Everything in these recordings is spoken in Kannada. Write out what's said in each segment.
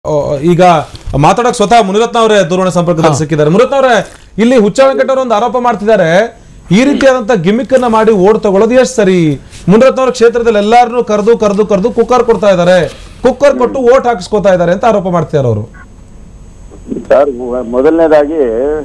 ಆ, ಈಗ ಮಾತಾಡಕ್ ಸ್ವತಃ ಮುನಿರತ್ನ ಅವರೇ ದೂರವಾಣಿ ಸಂಪರ್ಕದಲ್ಲಿ ಸಿಕ್ಕಿದ್ದಾರೆ ಮುನಿರತ್ನ ಅವರೇ ಇಲ್ಲಿ ಹುಚ್ಚ ವೆಂಕಟ ಅವರು ಒಂದು ಆರೋಪ ಮಾಡ್ತಿದ್ದಾರೆ ಈ ರೀತಿಯಾದಂತ ಗಿಮಿಕ್ ಅನ್ನ ಮಾಡಿ ಓಡ್ ತಗೊಳ್ಳೋದು ಎಷ್ಟು ಸರಿ ಮುನಿರತ್ನ ಅವರ ಕ್ಷೇತ್ರದಲ್ಲಿ ಎಲ್ಲಾರನ್ನೂ ಕರೆದು ಕರೆದು ಕರೆದು ಕುಕ್ಕರ್ ಕೊಡ್ತಾ ಇದ್ದಾರೆ ಕುಕ್ಕರ್ ಕೊಟ್ಟು ಓಟ್ ಹಾಕಿಸ್ಕೊತಾ ಇದ್ದಾರೆ ಅಂತ ಆರೋಪ ಮಾಡ್ತಿದ್ದಾರೆ ಅವರು ಸರ್ ಮೊದಲನೇದಾಗಿ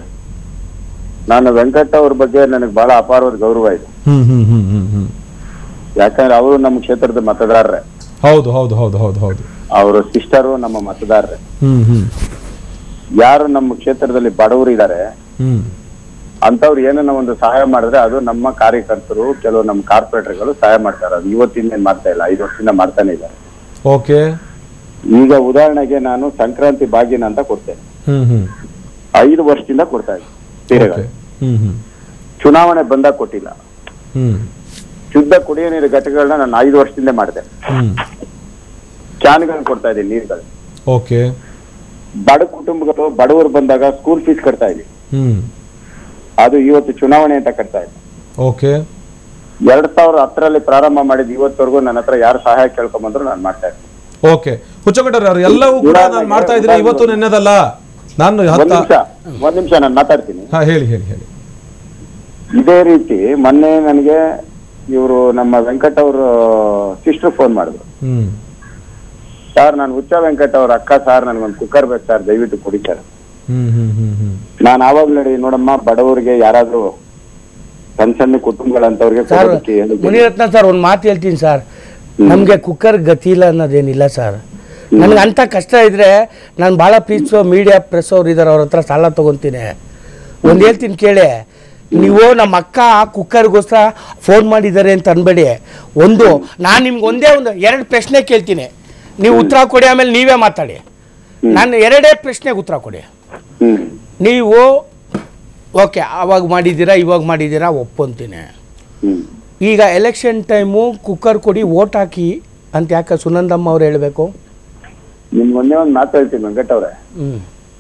ನಾನು ವೆಂಕಟ ಅವ್ರ ಬಗ್ಗೆ ನನಗೆ ಬಹಳ ಅಪಾರವಾದ ಗೌರವ ಇದೆ ಹ್ಮ್ ಹ್ಮ್ ಹ್ಮ್ ಹ್ಮ್ ಹ್ಮ್ ಯಾಕಂದ್ರೆ ಅವರು ನಮ್ಮ ಕ್ಷೇತ್ರದ ಮತದಾರರೇ ಹೌದು ಹೌದು ಹೌದು ಹೌದು ಹೌದು ಅವರು ಸಿಸ್ಟರು ನಮ್ಮ ಮತದಾರರೇ ಹ್ಮ್ ಹ್ಮ್ ಯಾರು ನಮ್ಮ ಕ್ಷೇತ್ರದಲ್ಲಿ ಬಡವರು ಇದ್ದಾರೆ ಹ್ಮ್ ಅಂತವ್ರು ಏನನ್ನ ಒಂದು ಸಹಾಯ ಮಾಡಿದ್ರೆ ಅದು ನಮ್ಮ ಕಾರ್ಯಕರ್ತರು ಕೆಲವು ನಮ್ಮ ಕಾರ್ಪೊರೇಟರ್ಗಳು ಸಹಾಯ ಮಾಡ್ತಾರೆ ಅದು ಇವತ್ತಿಂದ ಏನ್ ಮಾಡ್ತಾ ಇಲ್ಲ ಐದು ವರ್ಷದಿಂದ ಮಾಡ್ತಾನೆ ಇದ್ದಾರೆ ಓಕೆ ಈಗ ಉದಾಹರಣೆಗೆ ನಾನು ಸಂಕ್ರಾಂತಿ ಬಾಗಿನ ಅಂತ ಕೊಡ್ತೇನೆ ಹ್ಮ್ ಹ್ಮ್ ಐದು ವರ್ಷದಿಂದ ಕೊಡ್ತಾ ಇದ್ದೀನಿ ಸೀರೆಗಳು ಓಕೆ ಹ್ಮ್ ಹ್ಮ್ ಚುನಾವಣೆ ಬಂದಾಗ ಕೊಟ್ಟಿಲ್ಲ ಹ್ಮ್ ಶುದ್ಧ ಕುಡಿಯೋ ನೀರು ಘಟಕಗಳನ್ನ ನಾನು ಐದು ವರ್ಷದಿಂದ ಮಾಡಿದೆ ಹ್ಮ್ ಕ್ಯಾನ್ಗಳನ್ನ ಕೊಡ್ತಾ ಇದ್ದೀನಿ ನೀರುಗಳು ಓಕೆ ಬಡ ಕುಟುಂಬಗಳು ಬಡವರು ಬಂದಾಗ ಸ್ಕೂಲ್ ಫೀಸ್ ಕಟ್ತಾ ಇದ್ದೀನಿ ಹ್ಮ್ ಅದು ಇವತ್ತು ಚುನಾವಣೆ ಅಂತ ಕಟ್ತಾ ಇದೆ ಓಕೆ ಎರಡ್ ಸಾವಿರ ಹತ್ತರಲ್ಲಿ ಪ್ರಾರಂಭ ಮಾಡಿದ ಇವತ್ತವರೆಗೂ ನನ್ನ ಹತ್ರ ಯಾರು ಸಹಾಯ ಕೇಳ್ಕೊಂಬಂದ್ರು ನಾನು ಮಾಡ್ತಾ ಇದ್ದೀನಿ ಓಕೆ ಹುಚ್ಚಕೊಂಡ್ರೆ ಅವ್ರು ಎಲ್ಲವೂ ಕೂಡ ನಾನು ಮಾಡ್ತಾ ಇದ್ದೀನಿ ಇವತ್ತು ನೆನ್ನೆದಲ್ಲ ನಾನು ಒಂದ್ ಹತ್ತ ನಿಮಿಷ ಒಂದ್ ನಿಮಿಷ ನಾನು ಮಾತಾಡ್ತೀನಿ ಹಾ ಹೇಳಿ ಹೇಳಿ ಹೇಳಿ ಇದೇ ರೀತಿ ಮೊನ್ನೆ ನನಗೆ ಇವರು ನಮ್ಮ ವೆಂಕಟ್ ಅವರು ಸಿಸ್ಟರ್ ಫೋನ್ ಮಾಡಿದ್ರು ಹ್ಮ್ ಸರ್ ನಾನು ಹುಚ್ಚ ವೆಂಕಟ್ ಅವ್ರ ಅಕ್ಕ ಸರ್ ನನಗೊಂದು ಕುಕ್ಕರ್ ಬೇಕು ಸರ್ ದಯವಿಟ್ಟು ಕೊಡಿ ಸರ್ ಹ್ಮ್ ಹ್ಮ್ ಹ್ಮ್ ಹ್ಮ್ ನಾನು ಆವಾಗ ನೋಡಿ ನೋಡಮ್ಮ ಬಡವರಿಗೆ ಯಾರಾದ್ರೂ ಸಣ್ಣ ಸಣ್ಣ ಕುಟುಂಬಗಳಂತವ್ರಿಗೆ ಸರ್ ಕೊಡೋದಕ್ಕೆ ಹೇಳಿದ್ದೀನಿ. ಮುನಿರತ್ನ ಸರ್ ಒಂದು ಮಾತು ಹೇಳ್ತೀನಿ ಸರ್ ನಮಗೆ ಕುಕ್ಕರ್ ಗತಿ ಇಲ್ಲ ಅನ್ನೋದೇನಿಲ್ಲ ಸರ್ ನನಗೆ ಅಂಥ ಕಷ್ಟ ಇದ್ರೆ ನಾನು ಭಾಳ ಪ್ರೀತಿಸೋ ಮೀಡಿಯಾ ಪ್ರೆಸ್ ಅವ್ರು ಇದ್ದಾರೆ ಅವ್ರ ಹತ್ರ ಸಾಲ ತೊಗೊತೀನಿ ಒಂದು ಹೇಳ್ತೀನಿ ಕೇಳಿ ನೀವು ನಮ್ಮ ಅಕ್ಕ ಕುಕ್ಕರ್ಗೋಸ್ಕರ ಫೋನ್ ಮಾಡಿದ್ದಾರೆ ಅಂತ ಅನ್ಬೇಡಿ ಒಂದು ನಾನು ನಿಮ್ಗೆ ಒಂದೇ ಒಂದು ಎರಡು ಪ್ರಶ್ನೆ ಕೇಳ್ತೀನಿ ನೀವು ಉತ್ತರ ಕೊಡಿ ಆಮೇಲೆ ನೀವೇ ಮಾತಾಡಿ ನಾನು ಎರಡೇ ಪ್ರಶ್ನೆಗೆ ಉತ್ತರ ಕೊಡಿ ಹ್ಮ್ ನೀವು ಓಕೆ ಆವಾಗ ಮಾಡಿದ್ದೀರಾ ಇವಾಗ ಮಾಡಿದ್ದೀರಾ ಒಪ್ಪಂತೀನಿ ಹ್ಮ್ ಈಗ ಎಲೆಕ್ಷನ್ ಟೈಮು ಕುಕ್ಕರ್ ಕೊಡಿ ಓಟ್ ಹಾಕಿ ಅಂತ ಯಾಕೆ ಸುನಂದಮ್ಮ ಅವ್ರು ಹೇಳಬೇಕು ನಿಮ್ಗೆ ಒಂದೇ ಒಂದು ಮಾತು ಹೇಳ್ತೀನಿ ವೆಂಕಟ್ ಅವ್ರೆ ಹ್ಞೂ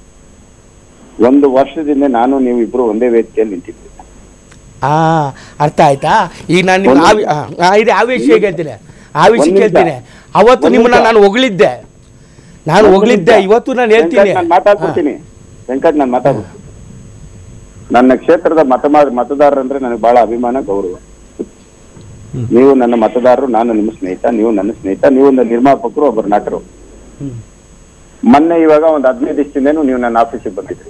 ಒಂದು ವರ್ಷದಿಂದ ನಾನು ನೀವು ಇಬ್ರು ಒಂದೇ ವೇದಿಕೆಯಲ್ಲಿ ನಿಂತಿದ್ವಿ ಆ ಅರ್ಥ ಆಯ್ತಾ ಈಗ ನಾನು ನಿಮ್ಮ ಆ ವಿ- ಆ, ಆ, ಇದೆ ಆ ವಿಷಯ ಹೇಳ್ತೀನಿ ಆ ವಿಷಯ ಒಂದ್ ನಿಮಿಷ. ಕೇಳ್ತೀನಿ ಅವತ್ತು ಒಂದ್ ನಿಮ್ಮನ್ನ ನಿಮಿಷ. ನಾನು ಹೊಗಳಿದ್ದೆ ನಾನು ಹೊಗಳಿದ್ದೆ ಇವತ್ತು ನಾನು ಹೇಳ್ತೀನಿ ನಾನು ಮಾತಾಡ್ಬಿಡ್ತೀನಿ ವೆಂಕಟ್ ನಾನು ಮಾತಾಡ್ಬಿಡ್ತೀನಿ ನನ್ನ ಕ್ಷೇತ್ರದ ಮತ ಮತದಾರರು ಅಂದ್ರೆ ನನಗೆ ಬಹಳ ಅಭಿಮಾನ ಗೌರವ ನೀವು ನನ್ನ ಮತದಾರರು ನಾನು ನಿಮ್ಮ ಸ್ನೇಹಿತ ನೀವು ನನ್ನ ಸ್ನೇಹಿತ ನೀವು ಒಂದು ನಿರ್ಮಾಪಕರು ಒಬ್ಬರು ನಟರು ಹ್ಮ್. ಮೊನ್ನೆ ಇವಾಗ ಒಂದು ಹದಿನೈದು ದಿವಸದಿಂದನೂ ನೀವು ನನ್ನ ಆಫೀಸಿಗೆ ಬಂದಿದ್ರಿ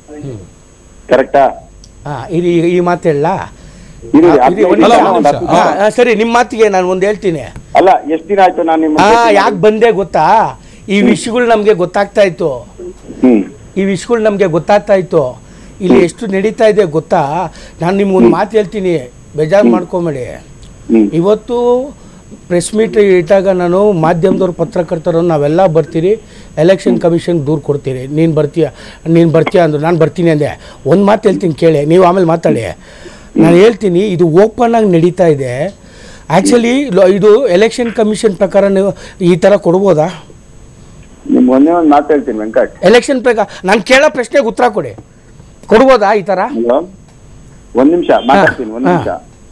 ಕರೆಕ್ಟಾ ಹಾಂ ಇದು ಈ- ಈ ಮಾತು ಹೇಳ ಇರಿ, ಇದು ಹದಿನೈದು ಒಂದ್ ದಿವ್ಸ, ಅಲ್ಲ, ಒಂದ್ ಒಂದು ನಿಮಿಷ. ಹತ್ತು ದಿವ್ಸ. ಸರಿ ನಿಮ್ಮ ಮಾತಿಗೆ ನಾನು ಒಂದು ಹೇಳ್ತೀನಿ ಅಲ್ಲ ಎಷ್ಟು ದಿನ ಆಯ್ತು ನಾನು ನಿಮ್ಮ ಆ ಜೊತೆ ಯಾಕೆ ಬಂದೆ ಗೊತ್ತಾ ಈ ವಿಷಯಗಳು ನಮಗೆ ಗೊತ್ತಾಗ್ತಾ ಇತ್ತು ಹ್ಮ್ ಈ ವಿಷಯಗಳು ನಮಗೆ ಗೊತ್ತಾಗ್ತಾ ಇತ್ತು ಇಲ್ಲಿ ಎಷ್ಟು ನಡೀತಾ ಇದೆ ಗೊತ್ತಾ ನಾನು ನಿಮ್ಗೊಂದು ಮಾತು ಹೇಳ್ತೀನಿ ಬೇಜಾರು ಮಾಡ್ಕೊಂಬೇಡಿ ಹ್ಮ್ ಇವತ್ತು ಪ್ರೆಸ್ ಮೀಟ್ ಇಟ್ಟಾಗ ನಾನು ಮಾಧ್ಯಮದವ್ರು ಪತ್ರಕರ್ತರು ನಾವೆಲ್ಲ ಬರ್ತೀರಿ ಎಲೆಕ್ಷನ್ ಕಮಿಷನ್ ದೂರು ಕೊಡ್ತೀರಿ ನೀನು ಬರ್ತೀಯ ನೀನು ಬರ್ತೀಯ ಅಂದ್ರು ನಾನು ಬರ್ತೀನಿ ಅಂದೆ ಒಂದು ಮಾತು ಹೇಳ್ತೀನಿ ಕೇಳಿ ನೀವು ಆಮೇಲೆ ಮಾತಾಡಿ ನಾನು ಹೇಳ್ತೀನಿ ಇದು ಓಪನ್ ಆಗಿ ನಡೀತಾ ಇದೆ ಆ್ಯಕ್ಚುಲಿ ಇದು ಎಲೆಕ್ಷನ್ ಕಮಿಷನ್ ಪ್ರಕಾರ ನೀವು ಈ ಥರ ಕೊಡ್ಬೋದಾ ನಿಮ್ ಒಂದೇ ಒಂದು ಮಾತು ಹೇಳ್ತೀನಿ ವೆಂಕಟ್ ಎಲೆಕ್ಷನ್ ಪ್ರಕಾರ ನಾನು ಕೇಳೋ ಪ್ರಶ್ನೆಗೆ ಉತ್ತರ ಕೊಡಿ ಕೊಡ್ಬೋದಾ ಈ ಥರ ಹಲೋ ಒಂದ್ ನಿಮಿಷ ಮಾತಾಡ್ತೀನಿ ಒಂದ್ ಹಾ. ನಿಮಿಷ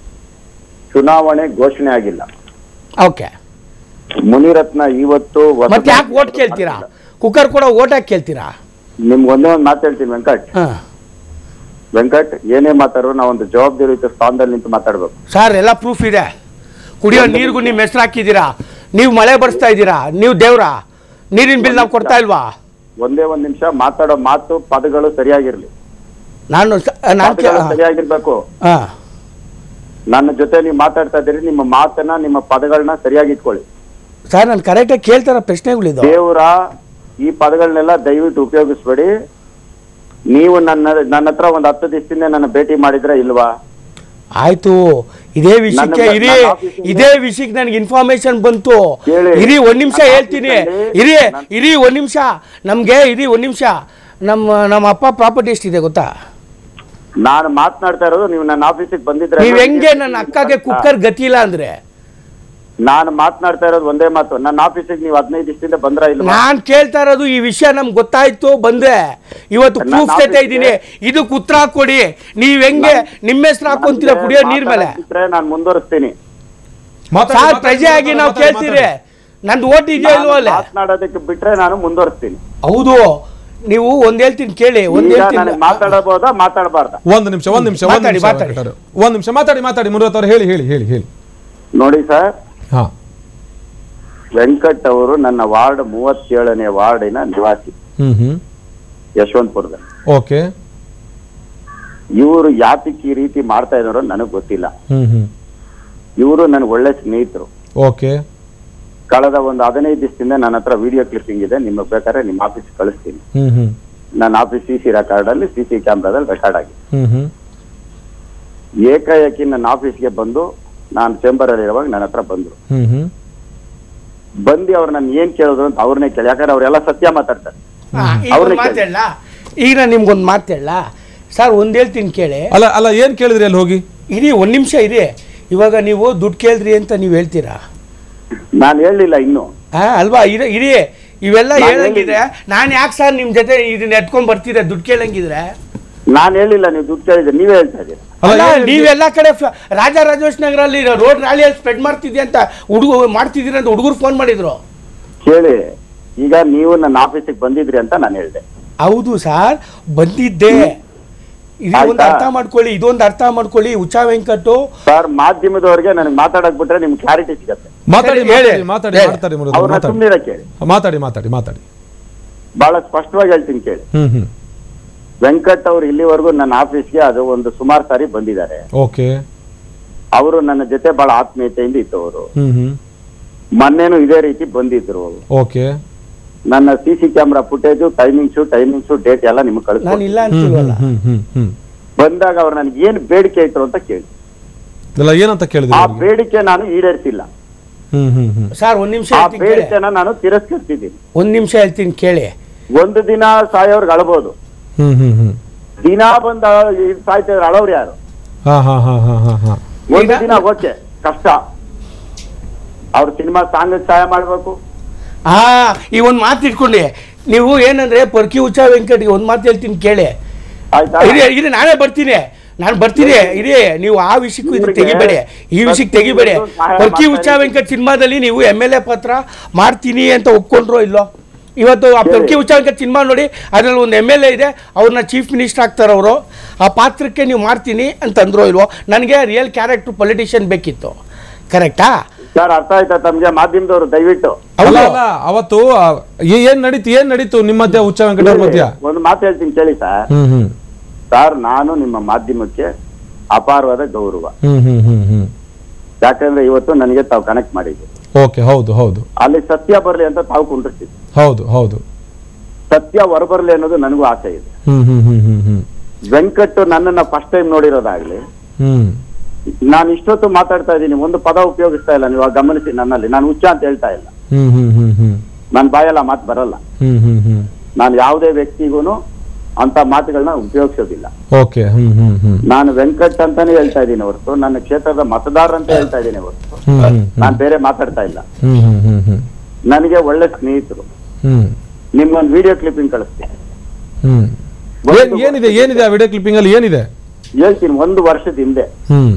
ಚುನಾವಣೆ ಘೋಷಣೆ ಆಗಿಲ್ಲ ಓಕೆ ಮುನಿರತ್ನ ಇವತ್ತು ಹೊಸ- ಮತ್ತೆ ಯಾಕೆ ಓಟ್ ಕೇಳ್ತೀರಾ ಕುಕ್ಕರ್ ಕೂಡ ಓಟ್ ಹಾಕಿ ಕೇಳ್ತೀರಾ ನಿಮ್ಗೆ ಒಂದೇ ಒಂದು ಮಾತು ಹೇಳ್ತೀನಿ ವೆಂಕಟ್ ಹಾಂ ವೆಂಕಟ್ ಏನೇ ಮಾತಾಡೋ ನಾವು ಒಂದು ಜವಾಬ್ದಾರಿಯುತ ಸ್ಥಾನದಲ್ಲಿ ನಿಂತು ಮಾತಾಡ್ಬೇಕು ಸರ್ ಎಲ್ಲ ಪ್ರೂಫ್ ಇದೆ ಕುಡಿಯೋ ನೀರಿಗೂ ನಿಮ್ಮ ಹೆಸರು ಹಾಕಿದ್ದೀರಾ ನೀವು ಮಳೆ ಬರ್ಸ್ತಾ ಇದ್ದೀರಾ ನೀವು ದೇವ್ರ ನೀರಿನ ಬಿಲ್ ನಾವು ಕೊಡ್ತಾ ಇಲ್ವಾ ಒಂದೇ ಒಂದ್ ನಿಮಿಷ ಮಾತಾಡೋ ಮಾತು ಪದಗಳು ಸರಿಯಾಗಿರ್ಲಿ ನಾನು ಸ- ನಾನು ಪದಗಳು ಸರಿಯಾಗಿರ್ಬೇಕು ಹಾಂ ನನ್ನ ಜೊತೆ ನೀವು ಮಾತಾಡ್ತಾ ಇದ್ದೀರಿ ನಿಮ್ಮ ಮಾತನ್ನ ನಿಮ್ಮ ಪದಗಳನ್ನ ಸರಿಯಾಗಿ ಇಟ್ಕೊಳ್ಳಿ ಸರ್ ನಾನು ಕರೆಕ್ಟಾಗಿ ಕೇಳ್ತಾರ ಪ್ರಶ್ನೆಗಳಿದು ದೇವರ ಈ ಪದಗಳನ್ನೆಲ್ಲ ದಯವಿಟ್ಟು ಉಪಯೋಗಿಸ್ಬೇಡಿ ನೀವು ನನ್ನ ನನ್ನ ಹತ್ರ ಒಂದು ಹತ್ತು ದಿವಸದಿಂದ ನನ್ನ ಭೇಟಿ ಮಾಡಿದ್ರೆ ಇಲ್ವಾ ಆಯ್ತು ಇದೇ ವಿಷಯಕ್ಕೆ ನನ್ನ- ಇರಿ ನನ್ನ ಆಫೀಸಿಂದ- ಇದೇ ವಿಷಯಕ್ಕೆ ನನಗೆ ಇನ್ಫಾರ್ಮೇಶನ್ ಬಂತು ಕೇಳಿ. ಇರಿ ಒಂದ್ ನಿಮಿಷ ನನ್ನ ಹೇಳ್ತೀನಿ ಆಫೀಸಲ್ಲಿ ಇರಿ ನನ್ನ- ಇರಿ ಒಂದ್ ನಿಮಿಷ ನಮ್ಗೆ ಇರಿ ಒಂದ್ ನಿಮಿಷ ನಮ್ಮ ನಮ್ಮ ಅಪ್ಪ ಪ್ರಾಪರ್ಟಿ ಎಷ್ಟಿದೆ ಗೊತ್ತಾ ನಾನು ಮಾತನಾಡ್ತಾ ಇರೋದು ನೀವು ನನ್ನ ಆಫೀಸಿಗೆ ಬಂದಿದ್ರೆ ನೀವ್ ಹೆಂಗೆ ನನ್ನ ಅಕ್ಕಗೆ ಕುಕ್ಕರ್ ಗತಿ ಇಲ್ಲ ಅಂದ್ರೆ ನಾನು ಮಾತನಾಡ್ತಾ ಇರೋದು ಒಂದೇ ಮಾತು ನನ್ನ ಆಫೀಸಿಗೆ ನೀವು ಹದಿನೈದು ದಿವಸದಿಂದ ಬಂದ್ರ ಇಲ್ಲ ನಾನ್ ಕೇಳ್ತಾ ಇರೋದು ಈ ವಿಷಯ ನಮ್ಗೆ ಗೊತ್ತಾಯ್ತು ಬಂದೆ ಇವತ್ತು ನನ್ನ ಪ್ರೂಫ್ ಜೊತೆ ಆಫೀಸ್ಗೆ- ಇದ್ದೀನಿ ಇದಕ್ಕೆ ಉತ್ತರ ಕೊಡಿ ನೀವ್ ಹೆಂಗೆ ನಿಮ್ಮ ಹೆಸರು ಹಾಕೊಂತೀರ ಕುಡಿಯೋ ನೀರ್ ಮೇಲೆ ನಾನು ಮುಂದುವರಿಸ್ತೀನಿ ಮಾತಾಡಿ, ಸಾರ್ ಮಾತಾಡಿ, ಪ್ರಜೆಯಾಗಿ ನಾವು ಮಾತಾಡಿ, ಕೇಳ್ತೀರಿ ಮಾತಾಡಿ. ನಂದು ಓಟ್ ಇದೆಯೋ ಇಲ್ವೋ ಅಲ್ಲೇ ಮಾತನಾಡೋದಕ್ಕೆ ಬಿಟ್ರೆ ನಾನು ಮುಂದುವರಿಸ್ತೀನಿ ಹೌದು ನೀವು ಒಂದ್ ಹೇಳ್ತೀನಿ ಕೇಳಿ ಒಂದ್ ಈಗ ಹೇಳ್ತೀನಿ ನನಗೆ ಮಾತಾಡಬಹುದಾ ಮಾತಾಡಬಾರ್ದ ಒಂದ್ ನಿಮಿಷ ಒಂದ್ ನಿಮಿಷ ಒಂದ್ ಮಾತಾಡಿ, ನಿಮಿಷ ಮಾತಾಡಿ. ವೆಂಕಟರವ್ರೆ. ಒಂದ್ ನಿಮಿಷ ಮಾತಾಡಿ ಮಾತಾಡಿ ಮುನಿರತ್ನ ಅವ್ರು ಹೇಳಿ ಹೇಳಿ ಹೇಳಿ ಹೇಳಿ ನೋಡಿ ಸರ್ ಹಾ ವೆಂಕಟ್ ಅವರು ನನ್ನ ವಾರ್ಡ್ ಮೂವತ್ತೇಳನೇ ವಾರ್ಡಿನ ನಿವಾಸಿ ಹ್ಮ್ ಹ್ಮ್ ಯಶವಂತಪುರದಲ್ಲಿ ಓಕೆ ಇವರು ಯಾತಕ್ಕೆ ಈ ರೀತಿ ಮಾಡ್ತಾ ಇದಾರೋ ನನಗೆ ಗೊತ್ತಿಲ್ಲ ಹ್ಮ್ ಹ್ಮ್ ಇವರು ನನಗೆ ಒಳ್ಳೆ ಸ್ನೇಹಿತರು ಓಕೆ ಕಳೆದ ಒಂದು ಹದಿನೈದು ದಿವಸದಿಂದ ನನ್ನ ಹತ್ರ ವಿಡಿಯೋ ಕ್ಲಿಪ್ಪಿಂಗ್ ಇದೆ ನಿಮಗೆ ಬೇಕಾದ್ರೆ ನಿಮ್ಮ ಆಫೀಸ್ ಕಳಿಸ್ತೀನಿ ಹ್ಮ್ ಹ್ಮ್ ನನ್ನ ಆಫೀಸ್ ಸಿ ಸಿ ರೆಕಾರ್ಡ್ ಅಲ್ಲಿ ಸಿ ಸಿ ಕ್ಯಾಮ್ರಾದಲ್ಲಿ ರೆಕಾರ್ಡ್ ಆಗಿದೆ ಹ್ಮ್ ಹ್ಮ್ ಏಕಾಏಕಿ ನನ್ನ ಆಫೀಸ್ಗೆ ಬಂದು ನಾನು ಚೇಂಬರ್ ಅಲ್ಲಿ ಇರುವಾಗ ನನ್ನ ಹತ್ರ ಬಂದ್ರು ಹ್ಮ್ ಹ್ಮ್ ಬಂದು ಅವ್ರು ನಾನು ಏನ್ ಕೇಳಿದ್ರು ಅಂತ ಅವ್ರನ್ನೇ ಕೇಳಿ ಯಾಕಂದ್ರೆ ಅವರೆಲ್ಲ ಸತ್ಯ ಮಾತಾಡ್ತಾರೆ ಹಾ, ಈಗ ಅವ್ರನ್ನೇ ಒಂದ್ ಮಾತು ಹೇಳ ಈಗ ನಾನು ನಿಮ್ಗೊಂದು ಮಾತು ಹೇಳ ಸರ್ ಒಂದ್ ಹೇಳ್ತೀನಿ ಕೇಳಿ ಅಲ್ಲ ಅಲ್ಲ ಏನ್ ಕೇಳಿದ್ರಿ ಅಲ್ಲಿ ಹೋಗಿ ಇರಿ ಒಂದ್ ನಿಮಿಷ ಇರಿ ಇವಾಗ ನೀವು ದುಡ್ಡು ಕೇಳಿದ್ರಿ ಅಂತ ನೀವು ಹೇಳ್ತೀರಾ ನಾನು ಹೇಳಲಿಲ್ಲ ಇನ್ನು ಹಾ ಅಲ್ವಾ ಇರ ಇರಿ ಇವೆಲ್ಲ ನಾನ್ ಹೇಳಂಗಿದ್ರೆ ನಾನು ಯಾಕೆ ಸರ್ ನಿಮ್ಮ ಜೊತೆ ಇದನ್ನ ಎತ್ಕೊಂಡ್ ಬರ್ತೀರಾ ದುಡ್ಡು ಕೇಳಂಗಿದ್ರೆ ನಾನು ಹೇಳಿಲ್ಲ ನೀವು ದುಡ್ಡು ಕೇಳಿದ್ರೆ ನೀವೇ ಹೇಳ್ತಾ ಇದ್ದೀರಾ ಅಲ್ಲ, ಅಲ್ಲ ಏನ್- ನೀವೆಲ್ಲ ಕಡೆ ಫ- ರಾಜ ರಾಜೇಶ್ ನಗರಲ್ಲಿ ರೋಡ್ ರ್ಯಾಲಿಯಲ್ಲಿ ಸ್ಪ್ರೆಡ್ ಮಾಡ್ತಿದ್ದೆ ಅಂತ ಹುಡುಗ ಮಾಡ್ತಿದ್ದೀರಿ ಅಂತ ಹುಡುಗರು ಫೋನ್ ಮಾಡಿದ್ರು ಕೇಳಿ ಈಗ ನೀವು ನನ್ನ ಆಫೀಸಿಗೆ ಬಂದಿದ್ರಿ ಅಂತ ನಾನು ಹೇಳಿದೆ ಹೌದು ಸರ್ ಬಂದಿದ್ದೆ ಇದು ಒಂದು ಆಯ್ತಾ? ಅರ್ಥ ಮಾಡ್ಕೊಳ್ಳಿ ಇದೊಂದು ಅರ್ಥ ಮಾಡ್ಕೊಳ್ಳಿ ಉಚ್ಚಾ ವೆಂಕಟ್ಟು ಸರ್ ಮಾಧ್ಯಮದವರಿಗೆ ನನಗೆ ಮಾತಾಡಕ್ ಬಿಟ್ರೆ ನಿಮ್ಗೆ ಕ್ಲಾರಿಟಿ ಸಿಗತ್ತೆ ಮಾತಾಡಿ ಸರಿ, ಹೇಳಿ. ಮಾತಾಡಿ ಮಾತಾಡಿ ಹೇಳಿ. ಮಾತಾಡಿ ಮುನಿರತ್ನ ಅವ್ರನ್ನ ಮಾತಾಡಿ ಸುಮ್ಮನೆ ಕೇಳಿ ಮಾತಾಡಿ ಮಾತಾಡಿ ಮಾತಾಡಿ ಬಹಳ ಸ್ಪಷ್ಟವಾಗಿ ಹೇಳ್ತೀನಿ ಕೇಳಿ ಹ್ಮ್ ಹ್ಮ್ ವೆಂಕಟ್ ಅವರು ಇಲ್ಲಿವರೆಗೂ ನನ್ನ ಆಫೀಸ್ಗೆ ಅದು ಒಂದು ಸುಮಾರು ಸಾರಿ ಬಂದಿದ್ದಾರೆ ಓಕೆ ಅವರು ನನ್ನ ಜೊತೆ ಬಹಳ ಆತ್ಮೀಯತೆಯಿಂದ ಇದ್ದವರು ಹ್ಮ್ ಹ್ಮ್ ಮೊನ್ನೆನೂ ಇದೇ ರೀತಿ ಬಂದಿದ್ರು ಓಕೆ ನನ್ನ C C camera footage timings timings date ಎಲ್ಲ ನಿಮ್ಗೆ ನಾನು ಕಳಿಸ್ತೀನಿ ಇಲ್ಲ ಹ್ಮ್ ಅಂತೀವಲ್ಲ ಹ್ಮ್ ಹ್ಮ್ ಹ್ಮ್ ಬಂದಾಗ ಅವ್ರು ನನಗೆ ಏನ್ ಬೇಡಿಕೆ ಇಟ್ರು ಅಂತ ಕೇಳಿ ಇಲ್ಲ ಏನಂತ ಕೇಳಿದ್ರಿ ಆ ಅವ್ರಿಗೆ? ಬೇಡಿಕೆ ನಾನು ಈಡೇರಿಸಿಲ್ಲ ಹ್ಮ್ ಹ್ಮ್ ಹ್ಮ್ ಸರ್ ಒಂದ್ ನಿಮಿಷ ಆ ಹೇಳ್ತೀನಿ ಕೇಳಿ ಬೇಡಿಕೆನ ನಾನು ತಿರಸ್ಕರಿಸಿದ್ದೀನಿ ಒಂದ್ ನಿಮಿಷ ಹೇಳ್ತೀನಿ ಕೇಳಿ ಒಂದು ದಿನ ಸಾಯೋರ್ಗೆ ಅಳಬಹುದು ಹ್ಮ್ ಹ್ಮ್ ಹ್ಮ್ ದಿನ ಬಂದ ಸಾಯ್ತಿದ್ರೆ ಅಳವ್ರು ಯಾರು ಹಾ ಹಾ ಹಾ ಹಾ ಹಾ ಹಾ ಒಂದು ಈಗ- ದಿನ ಓಕೆ ಕಷ್ಟ ಅವ್ರ ಸಿನಿಮಾ ಸಾಂಗ್ ಸಹಾಯ ಮಾಡ್ಬೇಕು ಹಾ ಈ ಒಂದ್ ಮಾತು ಇಟ್ಕೊಂಡಿ ನೀವು ಏನಂದ್ರೆ ಪರ್ಕಿ ಉಚ್ಚಾ ವೆಂಕಟ್ಗೆ ಒಂದ್ ಮಾತು ಹೇಳ್ತೀನಿ ಕೇಳಿ ಆಯ್ತಾ ಇರಿ ಇರಿ ನಾನೇ ಬರ್ತೀನಿ ನಾನು ಬರ್ತೀನಿ ಇರಿ ನೀವು ಆ ವಿಷಯಕ್ಕೂ ಇದು ಇವ್ರಿಗೆ ತೆಗಿಬೇಡಿ ಈ ವಿಷಯಕ್ಕೆ ತೆಗಿಬೇಡಿ ಪ್ರತಿಯೊಂದು ಸಹಾಯ ಪರ್ಕಿ ಮಾಡ್ತಾ ಉಚ್ಚಾ ವೆಂಕಟ್ ಸಿನಿಮಾದಲ್ಲಿ ನೀವು ಎಮ್ ಎಲ್ ಎ ಪತ್ರ ಮಾಡ್ತೀನಿ ಅಂತ ಒಪ್ಕೊಂಡ್ರೋ ಇಲ್ಲೋ ಇವತ್ತು ಆ ಹೇಳಿ. ಪರ್ಕಿ ಉಚ್ಚಾ ವೆಂಕಟ್ ಸಿನಿಮಾ ನೋಡಿ ಅದ್ರಲ್ಲಿ ಒಂದು ಎಮ್ ಎಲ್ ಎ ಇದೆ ಅವ್ರನ್ನ ಚೀಫ್ ಮಿನಿಸ್ಟರ್ ಆಗ್ತಾರೆ ಅವರು ಆ ಪಾತ್ರಕ್ಕೆ ನೀವು ಮಾಡ್ತೀನಿ ಅಂತ ಅಂದ್ರೋ ಇಲ್ವೋ ನನಗೆ ರಿಯಲ್ ಕ್ಯಾರೆಕ್ಟರ್ ಪೊಲಿಟಿಷಿಯನ್ ಬೇಕಿತ್ತು ಕರೆಕ್ಟಾ ಸರ್ ಅರ್ಥ ಆಯ್ತಾ ತಮ್ಗೆ ಮಾಧ್ಯಮದವರು ದಯವಿಟ್ಟು ಅಲ್ಲ ಹೌದು ಅಲ್ಲ ಅವತ್ತು ಆ, ಏ- ಏನ್ ನಡೀತು ಏನ್ ನಡೀತು ನಿಮ್ಮ ಮಧ್ಯ ಹುಚ್ಚ ವೆಂಕಟವ್ರ ಮಧ್ಯ ಒಂದು ಮಾತು ಹೇಳ್ತೀನಿ ಕೇಳಿ ಸರ್ ಹ್ಮ್ ಹ್ಮ್ ಸರ್ ನಾನು ನಿಮ್ಮ ಮಾಧ್ಯಮಕ್ಕೆ ಅಪಾರವಾದ ಗೌರವ ಹ್ಮ್ ಹ್ಮ್ ಹ್ಮ್ ಹ್ಮ್ ಯಾಕಂದ್ರೆ ಇವತ್ತು ನನಗೆ ತಾವು ಕನೆಕ್ಟ್ ಮಾಡಿದ್ದೀರಿ ಓಕೆ ಹೌದು ಹೌದು ಅಲ್ಲಿ ಸತ್ಯ ಬರ್ಲಿ ಅಂತ ತಾವು ಕುಂಡ್ರಿಸಿದ್ರಿ ಹೌದು ಹೌದು ಸತ್ಯ ಹೊರಬರ್ಲಿ ಅನ್ನೋದು ನನಗೂ ಆಸೆ ಇದೆ ಹ್ಮ್ ಹ್ಮ್ ಹ್ಮ್ ಹ್ಮ್ ಹ್ಮ್ ವೆಂಕಟ್ ನನ್ನನ್ನ ಫಸ್ಟ್ ಟೈಮ್ ನೋಡಿರೋದಾಗ್ಲಿ ಹ್ಮ್ ನಾನು ಇಷ್ಟೊತ್ತು ಮಾತಾಡ್ತಾ ಇದ್ದೀನಿ ಒಂದು ಪದ ಉಪಯೋಗಿಸ್ತಾ ಇಲ್ಲ ನೀವು ಗಮನಿಸಿ ನನ್ನಲ್ಲಿ ನಾನು ಹುಚ್ಚ ಅಂತ ಹೇಳ್ತಾ ಇಲ್ಲ ಹ್ಮ್ ಹ್ಮ್ ಹ್ಮ್ ಹ್ಮ್ ನನ್ನ ಬಾಯೆಲ್ಲ ಮಾತು ಬರಲ್ಲ ಹ್ಮ್ ಹ್ಮ್ ಹ್ಮ್ ನಾನು ಯಾವುದೇ ವ್ಯಕ್ತಿಗೂ ಅಂತ ಮಾತುಗಳನ್ನ ಉಪಯೋಗಿಸೋದಿಲ್ಲ ಓಕೆ ಹ್ಮ್ ಹ್ಮ್ ಹ್ಮ್ ನಾನು ವೆಂಕಟ್ ಅಂತಾನೆ ಹೇಳ್ತಾ ಇದ್ದೀನಿ ಹೊರತು ನನ್ನ ಕ್ಷೇತ್ರದ ಮತದಾರ ಅಂತ ಹೇಳ್ತಾ ಇದ್ದೀನಿ ಹೊರತು ಹ್ಮ್ ಹ್ಮ್ ನಾನು ಬೇರೆ ಮಾತಾಡ್ತಾ ಇಲ್ಲ ಹ್ಮ್ ಹ್ಮ್ ಹ್ಮ್ ಹ್ಮ್ ನನಗೆ ಒಳ್ಳೆ ಸ್ನೇಹಿತರು ಹ್ಮ್ ನಿಮ್ಗೊಂದು ವಿಡಿಯೋ ಕ್ಲಿಪ್ಪಿಂಗ್ ಕಳಿಸ್ತೀನಿ ಹ್ಮ್ ಏನ್ ಏನಿದೆ ಏನಿದೆ ಆ ವಿಡಿಯೋ ಕ್ಲಿಪ್ಪಿಂಗ್ ಅಲ್ಲಿ ಏನಿದೆ ಹೇಳ್ತೀನಿ ಒಂದು ವರ್ಷದ ಹಿಂದೆ ಹ್ಮ್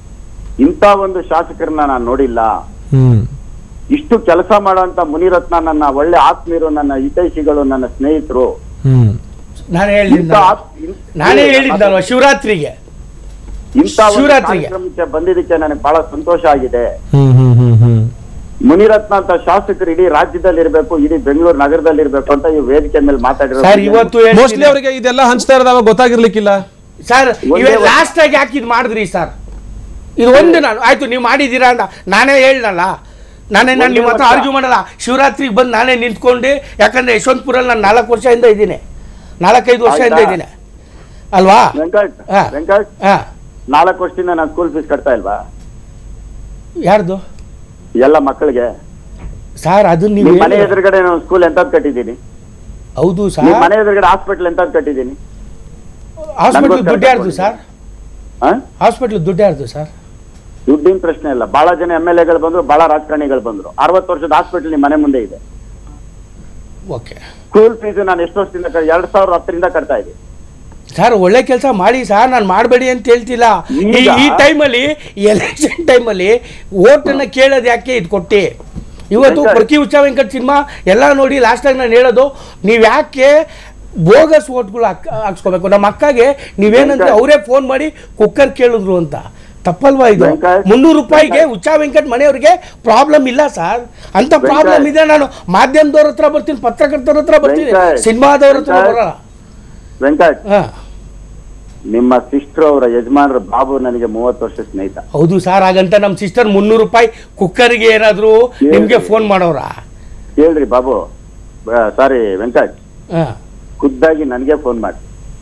ಇಂಥ ಒಂದು ಶಾಸಕರನ್ನ ನಾನು ನೋಡಿಲ್ಲ ಹ್ಮ್ ಇಷ್ಟು ಕೆಲಸ ಮಾಡುವಂತ ಮುನಿರತ್ನ ನನ್ನ ಒಳ್ಳೆ ಆತ್ಮೀಯರು ನನ್ನ ಹಿತೈಷಿಗಳು ನನ್ನ ಸ್ನೇಹಿತರು ಹ್ಮ್ ನಾನು ಇಂಥ ಹೇಳಿದ್ದ ಆತ್- ಇನ್- ನಾನೇ ಹೇಳಿದ್ದಲ್ವ ಶಿವರಾತ್ರಿಗೆ ಇಂಥ ಒಂದು ಶಿವರಾತ್ರಿಗೆ. ಕಾರ್ಯಕ್ರಮಕ್ಕೆ ಬಂದಿದ್ದಕ್ಕೆ ನನಗೆ ಬಹಳ ಸಂತೋಷ ಆಗಿದೆ ಹ್ಮ್ ಹ್ಮ್ ಹ್ಮ್ ಹ್ಮ್ ಮುನಿರತ್ನ ಅಂತ ಶಾಸಕರು ಇಡೀ ರಾಜ್ಯದಲ್ಲಿ ಇರ್ಬೇಕು ಇಡೀ ಬೆಂಗಳೂರು ನಗರದಲ್ಲಿ ಇರ್ಬೇಕು ಅಂತ ಈ ವೇದಿಕೆ ಮೇಲೆ ಮಾತಾಡಿರೋ ಸರ್ ಇವತ್ತು ಮೋಸ್ಟ್ಲಿ ಹೇಳ್ತೀನಿ. ಅವರಿಗೆ ಇದೆಲ್ಲ ಹಂಚ್ತಾ ಇರೋದು ಅವಾಗ ಗೊತ್ತಾಗಿರ್ಲಿಕ್ಕಿಲ್ಲ ಸರ್ ಒಂದೇ ಇವೇ ಒಂದು- ಲಾಸ್ಟ್ ಆಗಿ ಯಾಕೆ ಇದು ಮಾಡಿದ್ರಿ ಸರ್ ಇದು ಒಂದು ನಾನು ಆಯ್ತು ನೀವು ಮಾಡಿದ್ದೀರಾ ಅಂತ ನಾನೇ ಹೇಳಲ್ಲ ನಾನೇ ನಾನು ನಿಮ್ಮ ಹತ್ರ ಒಂದೇ ಆರ್ಗ್ಯೂ ಮಾಡಲ್ಲ ಶಿವರಾತ್ರಿಗೆ ಬಂದು ನಾನೇ ನಿಂತ್ಕೊಂಡು ಯಾಕಂದ್ರೆ ಯಶವಂತಪುರಲ್ಲಿ ನಾನು ನಾಲ್ಕು ವರ್ಷದಿಂದ ಇದ್ದೀನಿ ನಾಲ್ಕೈದು ವರ್ಷದಿಂದ ಆಯ್ತಾ? ಇದ್ದೀನಿ ಅಲ್ವಾ ವೆಂಕಟ್ ಹಾ. ವೆಂಕಟ್ ಹಾ ನಾಲ್ಕು ವರ್ಷದಿಂದ ನಾನು ಸ್ಕೂಲ್ ಫೀಸ್ ಕಟ್ತಾ ಇಲ್ವಾ ಯಾರ್ದು ಎಲ್ಲ ಮಕ್ಕಳಿಗೆ ಸರ್ ಅದನ್ನ ನಿಮ್ ನೀವು ಮನೆ ಹೇಳಿ. ಎದುರುಗಡೆ ನಾನು ಸ್ಕೂಲ್ ಎಂತದ್ ಕಟ್ಟಿದ್ದೀನಿ ಹೌದು ನಿಮ್ ಸರ್ ಮನೆ ಎದುರುಗಡೆ ಹಾಸ್ಪಿಟಲ್ ಎಂತದ್ ಕಟ್ಟಿದ್ದೀನಿ ಹಾಸ್ಪಿಟ್ಲ್ ನನ್ಗೋಸ್ಕರ ದುಡ್ಡು ಯಾರ್ದು ಸರ್ ಹಾ ಹಾಸ್ಪಿಟ್ಲ್ ದುಡ್ಡು ಯಾರ್ದು ಸರ್ ದುಡ್ಡಿನ ಪ್ರಶ್ನೆ ಇಲ್ಲ ಬಹಳ ಜನ ಎಂ ಎಲ್ ಎಗಳು ಬಂದ್ರು ಬಹಳ ರಾಜಕಾರಣಿಗಳು ಬಂದ್ರು ಅರವತ್ತು ವರ್ಷದ ಹಾಸ್ಪಿಟಲ್ ನಿಮ್ ಮನೆ ಮುಂದೆ ಇದೆ ಓಕೆ ಸ್ಕೂಲ್ ಫೀಸ್ ನಾನು ಎಷ್ಟು ವರ್ಷದಿಂದ ಕ- ಎರಡ್ ಸಾವಿರದ ಹತ್ತರಿಂದ ಕಟ್ತಾ ಇದ್ದೀನಿ ಸರ್ ಒಳ್ಳೆ ಕೆಲಸ ಮಾಡಿ ಸರ್ ನಾನು ಮಾಡಬೇಡಿ ಅಂತ ಹೇಳ್ತಿಲ್ಲ ಈ ಈಗ- ಈ ಟೈಮಲ್ಲಿ ಎಲೆಕ್ಷನ್ ಟೈಮಲ್ಲಿ ಓಟನ್ನು ಕೇಳೋದು ಯಾಕೆ ಇದು ಕೊಟ್ಟು ಇವತ್ತು ವೆಂಕಟ್. ಪ್ರತಿ ಉಚ್ಚ ವೆಂಕಟ್ ಸಿನಿಮಾ ಎಲ್ಲ ನೋಡಿ ಲಾಸ್ಟಾಗಿ ನಾನು ಹೇಳೋದು ನೀವು ಯಾಕೆ ಬೋಗಸ್ ಓಟ್ಗಳು ಹಾಕ್ ಹಾಕ್ಸ್ಕೋಬೇಕು ನಮ್ಮ ಅಕ್ಕಗೆ ನೀವೇನಂದ್ರೆ ವೆಂಕಟ್. ಅವರೇ ಫೋನ್ ಮಾಡಿ ಕುಕ್ಕರ್ ಕೇಳಿದ್ರು ಅಂತ ತಪ್ಪಲ್ವಾ ಇದು ವೆಂಕಟ್. ಮುನ್ನೂರು ರೂಪಾಯಿಗೆ ವೆಂಕಟ್. ಉಚ್ಚ ವೆಂಕಟ್ ಮನೆಯವ್ರಿಗೆ ಪ್ರಾಬ್ಲಮ್ ಇಲ್ಲ ಸರ್ ಅಂತ ಪ್ರಾಬ್ಲಮ್ ವೆಂಕಟ್. ಇದೆ ನಾನು ಮಾಧ್ಯಮದವ್ರ ಹತ್ರ ಬರ್ತೀನಿ ಪತ್ರಕರ್ತರ ಹತ್ರ ಬರ್ತೀನಿ ವೆಂಕಟ್. ಸಿನಿಮಾದವ್ರ ಹತ್ರ ವೆಂಕಟ್. ಬರೋಣ ವೆಂಕಟ್ ಹಾ ನಿಮ್ಮ ಸಿಸ್ಟರ್ ಅವರ ಯಜಮಾನರ ಬಾಬು ನನಗೆ ಮೂವತ್ತು ವರ್ಷ ಸ್ನೇಹಿತ ಹೌದು ಸರ್ ಹಾಗಂತ ನಮ್ಮ ಸಿಸ್ಟರ್ ಮುನ್ನೂರು ರೂಪಾಯಿ ಕುಕ್ಕರ್ಗೆ ಏನಾದ್ರು ನಿಮ್ಗೆ ಫೋನ್ ಮಾಡೋರಾ ಕೇಳ್ರಿ ಬಾಬು ಸಾರಿ ವೆಂಕಟ್ ಹಾ ಖುದ್ದಾಗಿ ನನಗೆ ಫೋನ್ ಮಾಡಿ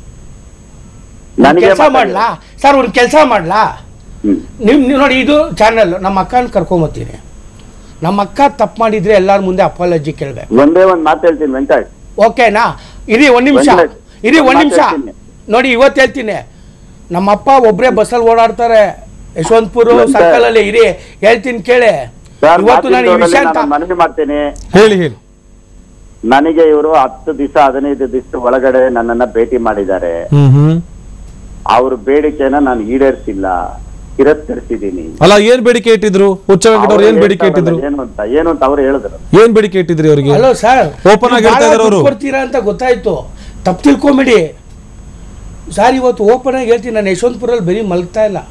ನನಗೆ ಕೆಲಸ ಮಾಡ್ಲಾ ಸರ್ ಒಂದು ಕೆಲಸ ಮಾಡ್ಲಾ ಹ್ಮ್. ನಿಮ್ ನೀವು ನೋಡಿ ಇದು ಚಾನಲ್ ನಮ್ಮ ಅಕ್ಕನ ಕರ್ಕೊಂಬತ್ತೀನಿ ನಮ್ಮ ಅಕ್ಕ ತಪ್ಪು ಮಾಡಿದ್ರೆ ಎಲ್ಲಾರ ಮುಂದೆ ಅಪಾಲಜಿ ಕೇಳ್ಬೇಕು ಒಂದೇ ಒಂದ್ ಮಾತು ಹೇಳ್ತೀನಿ ವೆಂಕಟ್ ಓಕೆನಾ ಇರಿ ಒಂದ್ ನಿಮಿಷ ವೆಂಕಟೇಶ್, ಇರಿ ಒಂದ್ ಒಂದ್ ನಿಮಿಷ ಮಾತ್ ಹೇಳ್ತೀನಿ. ನೋಡಿ ಇವತ್ತು ಹೇಳ್ತೀನಿ ನಮ್ಮ ಅಪ್ಪ ಒಬ್ರೇ ಬಸ್ಸಲ್ಲಿ ಓಡಾಡ್ತಾರೆ ಯಶವಂತಪುರ ವೆಂಕಟೇಶ್. ಸರ್ಕಲ್ ಅಲ್ಲಿ ಇರಿ ಹೇಳ್ತೀನಿ ಕೇಳಿ ಸರ್ ಇವತ್ತು ನಾನು ಈ ವಿಷಯ ಅಂತ ನಾನು ಮನವಿ ಮಾಡ್ತೀನಿ ಹೇಳಿ ಹೇಳಿ ನನಗೆ ಇವರು ಹತ್ತು ದಿವಸ ಹದಿನೈದು ದಿವಸ ಒಳಗಡೆ ನನ್ನನ್ನ ಭೇಟಿ ಮಾಡಿದ್ದಾರೆ ಹ್ಮ್ ಹ್ಮ್ ಅವ್ರ ಬೇಡಿಕೆನ ನಾನು ಈಡೇರಿಸಿಲ್ಲ ತಿರಸ್ಕರಿಸಿದ್ದೀನಿ ಅಲ್ಲ ಏನ್ ಬೇಡಿಕೆ ಇಟ್ಟಿದ್ರು ಹುಚ್ಚ ವೆಂಕಟ್ ಅವ್ರು ಏನ್ ಅವ್ರು ಬೇಡಿಕೆ ಇಟ್ಟಿದ್ರು ಹೇಳ್ತಾರಲ್ಲ ಏನು ಅಂತ ಏನು ಅಂತ ಅವ್ರು ಹೇಳಿದ್ರು ಏನ್ ಬೇಡಿಕೆ ಇಟ್ಟಿದ್ರಿ ಅವರಿಗೆ ಹಲೋ ಸರ್ Open ಆಗಿ ಹೇಳ್ತಾ ಇದಾರೆ ಅವ್ರು. ಕೊಡ್ತೀರಾ ಅಂತ ಗೊತ್ತಾಯ್ತು ತಪ್ಪು ತಿಳ್ಕೊಂಬಿಡಿ ಸರ್ ಇವತ್ತು ಓಪನ್ ಆಗಿ ಹೇಳ್ತೀನಿ ನಾನು ಯಶವಂತಪುರಲ್ಲಿ ಬರೀ ಮಲಗ್ತಾ ಇಲ್ಲ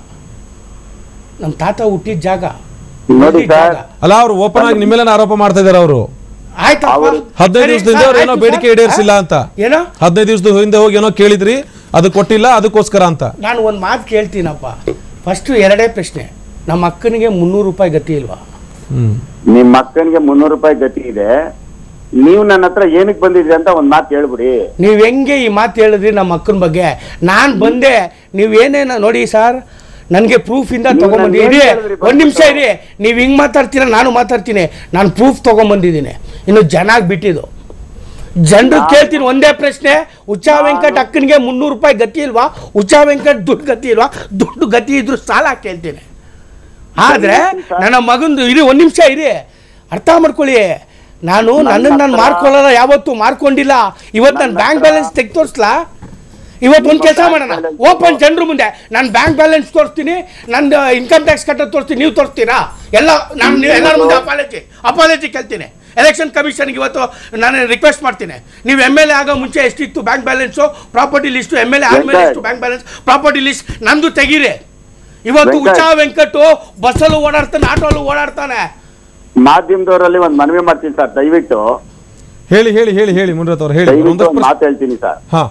ನಮ್ಮ ತಾತ ಹುಟ್ಟಿದ ಜಾಗ ನೋಡಿ ಹುಟ್ಟಿದ್ ಸರ್ ಜಾಗ. ಅಲ್ಲ ಅವ್ರು ಓಪನ್ ಆಗಿ ನಿಮ್ಮ ಮೇಲೆ ಆರೋಪ ಮಾಡ್ತಾ ಇದಾರೆ ಅವರು ಆಯ್ತಪ್ಪ ಅವ್ರು- ಹದಿನೈದು ಸರಿ, ದಿವಸದಿಂದ ಸರ್, ಅವ್ರು ಏನೋ ಆಯ್ತು ಬೇಡಿಕೆ ಸರ್. ಈಡೇರಿಸಿಲ್ಲ ಅಂತ ಏನೋ ಹದಿನೈದು ದಿವಸದ ಹಿಂದೆ ಹೋಗಿ ಏನೋ ಕೇಳಿದ್ರಿ ಅದು ಕೊಟ್ಟಿಲ್ಲ ಅದಕ್ಕೋಸ್ಕರ ಅಂತ ನಾನು ಒಂದು ಮಾತು ಕೇಳ್ತೀನಪ್ಪ ಫಸ್ಟು ಎರಡೇ ಪ್ರಶ್ನೆ ನಮ್ಮ ಅಕ್ಕನಿಗೆ ಮುನ್ನೂರು ರೂಪಾಯಿ ಗತಿ ಇಲ್ವಾ ಹ್ಮ್ ನಿಮ್ ಅಕ್ಕನಿಗೆ ಮುನ್ನೂರು ರೂಪಾಯಿ ಗತಿ ಇದೆ ನೀವು ನನ್ನ ಹತ್ರ ಏನಕ್ಕೆ ಬಂದಿದ್ರಿ ಅಂತ ಒಂದ್ ಮಾತು ಹೇಳ್ಬಿಡಿ ನೀವು ಹೆಂಗೆ ಈ ಮಾತು ಹೇಳಿದ್ರಿ ನಮ್ಮ ಅಕ್ಕನ ಬಗ್ಗೆ ನಾನು ಬಂದೆ ನೀವು ಏನೇನ ನೋಡಿ ಸರ್ ನನಗೆ ಪ್ರೂಫಿಂದ ನೀವು ತೊಗೊಂಬಂದಿ ನನ್ಗೆ ಇರಿ ಏನ್ ಹೇಳಿದ್ರಿ ಒಂದು ನಿಮಿಷ ಬಂದ್ಬಿಟ್ಟು? ಇರಿ ನೀವು ಹಿಂಗೆ ಮಾತಾಡ್ತೀರ ನಾನು ಮಾತಾಡ್ತೀನಿ ನಾನು ಪ್ರೂಫ್ ತೊಗೊಂಬಂದಿದ್ದೀನಿ ಇನ್ನು ಜನಾಗ್ ಬಿಟ್ಟಿದ್ದು ಜನರು ನಾನು- ಕೇಳ್ತೀನಿ ಒಂದೇ ಪ್ರಶ್ನೆ ಉಚ್ಚಾ ವೆಂಕಟ್ ಅಕ್ಕನಿಗೆ ಮುನ್ನೂರು ರೂಪಾಯಿ ಗತಿ ಇಲ್ವಾ ಉಚ್ಚಾ ವೆಂಕಟ್ ದುಡ್ಡು ಗತಿ ಇಲ್ವಾ ದುಡ್ಡು ಗತಿ ಇದ್ರು ಸಾಲ ಕೇಳ್ತೀನಿ ಆದ್ರೆ ನನ್ನ ಮಗಂದು ಇರಿ ಒಂದ್ ನಿಮಿಷ ಇರಿ ಅರ್ಥ ಮಾಡ್ಕೊಳ್ಳಿ ನಾನು ನನ್ನ ನನ್ನನ್ನು ನಾನು ಹತ್ರ- ಮಾರ್ಕೊಳ್ಳಲ್ಲ ಯಾವತ್ತೂ ಮಾರ್ಕೊಂಡಿಲ್ಲ ಇವತ್ತು ನಾನು ನನ್ನ ಬ್ಯಾಂಕ್ ಹತ್ರ- ಬ್ಯಾಲೆನ್ಸ್ ತೆಗ್ ತೋರಿಸ್ಲಾ ಇವತ್ತು ಒಂದು ನಿಮ್ಮ ಕೆಲಸ bank ಮಾಡೋಣ balance- ಓಪನ್ ಜನರು ಮುಂದೆ ನಾನು ಬ್ಯಾಂಕ್ ಬ್ಯಾಲೆನ್ಸ್ ತೋರಿಸ್ತೀನಿ ನಂದು ಇನ್ಕಮ್ ಟ್ಯಾಕ್ಸ್ ಕಟ್ಟೋದು ತೋರಿಸ್ತೀನಿ ನೀವು ತೋರಿಸ್ತೀರಾ ಎಲ್ಲ ನಾನು ನೀವು ಎಲ್ಲರ ಮುಂದೆ ಅಪಾಲಜಿ ಅಪಾಲಜಿ ಕೇಳ್ತೀನಿ ಎಲೆಕ್ಷನ್ ಕಮಿಷನ್ಗೆ ಇವತ್ತು ನಾನು ರಿಕ್ವೆಸ್ಟ್ ಮಾಡ್ತೀನಿ ನೀವು ಎಮ್ ಎಲ್ ಎ ಆಗೋ ಮುಂಚೆ ಎಷ್ಟಿತ್ತು bank balance property list M L A ಆದ್ಮೇಲೆ ವೆಂಕಟ್. ಎಷ್ಟು ಬ್ಯಾಂಕ್ ಬ್ಯಾಲೆನ್ಸ್ ಪ್ರಾಪರ್ಟಿ ಲಿಸ್ಟ್ ನಂದು ತೆಗೀರಿ ಇವತ್ತು ವೆಂಕಟ್. ಉಚ್ಚಾ ವೆಂಕಟು ಬಸ್ಸಲ್ಲೂ ಓಡಾಡ್ತಾನೆ ಆಟೋಲ್ಲೂ ಓಡಾಡ್ತಾನೆ ಮಾಧ್ಯಮದವರಲ್ಲಿ ಒಂದ್ ಮನವಿ ಮಾಡ್ತೀನಿ ಸರ್ ದಯವಿಟ್ಟು ಹೇಳಿ ಹೇಳಿ ಹೇಳಿ ಹೇಳಿ ಮುನ್ರತ್ ಅವ್ರು ಹೇಳಿ ದಯವಿಟ್ಟು ಒಂದಷ್ಟು ಒಂದ್ ಪ್ರಶ್ನೆ- ಮಾತು ಹೇಳ್ತೀನಿ ಸರ್ ಹಾ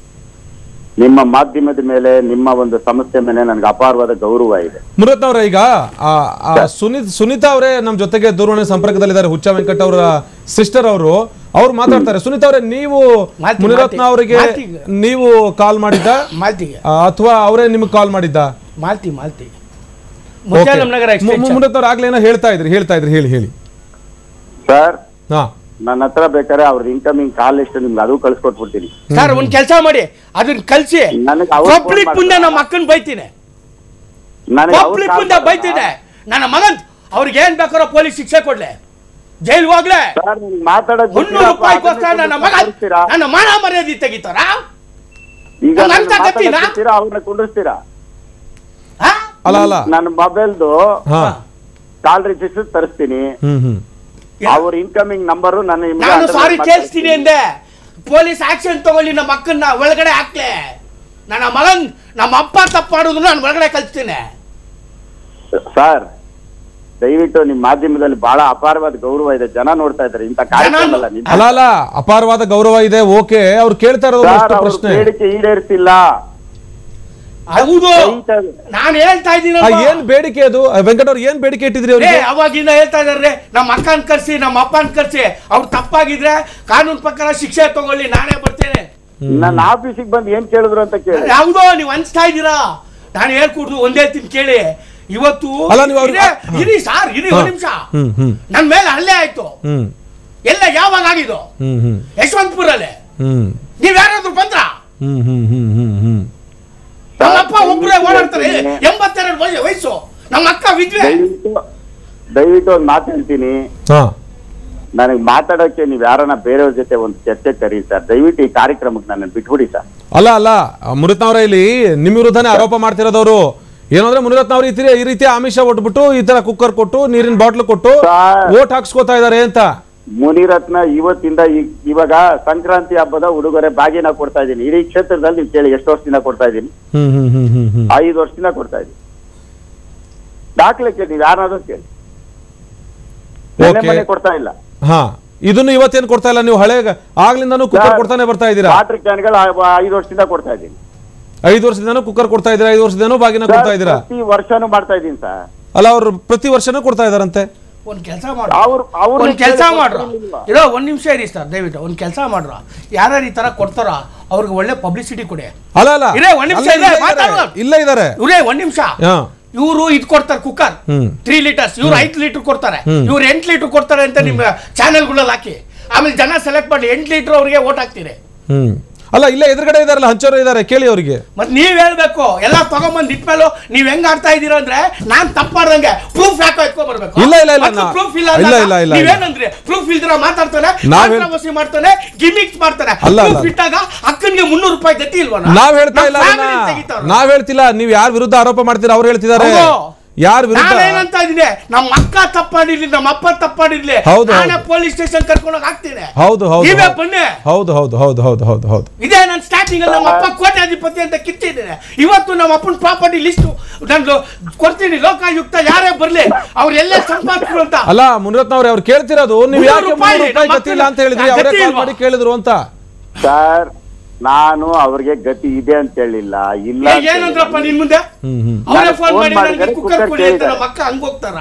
ನಿಮ್ಮ ಮಾಧ್ಯಮದ ಮೇಲೆ ನಿಮ್ಮ ಒಂದು ಸಂಸ್ಥೆ ಮೇಲೆ ನನಗೆ ಅಪಾರವಾದ ಗೌರವ ಇದೆ ಮುರತ್ನ ಅವರೇ ಈಗ ಆ, ಆ, ಸುನೀತ್ ಸುನೀತಾ ಅವರೇ ನಮ್ಮ ಜೊತೆಗೆ ದೂರವಾಣಿ ಸಂಪರ್ಕದಲ್ಲಿದ್ದಾರೆ ಹುಚ್ಚ ವೆಂಕಟ್ ಅವರ ಸಿಸ್ಟರ್ ಅವರು ಅವ್ರು ಮಾತಾಡ್ತಾರೆ ಸುನೀತಾ ಅವರೇ ನೀವು ಮಾತಿ- ಮುನಿರತ್ನ ಮಾತಿ- ಅವರಿಗೆ ಮಾತಿಗೆ. ನೀವು ಕಾಲ್ ಮಾಡಿದ್ದ ಮಾಲ್ತಿಗೆ ಅಥವಾ ಅವರೇ ನಿಮ್ಗೆ ಕಾಲ್ ಮಾಡಿದ್ದ ಮಾಲ್ತಿ ಮಾಲ್ತಿ ಮುತ್ಯಾಲಂ ನಗರ ಎಕ್ಸ್ಟೆನ್ಷನ್ ಮುನಿರತ್ನ ಅವ್ರು ಆಗ್ಲೇ ಏನೋ ಹೇಳ್ತಾ ಇದ್ರಿ ಹೇಳ್ತಾ ಇದ್ರಿ ಹೇಳಿ ಹೇಳಿ ಸರ್ ಹಾ ನನ್ನ ಹತ್ರ ಬೇಕಾದ್ರೆ ಅವ್ರ ಇನ್ಕಮಿಂಗ್ ಕಾಲ್ ಲಿಸ್ಟ್ ನಿಮ್ಗೆ ಅದು ಕಳ್ಸಿಕೊಟ್ಬಿಡ್ತೀನಿ ಸರ್ ಒಂದ್ ಕೆಲಸ ಮಾಡಿ ಅದನ್ನ ಕಲ್ಸಿ ನನಗೆ ಅವ್ರು phone ಪಬ್ಲಿಕ್ ಮುಂದೆ ಮಾಡ್ತಾರೆ. ನಮ್ಮ ಅಕ್ಕನ್ ಬೈತೀನಿ ನನಗೆ ಅವ್ರು ಪಬ್ಲಿಕ್ call ಮುಂದೆ ಮಾಡ್ತಾರೆ. ಬೈತಿದೆ ನನ್ನ ಮಗನ್ ಅವ್ರಿಗೆ ಏನ್ ಬೇಕಾರೋ ಪೊಲೀಸ್ ಶಿಕ್ಷೆ ಕೊಡ್ಲೆ ಜೈಲ್ ಹೋಗ್ಲೆ ಸರ್ ನಿಮ್ಗೆ ಮಾತಾಡೋದ್ ಮುನ್ನೂರು ಬಿಟ್ಟಿರಪ್ಪ, ರೂಪಾಯಿಗೋಸ್ಕರ ಅದನ್ನ ನನ್ನ ಮಗ ಕುಂಡ್ರಿಸ್ತೀರಾ? ನನ್ನ ಮಾನ ಮರ್ಯಾದೆ ತೆಗಿತಾರ ಈಗ ನನ್ನ ನನ್ನ ಅಂತ ಗತಿನಾ? ಮಾತಾಡ್ತೀರಾ ಅವ್ರನ್ನ ಕುಂಡ್ರಿಸ್ತೀರಾ ಅಲ್ಲ ಅಲ್ಲ ನನ್ನ ಮೊಬೈಲ್ದು ಹಾ ಕಾಲ್ ರಿಜಿಸ್ಟರ್ ತರಿಸ್ತೀನಿ ಹ್ಮ್ ಹ್ಮ್ ಅವ್ರ ಇನ್ಕಮಿಂಗ್ ನಂಬರು ನನ್ನ ನಿಮ್ಗೆ ನಾನು ಅದನ್ನ ಸಾರಿ ಮಾತಾಡ್ತೀನಿ. ಕೇಳಿಸ್ತೀನಿ ಅಂದೆ ಪೊಲೀಸ್ ಆಕ್ಷನ್ ತಗೊಳ್ಳಿ ನಮ್ಮ ಅಕ್ಕನ್ನ ಒಳಗಡೆ ಹಾಕ್ಲೆ ನನ್ನ ಮಗನ್ ನಮ್ಮ ಅಪ್ಪ ತಪ್ಪು ಮಾಡಿದ್ರು ನಾನು ಒಳಗಡೆ ಕಲ್ಸ್ತೀನಿ ಸರ್ ದಯವಿಟ್ಟು ನಿಮ್ ಮಾಧ್ಯಮದಲ್ಲಿ ಬಹಳ ಅಪಾರವಾದ ಗೌರವ ಇದೆ ಜನ ನೋಡ್ತಾ ಇದ್ದಾರೆ ಇಂಥ ಕಾರ್ಯಕ್ರಮ ಅಲ್ಲ ನಿಮ್- ಅಲ್ಲ ಅಲ್ಲ ಅಪಾರವಾದ ಗೌರವ ಇದೆ ಓಕೆ ಅವ್ರು ಕೇಳ್ತಾ ಇರೋದು ಸರ್, ಅಷ್ಟು ಅವ್ರ ಪ್ರಶ್ನೆ ಬೇಡಿಕೆ ಈಡೇರಿಸಿಲ್ಲ ಹೌದು ದಯವಿಟ್ಟು- ನಾನು ಹೇಳ್ತಾ ಆ, ಇದ್ದೀನಿ ಏನ್ ಬೇಡಿಕೆ ಅದು ಆ, ವೆಂಕಟ್ ಅವ್ರು ಏನ್ ಬೇಡಿಕೆ ಇಟ್ಟಿದ್ರಿ ಏ ಅವ್ರಿಗೆ ಅವಾಗಿಂದ ಹೇಳ್ತಾ ಇದಾರೆ ನಮ್ಮ ಅಕ್ಕನ್ ಕರ್ಸಿ ನಮ್ಮ ಅಪ್ಪನ್ ಕರ್ಸಿ ಅವ್ರು ತಪ್ಪಾಗಿದ್ರೆ ಕಾನೂನು ಪ್ರಕಾರ ಶಿಕ್ಷೆ ತಗೊಳ್ಳಿ ನಾನೇ ಬರ್ತೇನೆ ನನ್ನ ಆಫೀಸಿಗೆ ಬಂದು ಏನ್ ಕೇಳಿದ್ರು ಅಂತ ಕೇಳಿ ಯಾವುದೋ ನೀವು ಅನ್ಸ್ತಾ ಇದ್ದೀರಾ ನಾನು ಹೇಳ್ಕೊಡ್ದು ಒಂದೇ ಹೇಳ್ತೀನಿ ಕೇಳಿ ಇವತ್ತು ಅಲ್ಲ, ನೀವು ಅವ್ರಿಗೆ- ಇರೇ- ಇರಿ ಸಾರ್ ಇರಿ ಒಂದ್ ನಿಮಿಷ ಹ್ಮ್ ಹ್ಮ್ ನನ್ ಮೇಲೆ ಹಲ್ಲೆ ಆಯ್ತು ಹ್ಮ್ ಎಲ್ಲ ಯಾವಾಗ ಆಗಿದ್ದು ಹ್ಮ್ ಹ್ಮ್ ಯಶವಂತಪುರಲ್ಲಿ ಹ್ಮ್ ನೀವ್ ಯಾರಾದ್ರೂ ಬಂದ್ರ ಹ್ಮ್ ಹ್ಮ್ ಹ್ಮ್ ಹ್ಮ್ ಹ್ಮ್ ನಮ್ಮ ಅಪ್ಪ ಒಬ್ಬರೇ ಓಡಾಡ್ತಾರೆ ಎಂಬತ್ತೆರಡು ವಯ- ವಯಸ್ಸು ನಮ್ಮ ಅಕ್ಕ ವಿದ್ವೆ ದಯವಿಟ್ಟು ದಯವಿಟ್ಟು ಒಂದು ಮಾತು ಹೇಳ್ತೀನಿ ಹಾ ನನಗೆ ಮಾತಾಡೋಕೆ ನೀವು ಯಾರನ್ನ ಬೇರೆಯವ್ರ ಜೊತೆ ಒಂದು ಚರ್ಚೆ ಕರಿ ಸರ್ ದಯವಿಟ್ಟು ಈ ಕಾರ್ಯಕ್ರಮಕ್ಕೆ ನನ್ನ ಬಿಟ್ಬಿಡಿ ಸರ್ ಅಲ್ಲ ಅಲ್ಲ ಮುರುತ್ನವ್ರ ಇಲ್ಲಿ ನಿಮ್ ವಿರುದ್ಧನೇ ಆರೋಪ ಮಾಡ್ತಿರೋದವ್ರು ಏನಂದ್ರೆ ಮುನಿರತ್ನ ಅವ್ರು ಈ ತೀರಿ- ಈ ರೀತಿ ಆಮಿಷ ಒಟ್ಬಿಟ್ಟು ಈ ತರ ಕುಕ್ಕರ್ ಕೊಟ್ಟು ನೀರಿನ ಬಾಟ್ಲು ಕೊಟ್ಟು ಸರ್. ಓಟ್ ಹಾಕ್ಸ್ಕೊತಾ ಇದಾರೆ ಅಂತ ಮುನಿರತ್ನ ಇವತ್ತಿಂದ ಈ- ಇವಾಗ ಸಂಕ್ರಾಂತಿ ಹಬ್ಬದ ಉಡುಗೊರೆ ಬಾಗಿನ ಕೊಡ್ತಾ ಇದ್ದೀನಿ ಇಡೀ ಕ್ಷೇತ್ರದಲ್ಲಿ ನೀವು ಕೇಳಿ ಎಷ್ಟು ವರ್ಷದಿಂದ ಕೊಡ್ತಾ ಇದ್ದೀನಿ ಹ್ಮ್ ಹ್ಮ್ ಹ್ಮ್ ಹ್ಮ್ ಹ್ಮ್ ಐದು ವರ್ಷದಿಂದ ಕೊಡ್ತಾ ಇದ್ದೀನಿ ದಾಖಲೆ ಕೇಳಿ ನೀವು ಯಾರಾದ್ರೂ ಕೇಳಿ ನೆನ್ನೆ Okay. ಮೊನ್ನೆ ಕೊಡ್ತಾ ಇಲ್ಲ ಹಾ ಇದನ್ನು ಇವತ್ತೇನ್ ಕೊಡ್ತಾ ಇಲ್ಲ ನೀವು ಹಳೆ ಆಗ್ಲಿಂದಾನು ಕುಕ್ಕರ್ ಸರ್, ಕೊಡ್ತಾನೆ ಬರ್ತಾ ಇದ್ದೀರಾ ವಾಟರ್ ಕ್ಯಾನ್ಗಳು ಐದು ವರ್ಷದಿಂದ ಕೊಡ್ತಾ ಇದ್ದೀನಿ ಐದು ವರ್ಷದಿಂದನೂ ಕುಕ್ಕರ್ ಕೊಡ್ತಾ ಇದ್ದೀರಾ ಐದು ವರ್ಷದಿಂದನೂ ಬಾಗಿನ ಕೊಡ್ತಾ ಸರ್, ಇದ್ದೀರಾ ಪ್ರತಿ ವರ್ಷನೂ ಮಾಡ್ತಾ ಇದ್ದೀನಿ ಸರ್ ಅಲ್ಲ ಅವ್ರು ಪ್ರತಿ ವರ್ಷನೂ ಕೊಡ್ತಾ ಇದಾರಂತೆ ಒಂದ್ ಕೆಲಸ ಮಾಡು ಅವ್ರು ಅವ್ರು ಒಂದ್ ಕೆಲಸ ಮಾಡ್ರು ಇರೋ ಒಂದ್ ನಿಮಿಷ ಇರಿ ಸರ್ ದಯವಿಟ್ಟು ಒಂದ್ ಕೆಲಸ ಮಾಡ್ರು ಯಾರ್ಯಾರು ಈ ತರ ಕೊಡ್ತಾರ ಅವ್ರಿಗೆ ಒಳ್ಳೆ ಪಬ್ಲಿಸಿಟಿ ಕೊಡಿ ಅಲ್ಲ ಅಲ್ಲ ಇರೇ, ಒಂದ್ ನಿಮಿಷ ಅಲ್ಲ, ಇರೇ, ಇಲ್ಲೇ ಇದಾರೆ. ಮಾತಾಡು. ಇಲ್ಲೇ ಇದಾರೆ ಇವ್ರೇ ಒಂದ್ ನಿಮಿಷ ಹಾ ಇವರು ಇದ್ ಕೊಡ್ತಾರೆ ಕುಕ್ಕರ್ ಹ್ಮ್. ತ್ರೀ ಲೀಟರ್ಸ್ ಇವ್ರು ಐದು ಲೀಟರ್ ಕೊಡ್ತಾರೆ ಹ್ಮ್. ಇವ್ರು ಎಂಟು ಲೀಟರ್ ಕೊಡ್ತಾರೆ ಅಂತ ನಿಮ್ಮ ಚಾನೆಲ್ಗಳಲ್ಲಿ ಹಾಕಿ ಆಮೇಲೆ ಜನ ಸೆಲೆಕ್ಟ್ ಮಾಡಿ ಎಂಟು ಲೀಟರ್ ಅವ್ರಿಗೆ ಓಟ್ ಹಾಕ್ತೀರಿ ಹ್ಮ್ ಅಲ್ಲ ಇಲ್ಲೇ ಎದುರುಗಡೆ ಇದಾರಲ್ಲ ಹಂಚೋರು ಇದಾರೆ ಕೇಳಿ ಅವರಿಗೆ ಮತ್ ನೀವ್ ಹೇಳ್ಬೇಕು ಎಲ್ಲ ತಗೊಂಬಂದ್ ಇಟ್ಮೇಲೂ ನೀವ್ ಹೆಂಗ್ ಆಡ್ತಾ ಇದೀರ ಅಂದ್ರೆ ನಾನ್ ತಪ್ಪ ಮಾಡ್ದಂಗೆ ಪ್ರೂಫ್ ಯಾಕೋ ಎತ್ಕೊಂಡ್ ಬರ್ಬೇಕು ಇಲ್ಲ, ಇಲ್ಲ, ಇಲ್ಲ, ನಾ- ಪ್ರೂಫ್ ಇಲ್ಲ ಇಲ್ಲ, ಇಲ್ಲ, ಇಲ್ಲ, ಇಲ್ಲ. ನೀವೇನಂದ್ರಿ ಪ್ರೂಫ್ ಇಲ್ದಿರ ಮಾತಾಡ್ತಾನೆ ನಾವ್ ಹೇಳ್- ಕಾಂಟ್ರವರ್ಸಿ ಮಾಡ್ತಾನೆ ಗಿಮಿಕ್ಸ್ ಮಾಡ್ತಾನೆ ಅಲ್ಲ, ಅಲ್ಲ. ಪ್ರೂಫ್ ಇಟ್ಟಾಗ ಅಕ್ಕನ್ಗೆ ಮುನ್ನೂರು ರೂಪಾಯಿ ಗತಿ ಇಲ್ವನ ನಾವ್ ಹೇಳ್ತಾ ಇಲ್ಲ ಅದನ್ನ. ನಾವ್ ಹೇಳ್ತಿಲ್ಲ ನೀವ್ ಯಾರ ವಿರುದ್ಧ ಆರೋಪ ಮಾಡ್ತೀರಾ ಅವ್ರು ಹೇಳ್ತಿದ್ದಾರೆ ಯಾರ ವಿರುದ್ಧ ನಾನೇನಂತ ಇದೀನಿ ನಮ್ಮ ಅಕ್ಕ ತಪ್ಪಾಡಿರ್ಲಿ ನಮ್ಮ ಅಪ್ಪ ತಪ್ಪಾಡಿರ್ಲಿ ಹೌದು, ನಾನೇ ಹೌದು. ಪೊಲೀಸ್ ಸ್ಟೇಷನ್ ಕರ್ಕೊಂಡೋಗಿ ಹಾಕ್ತೀನಿ ಹೌದು ಹೌದು ನೀವೇ ಹೌದು. ಬನ್ನಿ ಹೌದು ಹೌದು ಹೌದು ಹೌದು ಹೌದು ಹೌದು ಇದೇ ನಾನು ಸ್ಟಾರ್ಟಿಂಗ್ ಅಲ್ಲಿ ನಮ್ಮ ಅಪ್ಪ ಕೋಟ್ಯಾಧಿಪತಿ ಅಂತ ಕಿತ್ತಿದ್ದೇನೆ ಇವತ್ತು ನಮ್ಮ ಅಪ್ಪನ ಪ್ರಾಪರ್ಟಿ ಲಿಸ್ಟ್ ನಾನು ಕೊಡ್ತೀನಿ ಲೋಕಾಯುಕ್ತ ಯಾರೇ ಬರ್ಲಿ ಅವ್ರು ಎಲ್ಲೇ ಸಂಪಾದಿಸಿದ್ರು ಅಂತ ಅಲ್ಲ ಮುನಿರತ್ನ ಅವ್ರೆ ಅವ್ರು ಕೇಳ್ತಿರೋದು ನೀವ್ ಮುನ್ನೂರು ಯಾಕೆ ರೂಪಾಯಿ ಮುನ್ನೂರು ರೂಪಾಯಿ ನಮ್ಮ ಗತಿ ಇಲ್ಲ ಅಂತ ಹೇಳಿದ್ರಿ ಗತಿ ಅವರೇ ಕಾಲ್ ಇಲ್ವಾ? ಮಾಡಿ ಕೇಳಿದ್ರು ಅಂತ ಸರ್ ನಾನು ಅವ್ರಿಗೆ ಗತಿ ಇದೆ ಅಂತ ಹೇಳಿಲ್ಲ ಇಲ್ಲ ಈಗ ಅಂತ ಏನಂದ್ರಪ್ಪ ಹೇಳಿಲ್ಲ. ನಿನ್ ಮುಂದೆ ಹ್ಮ್ ಹ್ಮ್ ಅವರೇ ನಾನು ಫೋನ್ phone ಮಾಡಿ ಮಾಡಿದ್ರೆ ನನಗೆ ಕುಕ್ಕರ್ ಕುಕ್ಕರ್ ಕೊಡಿ ಅಂತ ಕೇಳಿದ್ದಾರೆ. ನಮ್ಮ ಅಕ್ಕ ಹಂಗ್ ಹೋಗ್ತಾರ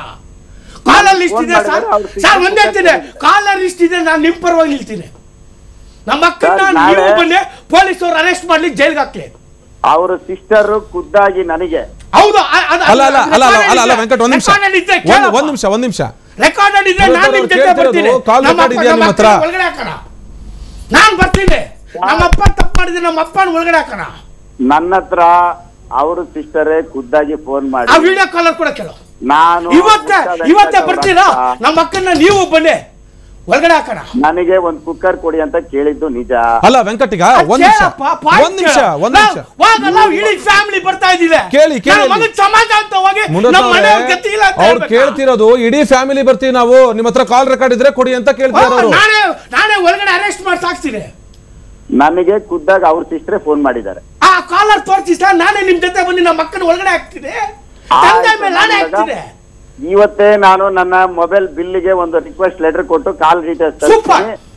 ಕಾಲರ್ ಲಿಸ್ಟ್ phone ಇದೆ ಸರ್ ಮಾಡಿದ್ರೆ ಅವ್ರು ಸರ್ ಒಂದೇ ಕುಕ್ಕರ್ ಹೇಳ್ತೀನಿ ಕಾಲರ್ ಲಿಸ್ಟ್ ಇದೆ ನಾನು ನಿಮ್ ಪರವಾಗಿ ನಿಲ್ತೀನಿ ನಮ್ಮ ಅಕ್ಕನ ಸರ್, ನೀವು ನಾಳೆ- ಬನ್ನಿ ಪೊಲೀಸ್ ಅವ್ರು ಅರೆಸ್ಟ್ ಮಾಡ್ಲಿ ಜೈಲ್ಗೆ ಹಾಕ್ಲಿ ಅವ್ರ ಸಿಸ್ಟರ್ ಖುದ್ದಾಗಿ ನನಗೆ ಹೌದು ಅ- ಅದು- ಅಲ್ಲ ಅಲ್ಲ ಅಲ್ಲ ಅಲ್ಲ ಅಲ್ಲ ಅಲ್ಲ recorded ವೆಂಕಟ್ ಒಂದ್ ನಿಮಿಷ recorded ಇದ್ರೆ ಒಂದ್ ಕೇಳಪ್ಪ. ಒಂದ್ ನಿಮಿಷ ಒಂದ್ ನಿಮಿಷ ರೆಕಾರ್ಡೆಡ್ ಇದ್ರೆ ಇವ್ರು ನಾನು ನಿಮ್ ಜೊತೆ ಕೇಳ್ತಿರೋದು ಬರ್ತೀನಿ ಕಾಲ್ ನಮ್ಮ record ಅಪ್ಪ- ಇದೆಯಾ ನಮ್ಮ ನಿಮ್ಮ ಹತ್ರ? ಅಕ್ಕನ ಒಳಗಡೆ ಹಾಕೋಣ ನಾನ್ ಬರ್ತೀನಿ ನಮ್ಮ ಅಪ್ಪ ತಪ್ಪು ಮಾಡಿದ್ರೆ ನಮ್ಮ ಅಪ್ಪನ ಒಳಗಡೆ ಹಾಕೋಣ ನನ್ನ ಹತ್ರ ಅವ್ರ ಸಿಸ್ಟರೇ ಖುದ್ದಾಗಿ ಫೋನ್ ಆ ಮಾಡಿ ವಿಡಿಯೋ ಕಾಲರ್ ಕೂಡ ಕೇಳು ನಾನು ಇವತ್ತೇ ಹುಟ್ಟ ಇವತ್ತೇ ವೆಂಕಟ್ ಅವ್ರ ಬರ್ತೀರಾ ಹತ್ರ ನಮ್ಮ ಅಕ್ಕನ ನೀವು ಬನ್ನಿ ಒಳಗಡೆ ಹಾಕೋಣ ನನಗೆ ಒಂದ್ ಕುಕ್ಕರ್ ಕೊಡಿ ಅಂತ ಕೇಳಿದ್ದು ನಿಜ ಅಲ್ಲ ವೆಂಕಟಿಗ ಒಂದ್ ನಿಮಿಷ ಒಂದ್ ನಿಮಿಷ ಒಂದ್ ನಿಮಿಷ ನಾವು ಇಡೀ ಫ್ಯಾಮಿಲಿ ಬರ್ತಾ ಇದ್ದೀವಿ ಕೇಳಿ, ಕೇಳಿ. ನನ್ನ ಮಗನ್ ಸಮಾಧಾನವಾಗಿ ಮುನಿರತ್ನ ನಮ್ಮ ಅವ್ರೆ, ಮನೆಯವ್ರ ಗತಿ ಇಲ್ಲ ಅಂತ ಅವ್ರು ಹೇಳ್ಬೇಕಾ? ಕೇಳ್ತಿರೋದು ಇಡೀ ಫ್ಯಾಮಿಲಿ ಬರ್ತೀವಿ ನಾವು ನಿಮ್ಮ ಹತ್ರ ಕಾಲ್ ರೆಕಾರ್ಡ್ ಇದ್ರೆ ಕೊಡಿ ಅಂತ ಕೇಳ್ತಿದಾರೆ ಹಾ, ಅವರು ನಾನೇ ನಾನೇ ಒಳಗಡೆ ಅರೆಸ್ಟ್ ಮಾಡಿ ಸಾಕ್ತೀನಿ ನನಗೆ ಖುದ್ದಾಗಿ ಅವ್ರ ಸಿಸ್ಟರೇ ಫೋನ್ ಮಾಡಿದ್ದಾರೆ ಆ ಕಾಲರ್ ತೋರಿಸಿ ಸರ್ ನಾನೇ ನಿಮ್ ಜೊತೆ ಬಂದು ನಮ್ಮ ಮಕ್ಕನ ಒಳಗಡೆ ಹಾಕ್ತೀನಿ ತಂದೆ ಮೇಲೆ ನಾನೇ ಹಾಕ್ತೀನಿ ಇವತ್ತೇ ನಾನು ನನ್ನ ಮೊಬೈಲ್ ಬಿಲ್ಗೆ ಒಂದು ರಿಕ್ವೆಸ್ಟ್ ಲೆಟರ್ ಕೊಟ್ಟು ಕಾಲ್ ಡೀಟೇಲ್ಸ್ Super.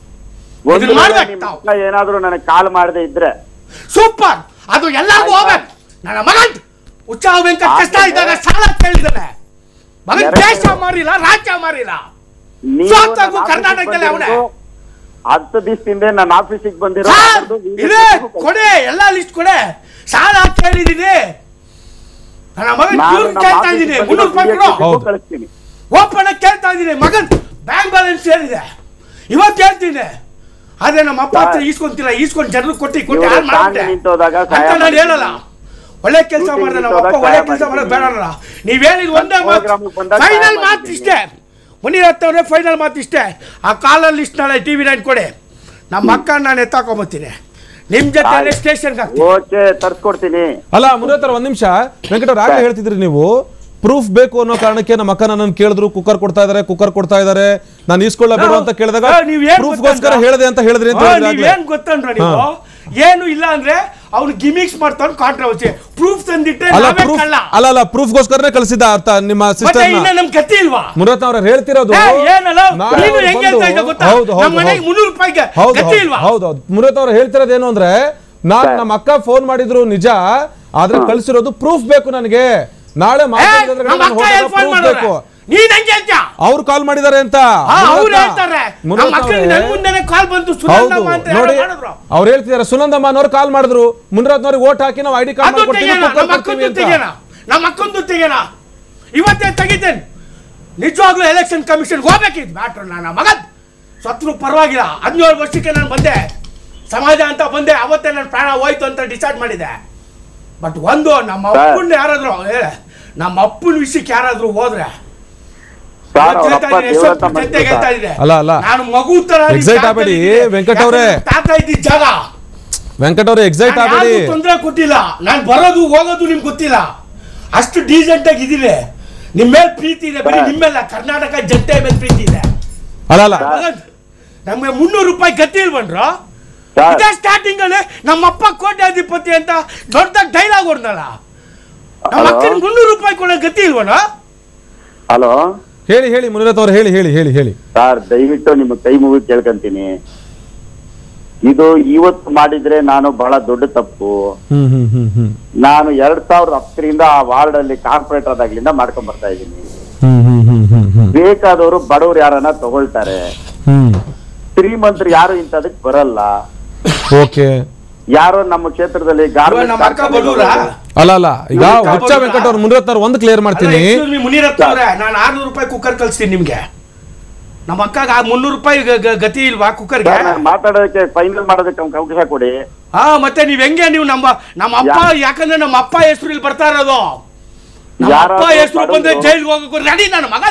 ಒಂದು ಇದನ್ನ ವೇಳೆ ಮಾಡ್ಬೇಕು ನಿಮ್ಮ ತಾವು. ಅಕ್ಕ ಏನಾದ್ರೂ ನನಗೆ ಕಾಲ್ ಮಾಡದೆ ಇದ್ರೆ ಸೂಪರ್ ಅದು ಎಲ್ಲರಿಗೂ ಆಯ್ತಾ? ಹೋಗ್ಬೇಕು ನನ್ನ ಮಗನ್ ಉಚ್ಚ ವೆಂಕಟ ಕಷ್ಟ ಆದ್ರೆ- ಇದ್ದಾಗ ಸಾಲ ಕೇಳಿದಾನೆ ಮಗನ್ ಎರಡು- ದೇಶ ಮಾರಿಲ್ಲ ರಾಜ್ಯ ಮಾರಿಲ್ಲ ನೀವು ಸೋತಾಗೂ ನನ್ನ ಕರ್ನಾಟಕದಲ್ಲಿ ಆಫೀಸಿಗೆ ಅವನೇ. ಬಂದಿರೋದು ಹತ್ತು ದಿವಸದಿಂದ ನನ್ನ ಆಫೀಸಿಗೆ ಬಂದಿರೋ ಸರ್ ಅದರದ್ದು video ಇದೆ clip ಕೊಡೆ ಎಲ್ಲ ಲಿಸ್ಟ್ ಕೊಡೆ ಸಾಲ ಕೇಳಿದೀನಿ ನನ್ನ ಮಗನ್ ನಾನು ಇವ್ರು ನಮ್ಮ ಕೇಳ್ತಾ ಆಫೀಸಿಗೆ ಇದ್ದೀನಿ ಬಂದಿರೋ ಮುನ್ನೂರು ರೂಪಾಯಿ video ಕೊಡು clip ಹೌದು. ಕಳಿಸ್ತೀನಿ ಓಪನ್ ಆಗಿ ಕೇಳ್ತಾ ಇದ್ದೀನಿ ಮಗನ್ ಬ್ಯಾಂಕ್ ಬ್ಯಾಲೆನ್ಸ್ ಏನಿದೆ ಇವತ್ತು ಹೇಳ್ತೀನಿ ಆದ್ರೆ ನಮ್ಮ ಅಪ್ಪ ಹತ್ರ ಸರ್. ಈಸ್ಕೊಂತಿಲ್ಲ ಈಸ್ಕೊಂಡು ಜನರು ಕೊಟ್ಟಿ ಕೊಟ್ಟು ಇವ್ರು ಹಾಳು ಮಾಡ್ಬಿಟ್ಟೆ ಸಾಂಗ್ ನಿಂತೋದಾಗ ಅಂತ ಸಹಾಯ ನಾನು ಮಾಡಿದ್ದೀನಿ. ಹೇಳಲ್ಲ ಒಳ್ಳೆ ಕೆಲಸ Shooting ಮಾಡಿದೆ ನಮ್ಮ ನಿಂತೋದಾಗ ಅಪ್ಪ ಒಳ್ಳೆ ಸಹಾಯ ಕೆಲಸ ಮಾಡೋದು ಬೇಡ ಮಾಡಿದ್ದೀನಿ. ಅನ್ನಲ್ಲ. ನೀವ್ ಹೇಳಿದ್ ಒಂದೇ ನನ್ನ ಮಾತು programಗೆ ಬಂದಾಗ ಫೈನಲ್ ಸಹಾಯ ಮಾತು ಮಾಡಿದ್ದೀನಿ. ಇಷ್ಟೇ ಮುನಿರತ್ನವ್ರೆ ಫೈನಲ್ ಮಾತು ಇಷ್ಟೇ ಆ ಕಾಲಲ್ಲಿ ಲಿಸ್ಟ್ ನಾಳೆ ಟಿವಿ ನೈನ್ ಕೊಡಿ ನಮ್ಮ ಅಕ್ಕ ನಾನು ಎತ್ತಾಕೊಂಬತ್ತೀನಿ ನಿಮ್ ಜೊತೆ ಆಯ್ತು. ಸ್ಟೇಷನ್ಗೆ ಹಾಕ್ತೀನಿ ಓಕೆ ತರ್ಸ್ಕೊಡ್ತೀನಿ ಅಲ್ಲ ಮುನಿರತ್ನ ಒಂದ್ ನಿಮಿಷ ವೆಂಕಟ ಅವ್ರು ಆಗ್ಲೇ ಹೇಳ್ತಿದ್ರಿ ನೀವು ಪ್ರೂಫ್ ಬೇಕು ಅನ್ನೋ ಕಾರಣಕ್ಕೆ ನಮ್ಮ ಅಕ್ಕ ನನ್ನ ಕೇಳಿದ್ರು ಕುಕ್ಕರ್ ಕೊಡ್ತಾ ಇದಾರೆ ಕುಕ್ಕರ್ ಕೊಡ್ತಾ ಇದಾರೆ ನಾನು ಈಸ್ಕೊಳ್ಳಬೇಡ ಅಂತ ಕೇಳಿದಾಗ ಆ, ನೀವ್ ಏನ್ ಪ್ರೂಫ್ಗೋಸ್ಕರ ಗೊತ್ತಂದ್ರ? ಹೇಳಿದೆ ಅಂತ ಹೇಳಿದ್ರಿ ಅಂತ ಆ, ಹೇಳಿದ್ರಿ ಆಗ್ಲೇ. ನೀವೇನ್ ಗೊತ್ತಂದ್ರ ನೀವು ಏನು ಇಲ್ಲ ಅಂದ್ರೆ ಅವ್ನು ಗಿಮಿಕ್ಸ್ ಮಾಡ್ತಾನೆ ಕಾಂಟ್ರವರ್ಸಿ ಪ್ರೂಫ್ ತಂದಿಟ್ಟೆ ಅಲ್ಲ ನಾವೇ ಪ್ರೂಫ್ ಕಳ್ಳ ಅಲ್ಲ ಅಲ್ಲ ಪ್ರೂಫ್ಗೋಸ್ಕರನೇ ಕಳಿಸಿದ್ದ ಅರ್ಥ ನಿಮ್ಮ ಮತ್ತೆ ಸಿಸ್ಟರ್ ಇನ್ನ ನಮ್ ಗತಿ ಇಲ್ವಾ ಮುನಿರತ್ನ ಅವ್ರು ಹೇಳ್ತಿರೋದು ಏ, ಏನಲ್ಲ ನಾಳೆ ನೀನು ಅವ್ರು ಹೆಂಗ್ ಬಂದು- ಹೇಳ್ತಾ ಇದ್ದ ಗೊತ್ತಾ ಹೌದು, ಹೌದು, ನಮ್ಮ ಮನೆಗೆ ಹೌದು. ಮುನ್ನೂರು ರೂಪಾಯಿಗೆ ಹೌದು ಗತಿ ಇಲ್ವಾ ಹೌದು ಹೌದು ಮುನಿರತ್ನ ಅವ್ರು ಹೇಳ್ತಿರೋದು ಏನು ಅಂದ್ರೆ ನಾನ್ ಸರ್. ನಮ್ಮ ಅಕ್ಕ ಫೋನ್ ಮಾಡಿದ್ರು ನಿಜ ಆದ್ರೆ ಕಳ್ಸಿರೋದು ಪ್ರೂಫ್ ಬೇಕು ನನಗೆ ನಾಳೆ ಏ, ಮಾತಾಡಿದ್ರೆ ನಮ್ಮ ಅಕ್ಕ ಎಲ್ಲಿ ಫೋನ್ ಪ್ರೂಫ್ ಮಾಡೋರೆ ಬೇಕು ನೀನ್ ಹೆಂಗ್ ಹೇಳ್ತೀಯ ಅವ್ರು ಕಾಲ್ ಮಾಡಿದ್ದಾರೆ ಅಂತ ಅವ್ರು ಮುನಿರತ್ನ- ಹೇಳ್ತಾರೆ ನಮ್ಮ ಮುನಿರತ್ನ ಅಕ್ಕನಿಗೆ ಅವ್ರೆ- ನನ್ ಮುಂದೆನೆ ಕಾಲ್ ಬಂತು ಹೌದು ಸುನಂದಮ್ಮ ಅಂತ ಯಾರೋ ನೋಡಿ ಮಾಡಿದ್ರು ಅವ್ರು ಹೇಳ್ತಿದ್ದಾರೆ ಸುನಂದಮ್ಮ ಅನ್ನೋರು ಕಾಲ್ ಮಾಡಿದ್ರು ಮುನಿರತ್ನವ್ರಿಗೆ ಓಟ್ ಹಾಕಿ ನಾವು ಐಡಿ ಕಾರ್ಡ್ ಅದು ಮಾಡ್ಕೊಡ್ತೀವಿ ತೆಗೆಯೋಣ ಕುಕ್ಕರ್ ನಮ್ಮ ಕೊಡ್ತೀವಿ ಅಕ್ಕಂದು ಅಂತ ತೆಗೆಯೋಣ ನಮ್ಮ ಅಕ್ಕಂದು ತೆಗೆಯೋಣ ಇವತ್ತೇ ತೆಗಿತೇನೆ ನಿಜವಾಗ್ಲೂ ಎಲೆಕ್ಷನ್ ಕಮಿಷನ್ ಹೋಗ್ಬೇಕಿತ್ತು ಮ್ಯಾಟ್ರ್ ನನ್ನ ಮಗನ್ ಸತ್ರು ಪರವಾಗಿಲ್ಲ ಹದಿನೇಳು ವರ್ಷಕ್ಕೆ ನಾನು ಬಂದೆ ಸಮಾಜ ಅಂತ ಬಂದೆ ಅವತ್ತೇ ನನ್ನ ಪ್ರಾಣ ಹೋಯ್ತು ಅಂತ ಡಿಸೈಡ್ ಮಾಡಿದೆ ಬಟ್ ಒಂದು ನಮ್ಮ ಸರ್. ಅಪ್ಪನ ಯಾರಾದ್ರು ಹೇಳ ನಮ್ಮ ಅಪ್ಪನ ವಿಷಯಕ್ಕೆ ಯಾರಾದ್ರೂ ಹೋದ್ರೆ ಸರ್ ಇವತ್ತು ಅವ್ರ ಹೇಳ್ತಾ ಅಪ್ಪ ಇದ್ದೀನಿ, ದೇವ್ರ ಎಷ್ಟೊತ್ತು ಹತ್ರ ಜನತೆಗೆ ಹೇಳ್ತಾ ಇದ್ದೀನಿ. ಅಲ್ಲ, ಅಲ್ಲ. ನಾನು ಮಗು ತರ ಈ Excite ಜಾಗದಲ್ಲಿ ಆಗ್ಬೇಡಿ, ಇದ್ದೀನಿ. ವೆಂಕಟ್ ಅವ್ರೆ. ಯಾಕಂದ್ರೆ ತಾತ ಇದ್ದಿದ್ದ ಜಾಗ ವೆಂಕಟ್ ಅವ್ರೆ ಎಕ್ಸೈಟ್ ಆಗಬೇಡಿ ತೊಂದರೆ ಕೊಟ್ಟಿಲ್ಲ ನಾನು ಬರೋದು ಹೋಗೋದು ನಿಮ್ಗೆ ಗೊತ್ತಿಲ್ಲ ಅಷ್ಟು ಡೀಸೆಂಟ್ ಆಗಿ ಇದೀನಿ ನಿಮ್ಮ ಮೇಲೆ ಪ್ರೀತಿ ಇದೆ ಬರೀ ನಿಮ್ಮೆಲ್ಲ ಕರ್ನಾಟಕ ಜನತೆ ಮೇಲೆ ಪ್ರೀತಿ ಇದೆ ಅಲ್ಲ ಅಲ್ಲ ಮಗನ್, ನಮ್ಗೆ ಮುನ್ನೂರು ರೂಪಾಯಿ ಗತಿ ಇಲ್ವನ್ರು ಸರ್. ಇದೇ ಸ್ಟಾರ್ಟಿಂಗ್ ಅಲ್ಲಿ ನಮ್ಮಪ್ಪ ಕೋಟ್ಯಾಧಿಪತಿ ಅಂತ ದೊಡ್ಡ ಡೈಲಾಗ್ ಹೊಡ್ದಲ್ಲ ನಮ್ಮ ಹಲೋ? ಅಕ್ಕನ ಮುನ್ನೂರು ರೂಪಾಯಿ ಕೊಡೋ ಗತಿ ಇಲ್ವನ ಹಲೋ ಹೇಳಿ ಹೇಳಿ ಮುನಿರತ್ನ ಅವ್ರು ಹೇಳಿ ಹೇಳಿ ಹೇಳಿ ಹೇಳಿ ಸರ್ ದಯವಿಟ್ಟು ನಿಮ್ಮ ಕೈ ಮುಗಿ ಕೇಳ್ಕೊಂತೀನಿ ಇದು ಇವತ್ತು ಮಾಡಿದ್ರೆ ನಾನು ಬಹಳ ದೊಡ್ಡ ತಪ್ಪು ಹ್ಮ್ ಹ್ಮ್ ಹ್ಮ್ ಹ್ಮ್ ನಾನು ಎರಡ್ ಸಾವಿರದ ಹತ್ತರಿಂದ ಆ ವಾರ್ಡ್ ಅಲ್ಲಿ ಕಾರ್ಪೊರೇಟರ್ ಆದಾಗ್ಲಿಂದ ಮಾಡ್ಕೊಂಡ್ ಬರ್ತಾ ಇದ್ದೀನಿ ಹ್ಮ್ ಹ್ಮ್ ಹ್ಮ್ ಹ್ಮ್ ಹ್ಮ್ ಬೇಕಾದವರು ಬಡವರು ಯಾರನ್ನ ತಗೊಳ್ತಾರೆ ಹ್ಮ್ ಶ್ರೀಮಂತರು ಯಾರು ಇಂಥದಕ್ ಬರಲ್ಲ ಓಕೆ ಯಾರೋ ನಮ್ಮ ಕ್ಷೇತ್ರದಲ್ಲಿ garment ನಮ್ಮ ಅಕ್ಕ ಕಾರ್ಖಾನೆ ಬಡವ್ರಾ? ಅಲ್ಲ ಅಲ್ಲ ಈಗ ಇವ್ರು ಹುಚ್ಚ ಕಾಪಾಡ್ದ? ವೆಂಕಟ ಅವ್ರು ಮುನಿರತ್ನ ಅವ್ರು ಒಂದು ಕ್ಲಿಯರ್ ಮಾಡ್ತೀನಿ ಮುನಿರತ್ನ ಅವ್ರೆ ನಾನು ಆರ್ನೂರು ರೂಪಾಯಿ ಕುಕ್ಕರ್ ಕಳ್ಸ್ತೀನಿ ನಿಮ್ಗೆ ನಮ್ಮ ಅಕ್ಕಗ ಆ ಮುನ್ನೂರು ರೂಪಾಯಿ ಗ- ಗ- ಗತಿ ಇಲ್ವಾ ಕುಕ್ಕರ್ಗೆ ಸರ್, ನಾನ್ ಮಾತಾಡೋದಕ್ಕೆ ಫೈನಲ್ ಮಾಡೋದಕ್ಕೆ ಅವ್ನಿಗೆ ಅವಕಾಶ ಕೊಡಿ ಹಾ ಮತ್ತೆ ನೀವ್ ಹೆಂಗೆ ನೀವು ನಮ್ಮ ನಮ್ಮ ಅಪ್ಪ ಯಾಕಂದ್ರೆ ನಮ್ಮ ಅಪ್ಪ ಹೆಸರು ಇಲ್ಲಿ ಬರ್ತಾ ಇರೋದು ನಮ್ಮ ಅಪ್ಪ ಯಾರಾದ್ರೂ ಹೆಸರು ಬಂದ್ರೆ ಬಡವ್ರು- ಜೈಲ್ಗೆ ಹೋಗಕ್ಕೆ ರೆಡಿ ನನ್ನ ಮಗ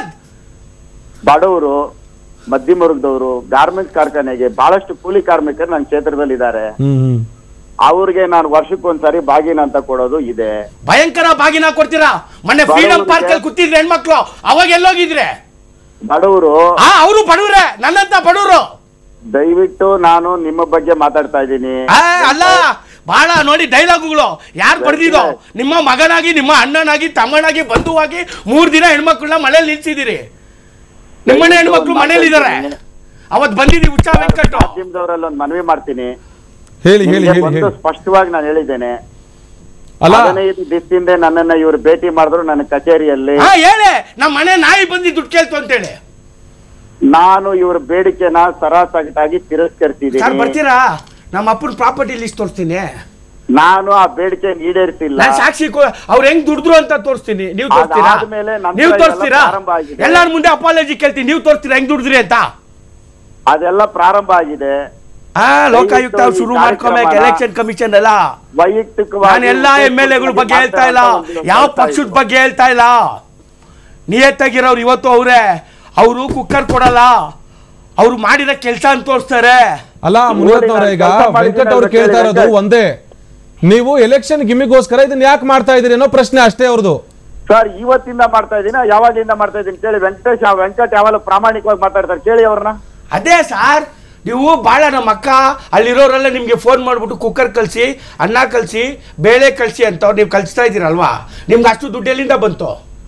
ಬಡವರು ಮಧ್ಯಮ ವರ್ಗದವರು ಗಾರ್ಮೆಂಟ್ಸ್ ಕಾರ್ಖಾನೆಗೆ ಬಹಳಷ್ಟು ಕೂಲಿ ಕಾರ್ಮಿಕರು ನನ್ನ ಕ್ಷೇತ್ರದಲ್ಲಿ ಇದ್ದಾರೆ ಹ್ಮ್ ಹ್ಮ್ ಅವ್ರಿಗೆ ನಾನು ವರ್ಷಕ್ಕೊಂದ್ಸರಿ ಬಾಗಿನ ಅಂತ ಕೊಡೋದು ಇದೆ ಭಯಂಕರ ಬಾಗಿನ ಕೊಡ್ತೀರಾ ಮೊನ್ನೆ ಫ್ರೀಡಂ ಬಡವ್ರಿಗೆ- ಪಾರ್ಕ್ ಅಲ್ಲಿ ಕೂತಿದ್ರೆ ಹೆಣ್ಮಕ್ಳು ಅವಾಗ ಎಲ್ಲೋಗಿದ್ರೆ ಬಡವರು ಆ ಅವರು ಬಡವ್ರೆ ನನ್ನಂತ ಬಡವರು ದಯವಿಟ್ಟು ನಾನು ನಿಮ್ಮ ಬಗ್ಗೆ ಮಾತಾಡ್ತಾ ಇದ್ದೀನಿ ಆ, ಅಲ್ಲ ಬಹಳ ನೋಡಿ ಡೈಲಾಗುಗಳು ಯಾರು ಬಡ್ದಿದೋ ನಿಮ್ಮ ಮಗನಾಗಿ ನಿಮ್ಮ ಅಣ್ಣನಾಗಿ ತಮ್ಮನಾಗಿ ಬಂಧುವಾಗಿ ಮೂರ್ ದಿನ ಹೆಣ್ಮಕ್ಳನ್ನ ಮನೇಲಿ ನಿಲ್ಸಿದಿರಿ ನಿಮ್ಮನೆ ಹೆಣ್ಮಕ್ಳು ಮನೇಲಿ ಇದಾರೆ ಅವತ್ ಬಂದಿದ್ದೀವಿ ಹುಚ್ಚ ವೆಂಕಟ್ ಮಾಧ್ಯಮದವರಲ್ಲಿ ಒಂದು ಮನವಿ ಮಾಡ್ತೀನಿ ಹೇಳಿ ಹೇಳಿ ನಿಮ್ಗೆ ಹೇಳಿ ಒಂದು ಹೇಳಿ ಸ್ಪಷ್ಟವಾಗಿ ನಾನು ಹೇಳಿದ್ದೇನೆ ಅಲ್ಲ ಹದಿನೈದು ದಿವಸದಿಂದ ನನ್ನನ್ನ ಇವರು ಭೇಟಿ ಮಾಡಿದ್ರು ನನ್ನ ಕಚೇರಿಯಲ್ಲಿ ಹಾ ಹೇಳಿ ನಮ್ಮ ಮನೆ ನಾಯಿ ಬಂದು ದುಡ್ಡು ಕೇಳ್ತು ಅಂತೇಳಿ ನಾನು ಇವ್ರ ಬೇಡಿಕೆನ ಸರಾಸಗಟಾಗಿ ಸರ್ ತಿರಸ್ಕರಿಸಿದ್ದೀನಿ ಬರ್ತೀರಾ ನಮ್ಮ ಅಪ್ಪನ ಪ್ರಾಪರ್ಟಿ ಲಿಸ್ಟ್ ತೋರಿಸ್ತೀನಿ ನಾನು ಆ ಬೇಡಿಕೆ ಈಡೇರಿಸಿಲ್ಲ ನಾನು ಸಾಕ್ಷಿ ಅವ್ರು ಹೆಂಗ್ ದುಡಿದ್ರು ಅಂತ ತೋರಿಸ್ತೀನಿ ನೀವು ತೋರಿಸ್ತೀರಾ ಅದಾದ್ಮೇಲೆ ನಂತರ ನೀವು ಇದೆಲ್ಲ ತೋರಿಸ್ತೀರಾ ಪ್ರಾರಂಭ ಆಗಿದೆ. ಎಲ್ಲಾರ ಮುಂದೆ ಅಪಾಲಜಿ ಕೇಳ್ತೀನಿ ನೀವು ತೋರಿಸ್ತೀರಾ ಹೆಂಗ್ ದುಡಿದ್ರಿ ಅಂತ ಅದೆಲ್ಲ ಪ್ರಾರಂಭ ಆಗಿದೆ ಆ ಲೋಕಾಯುಕ್ತ ದಯವಿಟ್ಟು ಈ ಶುರು ಮಾಡ್ಕೊಬೇಕು ಕಾರ್ಯಕ್ರಮನ ಎಲೆಕ್ಷನ್ ಕಮಿಷನ್ ಎಲ್ಲ ವೈಯಕ್ತಿಕವಾಗಿ ನಾನು ಎಲ್ಲಾ ಎಮ್ ಎಲ್ ಎಗಳ ಬಗ್ಗೆ ಹೇಳ್ತಾ ಇಲ್ಲ ಯಾವ ಪಕ್ಷದ ಬಗ್ಗೆ ಹೇಳ್ತಾ ಇಲ್ಲ ನಿಯತ್ತಾಗಿರೋರು ಇವತ್ತು ಅವರೇ ಅವರು ಕುಕ್ಕರ್ ಕೊಡಲ್ಲ ಅವ್ರು ಮಾಡಿದ ಕೆಲಸ ಅಂತ ತೋರಿಸ್ತಾರೆ ಅಲ್ಲ ಮುನಿರತ್ನ ಅವ್ರೆ ಈಗ ನಾನು ಕೆಲಸ ಮಾಡಿದ್ದೀನಿ ವೆಂಕಟ್ ಅವ್ರು ಅಂತ ಕೇಳ್ತಾ ಇರೋದು ಹೇಳಿ. ಒಂದೇ ನೀವು ಎಲೆಕ್ಷನ್ ಗಿಮ್ಮಿಗೋಸ್ಕರ ಇದನ್ನ ಯಾಕೆ ಮಾಡ್ತಾ ಇದೀರಿ ಅನ್ನೋ ಪ್ರಶ್ನೆ ಅಷ್ಟೇ ಅವ್ರದ್ದು ಸರ್ ಇವತ್ತಿಂದ ಮಾಡ್ತಾ ಇದ್ದೀನ ಯಾವಾಗಿಂದ ಮಾಡ್ತಾ ಇದ್ದೀನಿ ಕೇಳಿ ವೆಂಕಟೇಶ್ ಆ ವೆಂಕಟ್ ಯಾವಾಗ ಪ್ರಾಮಾಣಿಕವಾಗಿ ಮಾತಾಡ್ತಾರೆ ಕೇಳಿ ಅವ್ರನ್ನ ಅದೇ ಸಾರ್ ನೀವು ಭಾಳ ನಮ್ಮ ಅಕ್ಕ ಅಲ್ಲಿರೋರೆಲ್ಲ ನಿಮಗೆ ಫೋನ್ ಮಾಡಿಬಿಟ್ಟು ಕುಕ್ಕರ್ ಕಳಿಸಿ ಅನ್ನ ಕಳಿಸಿ ಬೇಳೆ ಕಳಿಸಿ ಅಂತ ನೀವು ಕಳಿಸ್ತಾ ಇದ್ದೀರಲ್ವಾ ನಿಮ್ಗೆ ಅಷ್ಟು ದುಡ್ಡು ಎಲ್ಲಿಂದ ಬಂತು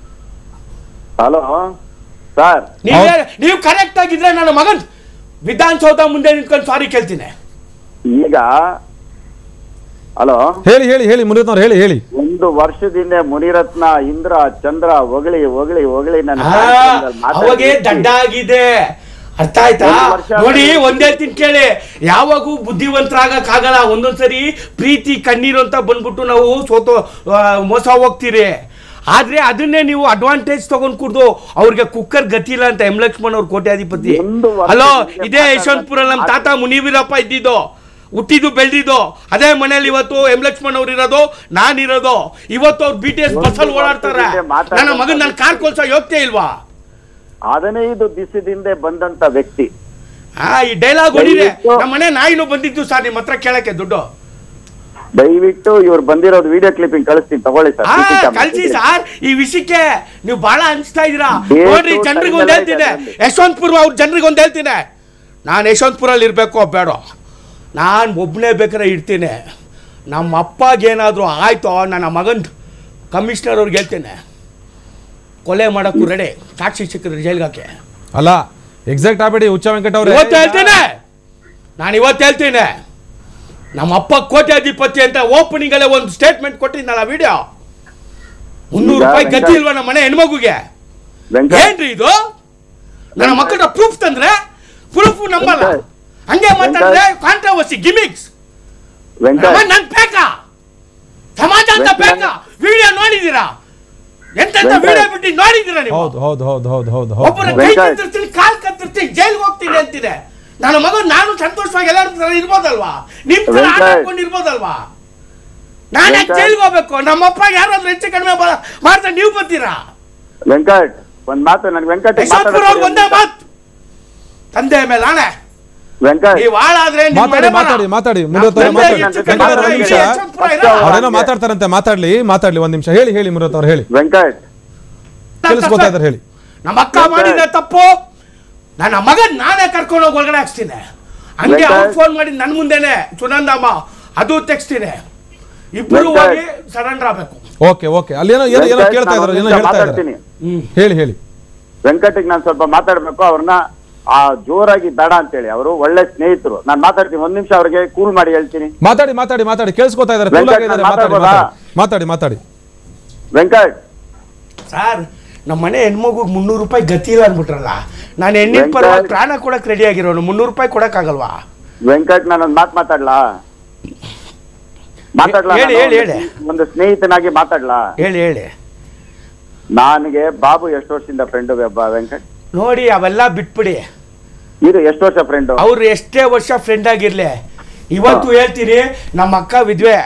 ಹಲೋ ಸರ್ ನೀವೇ ನೀವು ಕರೆಕ್ಟ್ ಆಗಿದ್ರೆ ನನ್ನ ಮಗನ್ ವಿಧಾನಸೌಧ ಮುಂದೆ ನಿಂತ್ಕೊಂಡು ಸಾರಿ ಕೇಳ್ತೀನಿ ಈಗ ಹಲೋ ಹೇಳಿ ಹೇಳಿ ಹೇಳಿ ಮುನಿರತ್ನ ಅವ್ರು ಹೇಳಿ ಹೇಳಿ ಒಂದು ವರ್ಷದಿಂದ ಮುನಿರತ್ನ ಇಂದ್ರ ಚಂದ್ರ ಹೊಗಳಿ ಹೊಗಳಿ ಹೊಗಳಿ ನನ್ನ ಆ, ಕಾರ್ಯಕ್ರಮದಲ್ಲಿ ಮಾತಾಡಿ ಅವಾಗೇ ದಡ್ಡ ಆಗಿದೆ ಅರ್ಥ ಆಯ್ತಾ ಒಂದು ವರ್ಷ ನೋಡಿ ಆದ್ಮೇಲೆ- ಒಂದ್ ಹೇಳ್ತೀನಿ ಕೇಳಿ ಯಾವಾಗೂ ಬುದ್ಧಿವಂತರಾಗಕ್ಕಾಗಲ್ಲ ಒಂದೊಂದ್ಸರಿ ಪ್ರೀತಿ ಕಣ್ಣೀರು ಅಂತ ಬಂದ್ಬಿಟ್ಟು ನಾವು ಸೋತು ಆ, ಮೋಸ ಹೋಗ್ತೀರಿ ಆದ್ರೆ ಅದನ್ನೇ ನೀವು ಅಡ್ವಾಂಟೇಜ್ ತಗೊಂಡ್ ಕುಡ್ದು ಅವ್ರಿಗೆ ಕುಕ್ಕರ್ ಗತಿ ಇಲ್ಲ ಅಂತ ಎಂ ಲಕ್ಷ್ಮಣ್ ಅವ್ರ ಕೋಟ್ಯಾಧಿಪತಿ ಒಂದು ವರ್ಷ ಹಲೋ ಹಿಂದೆ ಇದೇ ಮಾತಾಡ- ಯಶವಂತಪುರ ನಮ್ಮ ತಾತ ಮುನಿವೀರಪ್ಪ ಇದ್ದಿದ್ದು ಹುಟ್ಟಿದ್ದು ಬೆಳೆದಿದ್ದು ಅದೇ ಮನೇಲಿ ಇವತ್ತು ಎಂ ಲಕ್ಷ್ಮಣ್ ಅವ್ರು ಇರೋದು ನಾನ್ ಇರೋದು ಇವತ್ತು ಅವ್ರು ಬಿ ಟಿ ಎಸ್ ಬಸ್ಸಲ್ಲಿ ಒಂದು ಓಡಾಡ್ತಾರೆ ವರ್ಷದ ಹಿಂದೆ ಮಾತಾಡ- ನನ್ನ ಮಗನ್ ನನ್ನ ಕಾರ್ ಕೊಲ್ಸೋ ಯೋಗ್ಯತೆ ಇಲ್ವಾ ಹದಿನೈದು ದಿವಸದಿಂದ ಬಂದಂತ ವ್ಯಕ್ತಿ ಆ ಈ ಡೈಲಾಗ್ ಹೊಡಿದೆ ದಯವಿಟ್ಟು- ನಮ್ಮ ಮನೆ ನಾಯಿನೂ ಬಂದಿದ್ದು ಸರ್ ನಿಮ್ಮ ಹತ್ರ ಕೇಳಕ್ಕೆ ದುಡ್ಡು ದಯವಿಟ್ಟು ಇವ್ರು ಬಂದಿರೋದು ವಿಡಿಯೋ ಕ್ಲಿಪ್ಪಿಂಗ್ ಕಳಿಸ್ತೀನಿ ತಗೊಳ್ಳಿ ಸರ್ ಆ CC camera. ಕಳ್ಸಿ ಸರ್ ಈ ವಿಷಯಕ್ಕೆ ನೀವು ಬಹಳ ಅನ್ಸ್ತಾ ಇದೀರಾ ಡೇಟು, ನೋಡ್ರಿ ಜನರಿಗೆ ಒಂದ್ time ಹೇಳ್ತೀನಿ ಎಲ್ಲ ಇದೆ ಯಶವಂತಪುರ ಅವ್ರ ಜನರಿಗೆ ಒಂದ್ ಹೇಳ್ತೀನಿ ನಾನು ಯಶವಂತಪುರಲ್ಲಿ ಇರ್ಬೇಕು ಬೇಡ ನಾನು ಒಬ್ಬನೇ ಬೇಕಾದ್ರೆ ಇರ್ತೀನಿ ನಮ್ಮ ಅಪ್ಪಗೇನಾದರೂ ಆಯ್ತೋ ನನ್ನ ಮಗನ್ ಕಮಿಷನರ್ ಅವ್ರಿಗೆ ಹೇಳ್ತೇನೆ ಕೊಲೆ ಮಾಡಕ್ಕೂ ರೆಡಿ ಸಾಕ್ಷಿ ಸಿಕ್ಕಿದ್ರೆ ಜೈಲ್ಗಾಕೆ ಅಲ್ಲ ಎಕ್ಸಾಕ್ಟ್ ಆಗ್ಬೇಡಿ ಹುಚ್ಚ ವೆಂಕಟ ಅವ್ರೆ ಇವತ್ತು ಹೇಳ್ತೇನೆ ನಾನು ಇವತ್ತು ಹೇಳ್ತೀನಿ ನಮ್ಮ ಅಪ್ಪ ಕೋಟ್ಯಾಧಿಪತಿ ಅಂತ ಓಪನಿಂಗ್ ಅಲ್ಲೇ ಒಂದು ಸ್ಟೇಟ್ಮೆಂಟ್ ಕೊಟ್ಟಿದ್ನಲ್ಲ ವಿಡಿಯೋ ಮುನ್ನೂರು ಈಗ ರೂಪಾಯಿ ಗತಿ ವೆಂಕಟ್- ಇಲ್ವಾ ನಮ್ಮ ಮನೆ ಹೆಣ್ಮಗುಗೆ ವೆಂಕಟ್ ಏನ್ರಿ ಇದು ನನ್ನ ಮಕ್ಕಳ ಪ್ರೂಫ್ ತಂದ್ರೆ ಪ್ರೂಫ್ ನಂಬಲ್ಲ ವೆಂಕಟ್. ಹಂಗೆ ಮಾತಾಡಿದ್ರೆ ಕಾಂಟ್ರವರ್ಸಿ ಗಿಮಿಕ್ಸ್ ವೆಂಕಟ್ ನನ್ ಬೇಕಾ ಸಮಾಜ ಅಂತ ವೆಂಕಟ್. ಬೇಕಾ ವಿಡಿಯೋ ನೋಡಿದೀರಾ ಎಂತೆಂತ ವೆಂಕಟ್. ವಿಡಿಯೋ ಬಿಟ್ಟು ನೋಡಿದೀರಾ ನೀವು ಹೌದು ಹೌದು ಹೌದು ಹೌದು ಹೌದು ಒಬ್ಬರ ಹೌದು ಕೈ ವೆಂಕಟ್. ಕತ್ತಿರ್ತೀನಿ ಕಾಲ್ ಕತ್ತಿರ್ತೀನಿ ಜೈಲ್ಗೆ ಹೋಗ್ತೀನಿ ಅಂತಿದೆ ನನ್ನ ಮಗ ನಾನು ಸಂತೋಷವಾಗಿ ಎಲ್ಲರ ತರ ಇರ್ಬೋದಲ್ವಾ ನಿಮ್ ತರ ಆಟ ವೆಂಕಟ್. ಆಡ್ಕೊಂಡು ಇರ್ಬೋದಲ್ವಾ ನಾನು ಯಾಕೆ ವೆಂಕಟ್. ಜೈಲ್ಗೆ ಹೋಗ್ಬೇಕು ನಮ್ಮಪ್ಪ ಯಾರಾದ್ರೂ ಹೆಚ್ಚು ಕಡಿಮೆ ಬ- ಮಾಡ್ತಾರೆ ನೀವು ಬರ್ತೀರಾ ವೆಂಕಟ್ ಒಂದ್ ಮಾತು ನನ್ಗೆ ವೆಂಕಟ್ ಯಶವಂತಪುರ ಅವ್ರಿಗೆ ಒಂದೇ ಮಾತು ತಂದೆ ಮೇಲೆ ಆಣೆ ವೆಂಕಟ್ ನೀವ್ ಹಾಳಾದ್ರೆ ನಿಮ್ ಮಾತಾಡಿ ಮನೆ ಬರ. ಮಾತಾಡಿ ಮಾತಾಡಿ ಮುನಿರತ್ನ ಅವ್ರೆ ನಮ್ದೇ ಮಾತಾಡಿ ಹೆಚ್ಚು ಕನ್ನಡ ವೆಂಕಟೇಶ್ವರ ಒಂದ್ ನಿಮಿಷ ಹೆಚ್ಚು ಪುರ ಇರಲ್ಲ. ಅವ್ರೇನೋ ಮಾತಾಡ್ತಾರಂತೆ ಮಾತಾಡ್ಲಿ ಮಾತಾಡ್ಲಿ ಒಂದ್ ನಿಮಿಷ ಹೇಳಿ ಹೇಳಿ ಮುನಿರತ್ನ ಅವ್ರು ಹೇಳಿ ವೆಂಕಟ್ ಕೇಳಿಸ್ಕೊತಾ ಇದಾರೆ ಹೇಳಿ ನಮ್ಮ ಅಕ್ಕ ಮಾಡಿದ ತಪ್ಪು ನನ್ನ ಮಗನ್ ನಾನೇ ಕರ್ಕೊಂಡು ಹೋಗಿ ಒಳಗಡೆ ಹಾಕ್ಸ್ತೀನಿ ಹಂಗೆ ವೆಂಕಟ್. ಅವ್ರು ಫೋನ್ ಮಾಡಿ ನನ್ನ ಮುಂದೆನೆ ಸುನಂದಮ್ಮ ಅದು ತೆಗ್ಸ್ತೀನಿ ಇಬ್ರು ವೆಂಕಟ್. ಹೋಗಿ ಸರೆಂಡರ್ ಆಗ್ಬೇಕು ಓಕೆ ಓಕೆ ಅಲ್ಲಿ ಏನೋ ಏನೋ ಏನೋ ವೆಂಕಟ್, ಕೇಳ್ತಾ ನಾನು ಇದಾರೆ ಒಂದ್ ಏನೋ ನಿಮಿಷ ಹೇಳ್ತಾ ಇದಾರೆ ಮಾತಾಡ್ತೀನಿ ಹ್ಮ್ ಹೇಳಿ ಹೇಳಿ ವೆಂಕಟಿಗೆ ನಾನು ಸ್ವಲ್ಪ ಮಾತಾಡ್ಬೇಕು ಅವ್ರನ್ನ ಆ ಜೋರಾಗಿ ಬೇಡ ಅಂತೇಳಿ ಅವರು ಒಳ್ಳೆ ಸ್ನೇಹಿತರು ನಾನು ಮಾತಾಡ್ತೀನಿ ಒಂದ್ ನಿಮಿಷ ಅವ್ರಿಗೆ ಕೂಲ್ ಮಾಡಿ ಹೇಳ್ತೀನಿ ಮಾತಾಡಿ ಮಾತಾಡಿ ಮಾತಾಡಿ ಕೇಳಿಸ್ಕೊತಾ ಇದಾರೆ ವೆಂಕಟ್, ಕೂಲಾಗಿ ಇದಾರೆ ನಾನು ಮಾತಾಡಿ ಮಾತಾಡ್ಬೋದಾ? ಮಾತಾಡಿ ಮಾತಾಡಿ ಮಾತಾಡಿ ವೆಂಕಟ್ ಸರ್ ನಮ್ಮ ಮನೆ ಹೆಣ್ಮಗುಗ್ ಮುನ್ನೂರು ರೂಪಾಯಿ ಗತಿ ಇಲ್ಲ ಅನ್ಬಿಟ್ರಲ್ಲ ನಾನು ಹೆಣ್ಣಿನ ವೆಂಕಟ್. ಪರವಾಗಿ ಪ್ರಾಣ ಕೊಡಕ್ ರೆಡಿ ಆಗಿರೋನು ಮುನ್ನೂರು ರೂಪಾಯಿ ಕೊಡಕ್ಕಾಗಲ್ವಾ ವೆಂಕಟ್ ನಾನು ಒಂದ್ ಮಾತು ಮಾತಾಡ್ಲಾ ಮಾತಾಡ್ಲಾ ಹೇಳಿ, ನಾನು? ಹೇಳಿ, ಹೇಳಿ. ಒಂದು ಸ್ನೇಹಿತನಾಗಿ ಮಾತಾಡ್ಲಾ ಹೇಳಿ ಹೇಳಿ ನನಗೆ ಬಾಬು ಎಷ್ಟು ವರ್ಷದಿಂದ ಫ್ರೆಂಡ್ ವೆಂಕಟ್ ನೋಡಿ ಅವೆಲ್ಲ ಬಿಟ್ಬಿಡಿ ಇದು ಎಷ್ಟು ವರ್ಷ ಫ್ರೆಂಡ್ ಅವ್ರು ಎಷ್ಟೇ ವರ್ಷ ಫ್ರೆಂಡ್ ಆಗಿರ್ಲಿ ಇವತ್ತು ಹೇಳ್ತೀನಿ ನಮ್ಮ ಅಕ್ಕ ವಿದ್ವೆ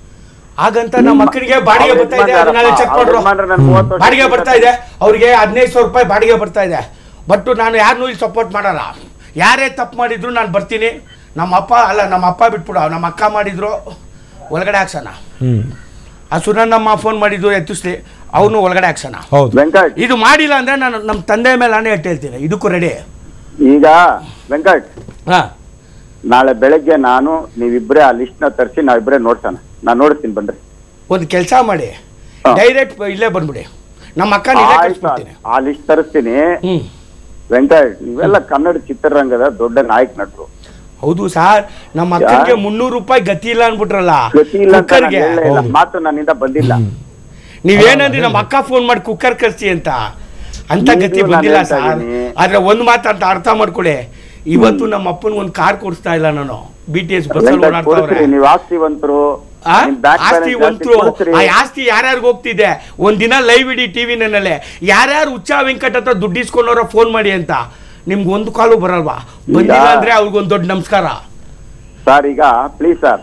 ಹಾಗಂತ ನಮ್ಮ ಮಕ್ಕಳಿಗೆ ಬಾಡಿಗೆ ಬರ್ತಾ ಇದೆ ಅದನ್ನೆಲ್ಲ ಚೆಕ್ ಮಾಡ್ರು ಬಾಡಿಗೆ ಬರ್ತಾ ಇದೆ ಅವ್ರಿಗೆ ಹದಿನೈದು ಸಾವಿರ ರೂಪಾಯಿ ಬಾಡಿಗೆ ಬರ್ತಾ ಇದೆ ಬಟ್ ನಾನು ಯಾರನ್ನೂ ಇಲ್ಲಿ ಸಪೋರ್ಟ್ ಮಾಡಲ್ಲ ಯಾರೇ ತಪ್ಪು ಮಾಡಿದ್ರು ನಾನು ಬರ್ತೀನಿ ನಮ್ಮ ಅಪ್ಪ ಅಲ್ಲ ನಮ್ಮ ಅಪ್ಪ ಬಿಟ್ಬಿಡು ನಮ್ಮ ಅಕ್ಕ ಮಾಡಿದ್ರು ಒಳಗಡೆ ಹಾಕ್ಸೋಣ ಹ್ಮ್ ಆ ಸುನಂದಮ್ಮ ಫೋನ್ ಮಾಡಿದ್ದು ಎತ್ತಿಸ್ಲಿ ಅವನು ಒಳಗಡೆ ಹಾಕ್ಸೋಣ ಹೌದು ವೆಂಕಟ್ ಇದು ಮಾಡಿಲ್ಲ ಅಂದ್ರೆ ನಾನು ನಮ್ಮ ತಂದೆ ಮೇಲೆ ನಾನೇ ಇಟ್ಟು ಹೇಳ್ತೀನಿ ಇದಕ್ಕೂ ರೆಡಿ ಈಗ ವೆಂಕಟ್ ಹಾಂ ನಾಳೆ ಬೆಳಗ್ಗೆ ನಾನು ನೀವಿಬ್ರೇ ಆ ಲಿಸ್ಟ್ ನ ತರಿಸಿ ನಾವಿಬ್ರೇ ನೋಡ್ಸೋಣ ನಾನು ನೋಡ್ತೀನಿ ಬನ್ರಿ ಒಂದು ಕೆಲಸ ಮಾಡಿ ಹಾ. ಡೈರೆಕ್ಟ್ ಇಲ್ಲೇ ಬಂದ್ಬಿಡಿ ನಮ್ಮ ಅಕ್ಕ ಇಲ್ಲೇ ಆಯ್ತು ಕಳ್ಸ್ಬಿಡ್ತೀನಿ ಆ ಲಿಸ್ಟ್ ತರಿಸ್ತೀನಿ ಹ್ಞೂ ವೆಂಕಟ್ ನೀವೆಲ್ಲ ಕನ್ನಡ ಚಿತ್ರರಂಗದ ದೊಡ್ಡ ನಾಯಕ ನಟರು ಹೌದು ಸರ್ ನಮ್ಮ ಅಕ್ಕನಿಗೆ ಮುನ್ನೂರು ರೂಪಾಯಿ ಗತಿ ಇಲ್ಲ ಅನ್ಬಿಟ್ರಲ್ಲ ಗತಿ ಇಲ್ಲ ಅಂತ ನಾನು ಕುಕ್ಕರ್ಗೆ ಹೇಳೇ ಇಲ್ಲ. ಮಾತು ನನ್ನಿಂದ ಬಂದಿಲ್ಲ ನೀವೇನಂದ್ರಿ ನಮ್ಮ ಅಕ್ಕ ಫೋನ್ ಮಾಡಿ ಕುಕ್ಕರ್ ಕರ್ಸಿ ಅಂತ ಅಂತ ನೀವು ಗತಿ ನಾನು ಬಂದಿಲ್ಲ ಹೇಳ್ತಾ ಸರ್ ಇದೀನಿ. ಆದ್ರೆ ಒಂದ್ ಮಾತು ಅಂತ ಅರ್ಥ ಮಾಡ್ಕೊಳ್ಳಿ ಇವತ್ತು ನಮ್ಮ ಅಪ್ಪನ ಒಂದು ಕಾರ್ ಕೊಡಿಸ್ತಾ ಇಲ್ಲ ನಾನು ಬಿ ಟಿ ಎಸ್ ಬಸ್ಸಲ್ಲಿ ವೆಂಕಟ್ ಓಡಾಡ್ತಾವ್ರೆ ಕೊಡಿಸ್ರಿ ನೀವು ಆಸ್ತಿವಂತರು ಆ? ನಿಮ್ back balance ಆಸ್ತಿ ಜಾಸ್ತಿ ಒಂತ್ರು ಕೊಡಿಸ್ರಿ. ಆ ಆಸ್ತಿ ಯಾರ್ಯಾರಿಗೆ ಹೋಗ್ತಿದೆ ಒಂದಿನ ಲೈವ್ ಇಡಿ ಟಿವಿ ನಲ್ಲೇ ಯಾರ್ಯಾರು ಹುಚ್ಚ ವೆಂಕಟ್ ಹತ್ರ ದುಡ್ಡು ಇಸ್ಕೊಂಡವ್ರ ಫೋನ್ ಮಾಡಿ ಅಂತ ನಿಮ್ಗೆ ಒಂದು ಕಾಲು ಬರಲ್ವಾ ಬಂದಿಲ್ಲ ಅಂದ್ರೆ ಅವ್ರಿಗೊಂದು ದೊಡ್ಡ ನಮಸ್ಕಾರ ಸರ್ ಈಗ ಪ್ಲೀಸ್ ಸರ್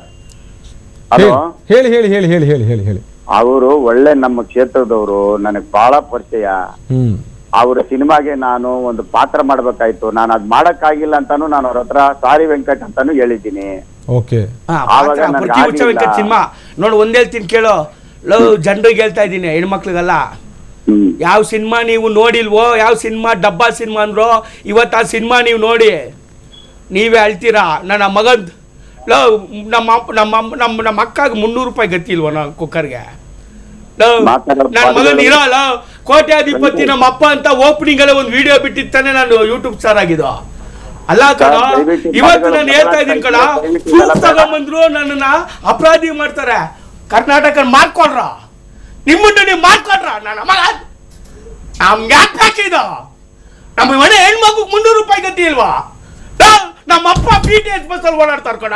ಹಲೋ ಹೇಳಿ ಹೇಳಿ ಹೇಳಿ ಹೇಳಿ ಹೇಳಿ ಹೇಳಿ ಹೇಳಿ ಅವರು ಒಳ್ಳೆ ನಮ್ಮ ಕ್ಷೇತ್ರದವರು ನನಗೆ ಬಹಳ ಪರಿಚಯ ಹ್ಮ್ ಅವರ ಸಿನಿಮಾಗೆ ನಾನು ಒಂದು ಪಾತ್ರ ಮಾಡ್ಬೇಕಾಯ್ತು ನಾನು ಅದ್ ಮಾಡಕ್ಕಾಗಿಲ್ಲ ಅಂತಾನು ನಾನು ಅವ್ರ ಹತ್ರ ಸಾರಿ ವೆಂಕಟ್ ಅಂತಾನು ಹೇಳಿದ್ದೀನಿ ಓಕೆ ಹಾ, ಆವಾಗ ಪಾತ್ರ, ನನ್ಗೆ ಪ್ರತಿ ಹುಚ್ಚ ವೆಂಕಟ್ ಆಗ್ಲಿಲ್ಲ. ಸಿನಿಮಾ ನೋಡಿ ಒಂದ್ ಹೇಳ್ತೀನಿ ಕೇಳೋ ಲವ್ ಜನರಿಗೆ ಹೇಳ್ತಾ ಇದ್ದೀನಿ ಹೆಣ್ಮಕ್ಳಿಗಲ್ಲ ಹ್ಮ್ ಯಾವ ಸಿನಿಮಾ ನೀವು ನೋಡಿಲ್ವೋ ಯಾವ ಸಿನಿಮಾ ಡಬ್ಬಾ ಸಿನಿಮಾ ಅಂದ್ರೋ ಇವತ್ತು ಆ ಸಿನಿಮಾ ನೀವು ನೋಡಿ ನೀವೇ ಅಳ್ತೀರಾ ನನ್ನ ಮಗನ್ ಲವ್ ನಮ್ಮ ಅಪ್ಪ- ನಮ್ಮ ಅಮ್ಮ- ನಮ್ಮ ನಮ್ಮ ಅಕ್ಕಾಗ ಮುನ್ನೂರು ರೂಪಾಯಿ ಗತಿ ಇಲ್ವೋ ನಾ ಕುಕ್ಕರ್ಗೆ ಲವ್ ಮಾತಾಡೋ ನನ್ನ ಮಗನ್ ಪದಗಳು- ಇರೋಲ್ಲ ಕೋಟ್ಯಾಧಿಪತಿ ನಮ್ಮ ಅಪ್ಪ ಅಂತ ಓಪನಿಂಗ್ ಅಲ್ಲೇ ಒಂದು ವಿಡಿಯೋ ಬಿಟ್ಟಿತ್ತಾನೆ ನಾನು ಯೂಟ್ಯೂಬ್ ಸ್ಟಾರ್ ಆಗಿದ್ದು ಅಲ್ಲ ಕಣ ಸರ್, ದಯವಿಟ್ಟು ಈ ಇವತ್ತು ಪದಗಳು ನಾನು ಹೇಳ್ತಾ ಇದ್ದೀನಿ ಕಣ ದಯವಿಟ್ಟು ಪ್ರೂಫ್ ಇದೆಲ್ಲ ಬೇಡ. ತಗೊಂಬಂದ್ರು ನನ್ನನ್ನ ಅಪರಾಧಿ ಮಾಡ್ತಾರೆ ಕರ್ನಾಟಕ ಮಾಡ್ಕೊಡ್ರ ನಿಮ್ಮನ್ನು ನೀವು ಮಾಡ್ಕೊಡ್ರ ನನ್ನ ಮಗ ನಮ್ಗೆ ಯಾಕೆ ಬೇಕಿದು ನಮ್ಮ ಮನೆ ಹೆಣ್ಮಗು ಮುನ್ನೂರು ರೂಪಾಯಿ ಗತಿ ಇಲ್ವಾ ಲೋ, ನಮ್ಮ ಅಪ್ಪ ಪಿ ಟಿ ಎಸ್ ಬಸ್ಸಲ್ಲಿ ಓಡಾಡ್ತಾರ ಕಣ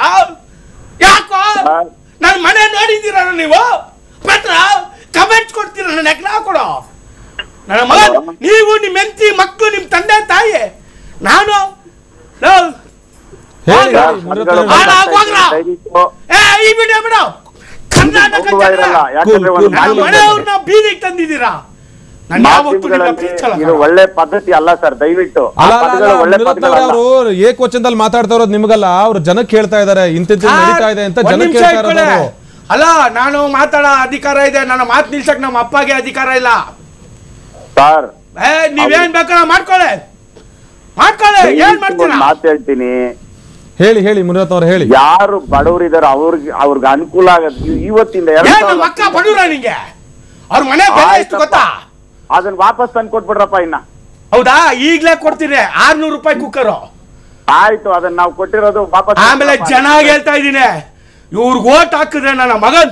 ಯಾಕೋ ಸರ್. ನನ್ನ ಮನೆ ನೋಡಿದ್ದೀರ ನೀವು ಪತ್ರ ಕಮೆಂಟ್ಸ್ ಕೊಡ್ತೀರ ನನ್ನ ಎಕ್ಲ ಕೊಡೋ ನನ್ನ ಮಗ ನೀವು ನಿಮ್ಮ ಹೆಂಡತಿ ಮಕ್ಕಳು ನಿಮ್ಮ ತಂದೆ ತಾಯಿ ನಾನು ಲೋ, ಹೇಳಿ ಸರ್, ಹೇಳಿ ಮುನಿರತ್ನ ಅವ್ರೆ. ಹಾಳ ಆಗೋಗ್ರ. ದಯವಿಟ್ಟು ಏ ಈ ವಿಡಿಯೋ ಬಿಡು ಕರ್ನಾಟಕ ಹೋಗುವ ಇರಲ್ಲ. ಜನ ಯಾಕಂದ್ರೆ ಒಂದು ಕೂಲ್, ನನ್ನ ಕೂಲ್. ಮನೆಯವ್ರನ್ನ ಬೀದಿಗೆ ತಂದಿದ್ದೀರಾ ನಾನು ಯಾವತ್ತೂ ನಿನ್ನ ಮಾಧ್ಯಮಗಳಲ್ಲಿ ಪ್ರೀತಿಸಲ್ಲ ಇದು ಒಳ್ಳೆ ಪದ್ಧತಿ ಅಲ್ಲ ಸರ್ ದಯವಿಟ್ಟು ಆ ಅಲ್ಲ ಅಲ್ಲ, ಪದಗಳು ಅಲ್ಲ ಒಳ್ಳೆ ಮುನಿರತ್ನ ಅವ್ರೆ ಪದಗಳಲ್ಲ ಅವರು ಏಕವಚನದಲ್ಲಿ ಮಾತಾಡ್ತಾ ಇರೋದು ನಿಮಗಲ್ಲ ಅವ್ರು ಜನಕ್ಕೆ ಹೇಳ್ತಾ ಇದಾರೆ ಇಂತಿಂತ ನಡೀತಾ ಇದೆ ಅಂತ ಒಂದ್ ಜನಕ್ಕೆ ನಿಮಿಷ ಹೇಳ್ತಾ ಇರೋದು ಇಟ್ಕೊಳ್ಳಿ. ಅವ್ರು. ಅಲ್ಲ ನಾನು ಮಾತಾಡೋ ಅಧಿಕಾರ ಇದೆ ನನ್ನ ಮಾತು ನಿಲ್ಸಕ್ ನಮ್ಮ ಅಪ್ಪಗೆ ಅಧಿಕಾರ ಇಲ್ಲ ಸರ್ ಏ ನೀವೇನ್ ಬೇಕಾದ್ರೆ ಮಾಡ್ಕೊಳ್ಳಿ ಮಾಡ್ಕೊಳ್ಳಿ ಏನ್ ದಯವಿಟ್ಟು ಮಾಡ್ತೀರಾ ಒಂದ್ ಮಾತು ಹೇಳ್ತೀನಿ ಹೇಳಿ ಹೇಳಿ ಮುನಿರತ್ನ ಅವ್ರು ಹೇಳಿ ಯಾರು ಬಡವರಿದಾರೋ ಅವ್ರಿಗೆ ಅವ್ರಿಗೆ ಅನುಕೂಲ ಆಗದ್ ಇವತ್ತಿಂದ ಎರಡ್ ಏನ್ ಸಾವಿರದ ನಮ್ಮ ಅಕ್ಕ ಬಡವ್ರ ನಿಂಗೆ ಅವ್ರ ಮನೆ ಬೆಲೆ ಎಷ್ಟು ಆಯ್ತಪ್ಪ. ಗೊತ್ತಾ ಅದನ್ನ ವಾಪಸ್ ತಂದು ಕೊಟ್ಬಿಡ್ರಪ್ಪ ಇನ್ನ ಹೌದಾ ಈಗ್ಲೇ ಕೊಡ್ತೀರಿ ಆರ್ನೂರು ರೂಪಾಯಿ ಕುಕ್ಕರು ಆಯ್ತು ಅದನ್ನ ನಾವು ಕೊಟ್ಟಿರೋದು ವಾಪಸ್ ಆಮೇಲೆ ತಂದ್ಕೊಡಪ್ಪ. ಜನ ಹೇಳ್ತಾ ಇದ್ದೀನಿ ಇವ್ರಿಗೆ ಓಟ್ ಹಾಕಿದ್ರೆ ನನ್ನ ಮಗನ್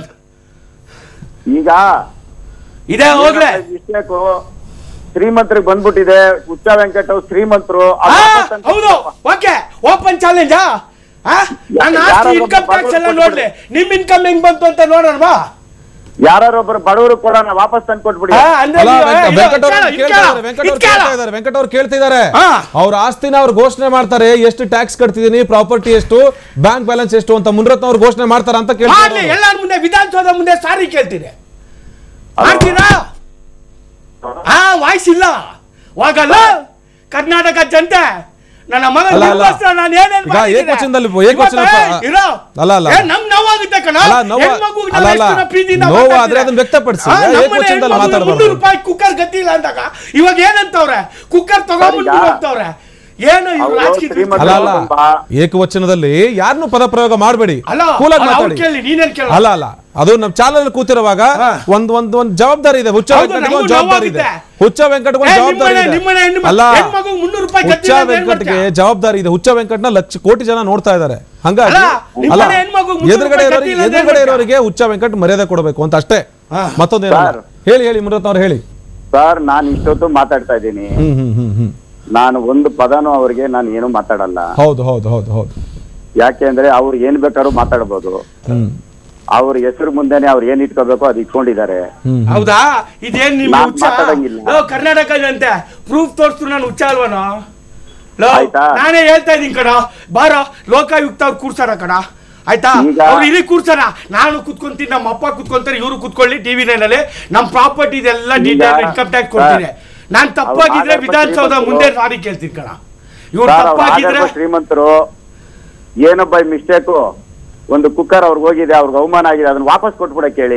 ಈಗ ಇದೇ ಹೋಗ್ಲೆ ಮಿಸ್ಟೇಕು ಶ್ರೀಮಂತರಿಗೆ ಬಂದ್ಬಿಟ್ಟಿದೆ ಹುಚ್ಚ ವೆಂಕಟ್ ಅವ್ರು ಶ್ರೀಮಂತರು ಆ, ಅದ್ ವಾಪಸ್ ತಂದ್ ಹೌದು ಕೊಟ್ಬಿಡಪ್ಪ. ಓಕೆ ಓಪನ್ ಚಾಲೆಂಜಾ ನನ್ನ ಆಸ್ತಿ ಯಾರಾದ್ರೂ ಇನ್ಕಮ್ ಟ್ಯಾಕ್ಸ್ ಎಲ್ಲ ಬಡವ್ರು ನೋಡ್ಲಿ ನಿಮ್ ಇನ್ಕಮ್ ಹೆಂಗ್ ಬಂತು ಅಂತ ನೋಡೋಣ ಬಾ ಯಾರೊಬ್ಬರು ಬಡವರು ಕೊಡೋಣ ವಾಪಸ್ ತಂದು ಕೊಟ್ಬಿಡಿ ಆ, ಅಂದ್ರೆ ಅಲ್ಲ, ನೀವು, ವೆಂಕ- ಇದು ವೆಂಕಟ್ ಅವ್ರು ಇದ್ ಕೇಳ್ತಾ ಕೇಳು, ಇದಾರೆ, ವೆಂಕಟ್ ಇದ್ ಅವ್ರು ಕೇಳು. ಕೇಳ್ತಾ ಇದಾರೆ, ವೆಂಕಟ್ ಅವ್ರು ಕೇಳ್ತಿದ್ದಾರೆ ಹಾ. ಅವ್ರ ಆಸ್ತಿನ ಅವ್ರು ಘೋಷಣೆ ಮಾಡ್ತಾರೆ ಎಷ್ಟು ಟ್ಯಾಕ್ಸ್ ಕಟ್ತಿದೀನಿ ಪ್ರಾಪರ್ಟಿ ಎಷ್ಟು ಬ್ಯಾಂಕ್ ಬ್ಯಾಲೆನ್ಸ್ ಎಷ್ಟು ಅಂತ ಮುನಿರತ್ನ ಅವ್ರು ಘೋಷಣೆ ಮಾಡ್ತಾರ ಅಂತ ಮಾಡ್ಲಿ ಕೇಳ್ತಾರೆ ಎಲ್ಲಾರ ಮುಂದೆ ವಿಧಾನಸೌಧ ಮುಂದೆ ಸಾರಿ ಕೇಳ್ತೀನಿ ಮಾಡ್ತೀರಾ ಆ ವಾಯ್ಸ್ ಇಲ್ಲ ಹೋಗಲ್ಲ ಕರ್ನಾಟಕ ಜನತೆ ನನ್ನ ಮಗ ಅಲ್ಲ, ಅಲ್ಲ. ನಿಮ್ಗೋಸ್ಕರ ನಾನು ಏನೇನ್ ಈಗ ಮಾಡಿದ್ದೀನಿ? ಏಕವಚನದಲ್ಲಿ- ಇವತ್ತು, ಏಕವಚನ- ಏ, ಇರೋ. ಅಲ್ಲ, ಅಲ್ಲ. ಏ, ನಮ್ ನೋವಾಗುತ್ತೆ ಕಣ ಅಲ್ಲ, ನೋವ- ಹೆಣ್ಮಗುಗೆ ಅಲ್ಲ, ನಾವು ಅಲ್ಲ. ಎಷ್ಟು ಪ್ರೀತಿಯಿಂದ ನೋವು ಮಾತಾಡ್ತೀವಿ. ಆದ್ರೆ ಅದನ್ನ ವ್ಯಕ್ತಪಡಿಸಿ. ಆ, ನಮ್ಮನೆ ಏಕವಚನದಲ್ಲಿ ಹೆಣ್ಮಗುಗೆ ಮಾತಾಡ್ಬಾರ್ದು. ಮುನ್ನೂರು ರೂಪಾಯಿ ಕುಕ್ಕರ್ ಗತಿ ಇಲ್ಲ ಅಂದಾಗ ಇವಾಗ ಏನಂತವ್ರೆ ಕುಕ್ಕರ್ ತಗೊಂಡ್ಬಿಟ್ಟು ಸರ್, ಈಗ- ಅಂತವ್ರೆ ಏನು ಇವ್ರು ಅವ್ರು ರಾಜಕೀಯ ಶ್ರೀಮಂತ- ಅಲ್ಲ ಅಲ್ಲ ತುಂಬಾ- ಏಕವಚನದಲ್ಲಿ ಯಾರನ್ನು ಪದ ಪ್ರಯೋಗ ಮಾಡಬೇಡಿ ಅಲ್ಲ ಕೂಲಾಗಿ ಅಲ್ಲ, ಅವ್ರು ಮಾತಾಡಿ ಕೇಳಿ ನೀನೇನ್ ಕೇಳ ಅಲ್ಲ ಅಲ್ಲ ಅದು ನಮ್ ಚಾನಲ್ ಕೂತಿರುವಾಗ ಹಾ. ಒಂದ್ ಒಂದ್ ಒಂದ್ ಜವಾಬ್ದಾರಿ ಇದೆ ಹುಚ್ಚ ಹೌದು, ವೆಂಕಟ್ಗೆ ನಮಗೂ ಒಂದ್ ಜವಾಬ್ದಾರಿ ಇದೆ ನೋವಾಗುತ್ತೆ. ಹುಚ್ಚ ವೆಂಕಟ್ಗೆ ಒಂದ್ ಏ, ಜವಾಬ್ದಾರಿ ನಿಮ್ಮನೆ- ಇದೆ ನಿಮ್ಮನೆ ಹೆಣ್ಣು- ಅಲ್ಲ ಹೆಣ್ಮಗುಗೆ ಮುನ್ನೂರು ರೂಪಾಯಿ ಹುಚ್ಚ ಗತಿ ಇಲ್ಲ ಅಂತ ಏನ್ ವೆಂಕಟ್ಗೆ ಮಾಡ್ತೀಯ? ಜವಾಬ್ದಾರಿ ಇದೆ ಹುಚ್ಚ ವೆಂಕಟ್ನ ಲಕ್ಷ ಕೋಟಿ ಜನ ನೋಡ್ತಾ ಇದ್ದಾರೆ ಹಂಗಾಗಿ ಅಲ್ಲ, ನಿಮ್ಮನೆ ಅಲ್ಲ ಹೆಣ್ಮಗುಗೆ ಮುನ್ನೂರು ಎದುರುಗಡೆ ರೂಪಾಯಿ ಇರೋರಿಗೆ ಗತಿ ಇಲ್ಲ ಅಂತ ಏನ್ ಎದುರುಗಡೆ ಮಾಡ್ತೀಯ? ಇರೋರಿಗೆ ಹುಚ್ಚ ವೆಂಕಟ್ ಮರ್ಯಾದೆ ಕೊಡಬೇಕು ಅಂತ ಅಷ್ಟೇ ಹಾ. ಮತ್ತೊಂದೇನಲ್ಲ ಸರ್. ಹೇಳಿ ಹೇಳಿ ಮುರತ್ನ ಅವ್ರು ಹೇಳಿ ಸರ್ ನಾನು ಇಷ್ಟೊತ್ತು ಮಾತಾಡ್ತಾ ಇದ್ದೀನಿ ಹ್ಮ್ ಹ್ಮ್ ಹ್ಮ್ ಹ್ಮ್ ನಾನು ಒಂದು ಪದನೂ ಅವ್ರಿಗೆ ನಾನು ಏನು ಮಾತಾಡಲ್ಲ ಹೌದು ಹೌದು ಹೌದು ಹೌದು ಯಾಕೆ ಅಂದ್ರೆ ಅವ್ರು ಏನ್ ಬೇಕಾದ್ರೂ ಮಾತಾಡ್ಬೋದು ಹ್ಮ್ ಅವ್ರ ಹೆಸರು ಮುಂದೆನೆ ಅವ್ರು ಏನ್ ಇಟ್ಕೋಬೇಕು ಅದು ಇಟ್ಕೊಂಡಿದ್ದಾರೆ ಹ್ಮ್ ಹೌದಾ ಇದೇನ್ ನಿಮ್ ನಾನ್ ಹುಚ್ಚ ಮಾತಾಡಂಗಿಲ್ಲ. ಲೋ, ಕರ್ನಾಟಕ ಅಂತೆ ಪ್ರೂಫ್ ತೋರ್ಸ್ತು ನಾನು ಹುಚ್ಚ ಅಲ್ವನೋ ಲೋ ಆಯ್ತಾ? ನಾನೇ ಹೇಳ್ತಾ ಇದೀನಿ ಕಣ ಬಾರೋ ಲೋಕಾಯುಕ್ತ ಅವ್ರು ಕೂರ್ಸಾರ ಕಣ ಆಯ್ತಾ ಈಗ- ಅವ್ರು ಇಲ್ಲಿ ಕೂರ್ಸಾರ ನಾನು ಕುತ್ಕೊಂತೀನಿ ನಮ್ಮ ಅಪ್ಪ ಕುತ್ಕೊಂತಾರೆ ಇವರು ಕುತ್ಕೊಳ್ಳಿ ಟಿವಿ ನೈನಲ್ಲಿ ನಮ್ಮ ಪ್ರಾಪರ್ಟಿ ಇದೆಲ್ಲ ಈಗ- ಡೀಟೇಲ್ ಇನ್ಕಮ್ ಟ್ಯಾಕ್ಸ್ ಕೊಡ್ತೀನಿ ನಾನ್ ತಪ್ಪಾಗಿದ್ರೆ ಆಧಾರ್ ವಿಧಾನಸೌಧ ಪಟ್ಟಿ ಮುಂದೆ ಬಂತು. ಸಾರಿ ಕೇಳ್ತೀನಿ ಕಣ ಇವ್ರು ಸರ್, ಅವ್ರು ತಪ್ಪಾಗಿದ್ರೆ ಆಗರ್ಭ ಶ್ರೀಮಂತರು ಏನೋ ಬೈ ಮಿಸ್ಟೇಕು ಒಂದು ಕುಕ್ಕರ್ ಅವ್ರಿಗೆ ಹೋಗಿದೆ ಅವ್ರಿಗೆ ಅವಮಾನ ಆಗಿದೆ ಅದನ್ನ ವಾಪಸ್ ಕೊಟ್ಬಿಡಕ್ ಹೇಳಿ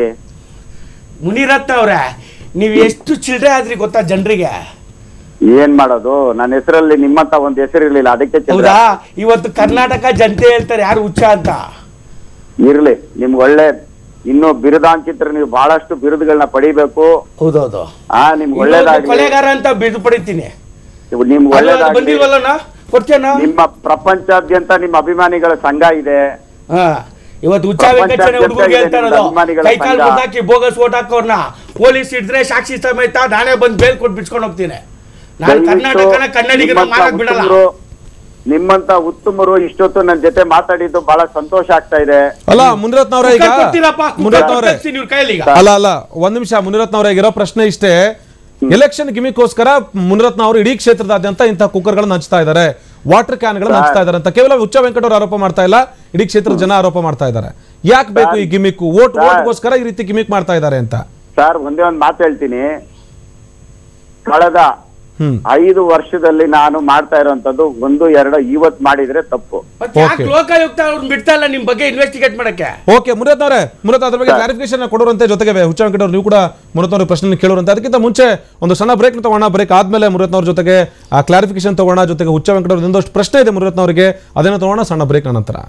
ಮುನಿರತ್ನ ಅವ್ರೆ ನೀವು ಎಷ್ಟು ಚಿಲ್ಡ್ರೆ ಆದ್ರಿ ಗೊತ್ತಾ ಜನರಿಗೆ ಏನ್ ಮಾಡೋದು ನನ್ನ ಹೆಸರಲ್ಲಿ ನಿಮ್ಮಂತ ಒಂದ್ ಹೆಸರು ಇರ್ಲಿಲ್ಲ ಅದಕ್ಕೆ ಚಂದ್ರ ಹೌದಾ ಇವತ್ತು ಕರ್ನಾಟಕ ಜನತೆ ಹೇಳ್ತಾರೆ ಯಾರು ಹುಚ್ಚ ಅಂತ ಇರ್ಲಿ ನಿಮ್ಗೆ ಒಳ್ಳೆ ಇನ್ನು ಬಿರುದಾಂಕಿತರು ನೀವು ಬಹಳಷ್ಟು ಬಿರುದುಗಳನ್ನ ಪಡಿಬೇಕು ಹೌದೌದು ಆ ನಿಮ್ಗೆ ಇನ್ನೊಂದು ಒಳ್ಳೇದಾಗ್ಲಿ ಕೊಲೆಗಾರ ಅಂತ ಬಿದು ಪಡಿತೀನಿ ನಿಮ್ಗೆ ಅಲ್ಲ, ಅದು ಒಳ್ಳೇದಾಗ್ಲಿ ಬಂದಿಲ್ವಲ್ಲಣ್ಣ ಕೊಡ್ತೇನ ನಿಮ್ಮ ಪ್ರಪಂಚಾದ್ಯಂತ ನಿಮ್ಮ ಅಭಿಮಾನಿಗಳ ಸಂಘ ಇದೆ ಹಾ ಇವತ್ತು ಹುಚ್ಚ ವೆಂಕಟೇಶ್ವರ ಪ್ರಪಂಚಾದ್ಯಂತ ಹುಡುಗರಿಗೆ ಇದೆ ಹೇಳ್ತಾ ನಿಮ್ಮ ಇರೋದು ಅಭಿಮಾನಿಗಳ ಕೈ ಕಾಲು ಸಂಘ. ಮುದ್ದಾಕಿ ಬೋಗಸ್ ಓಟ್ ಹಾಕೋರ್ನ ಪೊಲೀಸ್ ಹಿಡಿದ್ರೆ ಸಾಕ್ಷಿ ಸಮೇತ ನಾನೇ ಬಂದು ಬೇಲ್ ಕೊಟ್ಟು ಬಿಡ್ಸ್ಕೊಂಡು ಹೋಗ್ತೀನಿ ನಾನು ದಯವಿಟ್ಟು ಕರ್ನಾಟಕನ ಕನ್ನಡಿಗರ ನಿಮ್ಮಂತ ಮಾಡಕ್ ಬಿಡಲ್ಲ ಉತ್ತಮರು- ನಿಮ್ಮಂತ ಉತ್ತಮರು ಇಷ್ಟೊತ್ತು ನನ್ನ ಜೊತೆ ಮಾತಾಡಿದ್ದು ಬಹಳ ಸಂತೋಷ ಆಗ್ತಾ ಇದೆ ಅಲ್ಲ ಮುನಿರತ್ನ ಅವರೇ ಈಗ ಕುಕ್ಕರ್ ಕೊಡ್ತೀರಪ್ಪ ಕುಕ್ಕರ್ ಮುನಿರತ್ನ ಅವರೇ ಕೊಡ್ತೀನಿ ಇವ್ರ ಕೈಯಲ್ಲಿ ಈಗ ಅಲ್ಲ ಅಲ್ಲ ಒಂದ್ ನಿಮಿಷ ಮುನಿರತ್ನ ಅವರೇ ಇರೋ ಪ್ರಶ್ನೆ ಇಷ್ಟೇ ಎಲೆಕ್ಷನ್ ಗಿಮಿಗೋಸ್ಕರ ಮುನಿರತ್ನ ಅವರು ಇಡೀ ಕ್ಷೇತ್ರದಾದ್ಯಂತ ಇಂತಹ ಕುಕ್ಕರ್ಗಳನ್ನು ಹಂಚ್ತಾ ಇದ್ದಾರೆ ವಾಟರ್ ಕ್ಯಾನ್ ಗಳನ್ನ ಹಂಚ್ತಾ ಇದ್ದಾರೆ ಅಂತ ಕೇವಲ ಹುಚ್ಚ ವೆಂಕಟ ಅವರು ಆರೋಪ ಮಾಡ್ತಾ ಇಲ್ಲ ಇಡೀ ಕ್ಷೇತ್ರದ ಜನ ಆರೋಪ ಮಾಡ್ತಾ ಇದ್ದಾರೆ ಯಾಕೆ ಬೇಕು ಈ ಗಿಮಿಕ್ ವೋಟ್ ಸರ್. ವೋಟ್ಗೋಸ್ಕರ ಈ ರೀತಿ ಗಿಮಿಕ್ ಮಾಡ್ತಾ ಇದ್ದಾರೆ ಅಂತ ಸರ್ ಒಂದೇ ಒಂದು ಮಾತು ಹೇಳ್ತೀನಿ ಕಳೆದ ಹ್ಮ್ ಐದು ವರ್ಷದಲ್ಲಿ ನಾನು ಮಾಡ್ತಾ ಇರುವಂತದ್ದು ಒಂದು ಎರಡು ಇವತ್ ಮಾಡಿದ್ರೆ ತಪ್ಪು ಮತ್ತೆ ಯಾಕೆ Okay. ಲೋಕಾಯುಕ್ತ ಅವ್ರನ್ನ ಬಿಡ್ತಾ ಇಲ್ಲ ನಿಮ್ ಬಗ್ಗೆ ಇನ್ವೆಸ್ಟಿಗೇಟ್ ಮಾಡಕ್ಕೆ ಓಕೆ ಮುನಿರತ್ನ ಅವರೇ ಮುನಿರತ್ನ ಅದ್ರ ಬಗ್ಗೆ ಸರ್. ಕ್ಲಾರಿಫಿಕೇಶನ್ ಕೊಡೋರಂತೆ ಜೊತೆಗೆ ಹುಚ್ಚ ವೆಂಕಟ ಅವರು ನೀವು ಕೂಡ ಮುನಿರತ್ನ ಅವ್ರ ಪ್ರಶ್ನೆ ಕೇಳೋರಂತೆ ಅದಕ್ಕಿಂತ ಮುಂಚೆ ಒಂದು ಸಣ್ಣ ಬ್ರೇಕ್ ತಗೋಣ ಬ್ರೇಕ್ ಆದ್ಮೇಲೆ ಮುನಿರತ್ನ ಅವ್ರ ಜೊತೆಗೆ ಆ ಕ್ಲಾರಿಫಿಕೇಶನ್ ತಗೋಣ ಜೊತೆಗೆ ಹುಚ್ಚ ವೆಂಕಟ ಅವ್ರ ಒಂದಷ್ಟು ಪ್ರಶ್ನೆ ಇದೆ ಮುನಿರತ್ನ ಅವರಿಗೆ ಅದನ್ನು ತಗೋಣ ಸಣ್ಣ ಬ್ರೇಕ್ ನಂತರ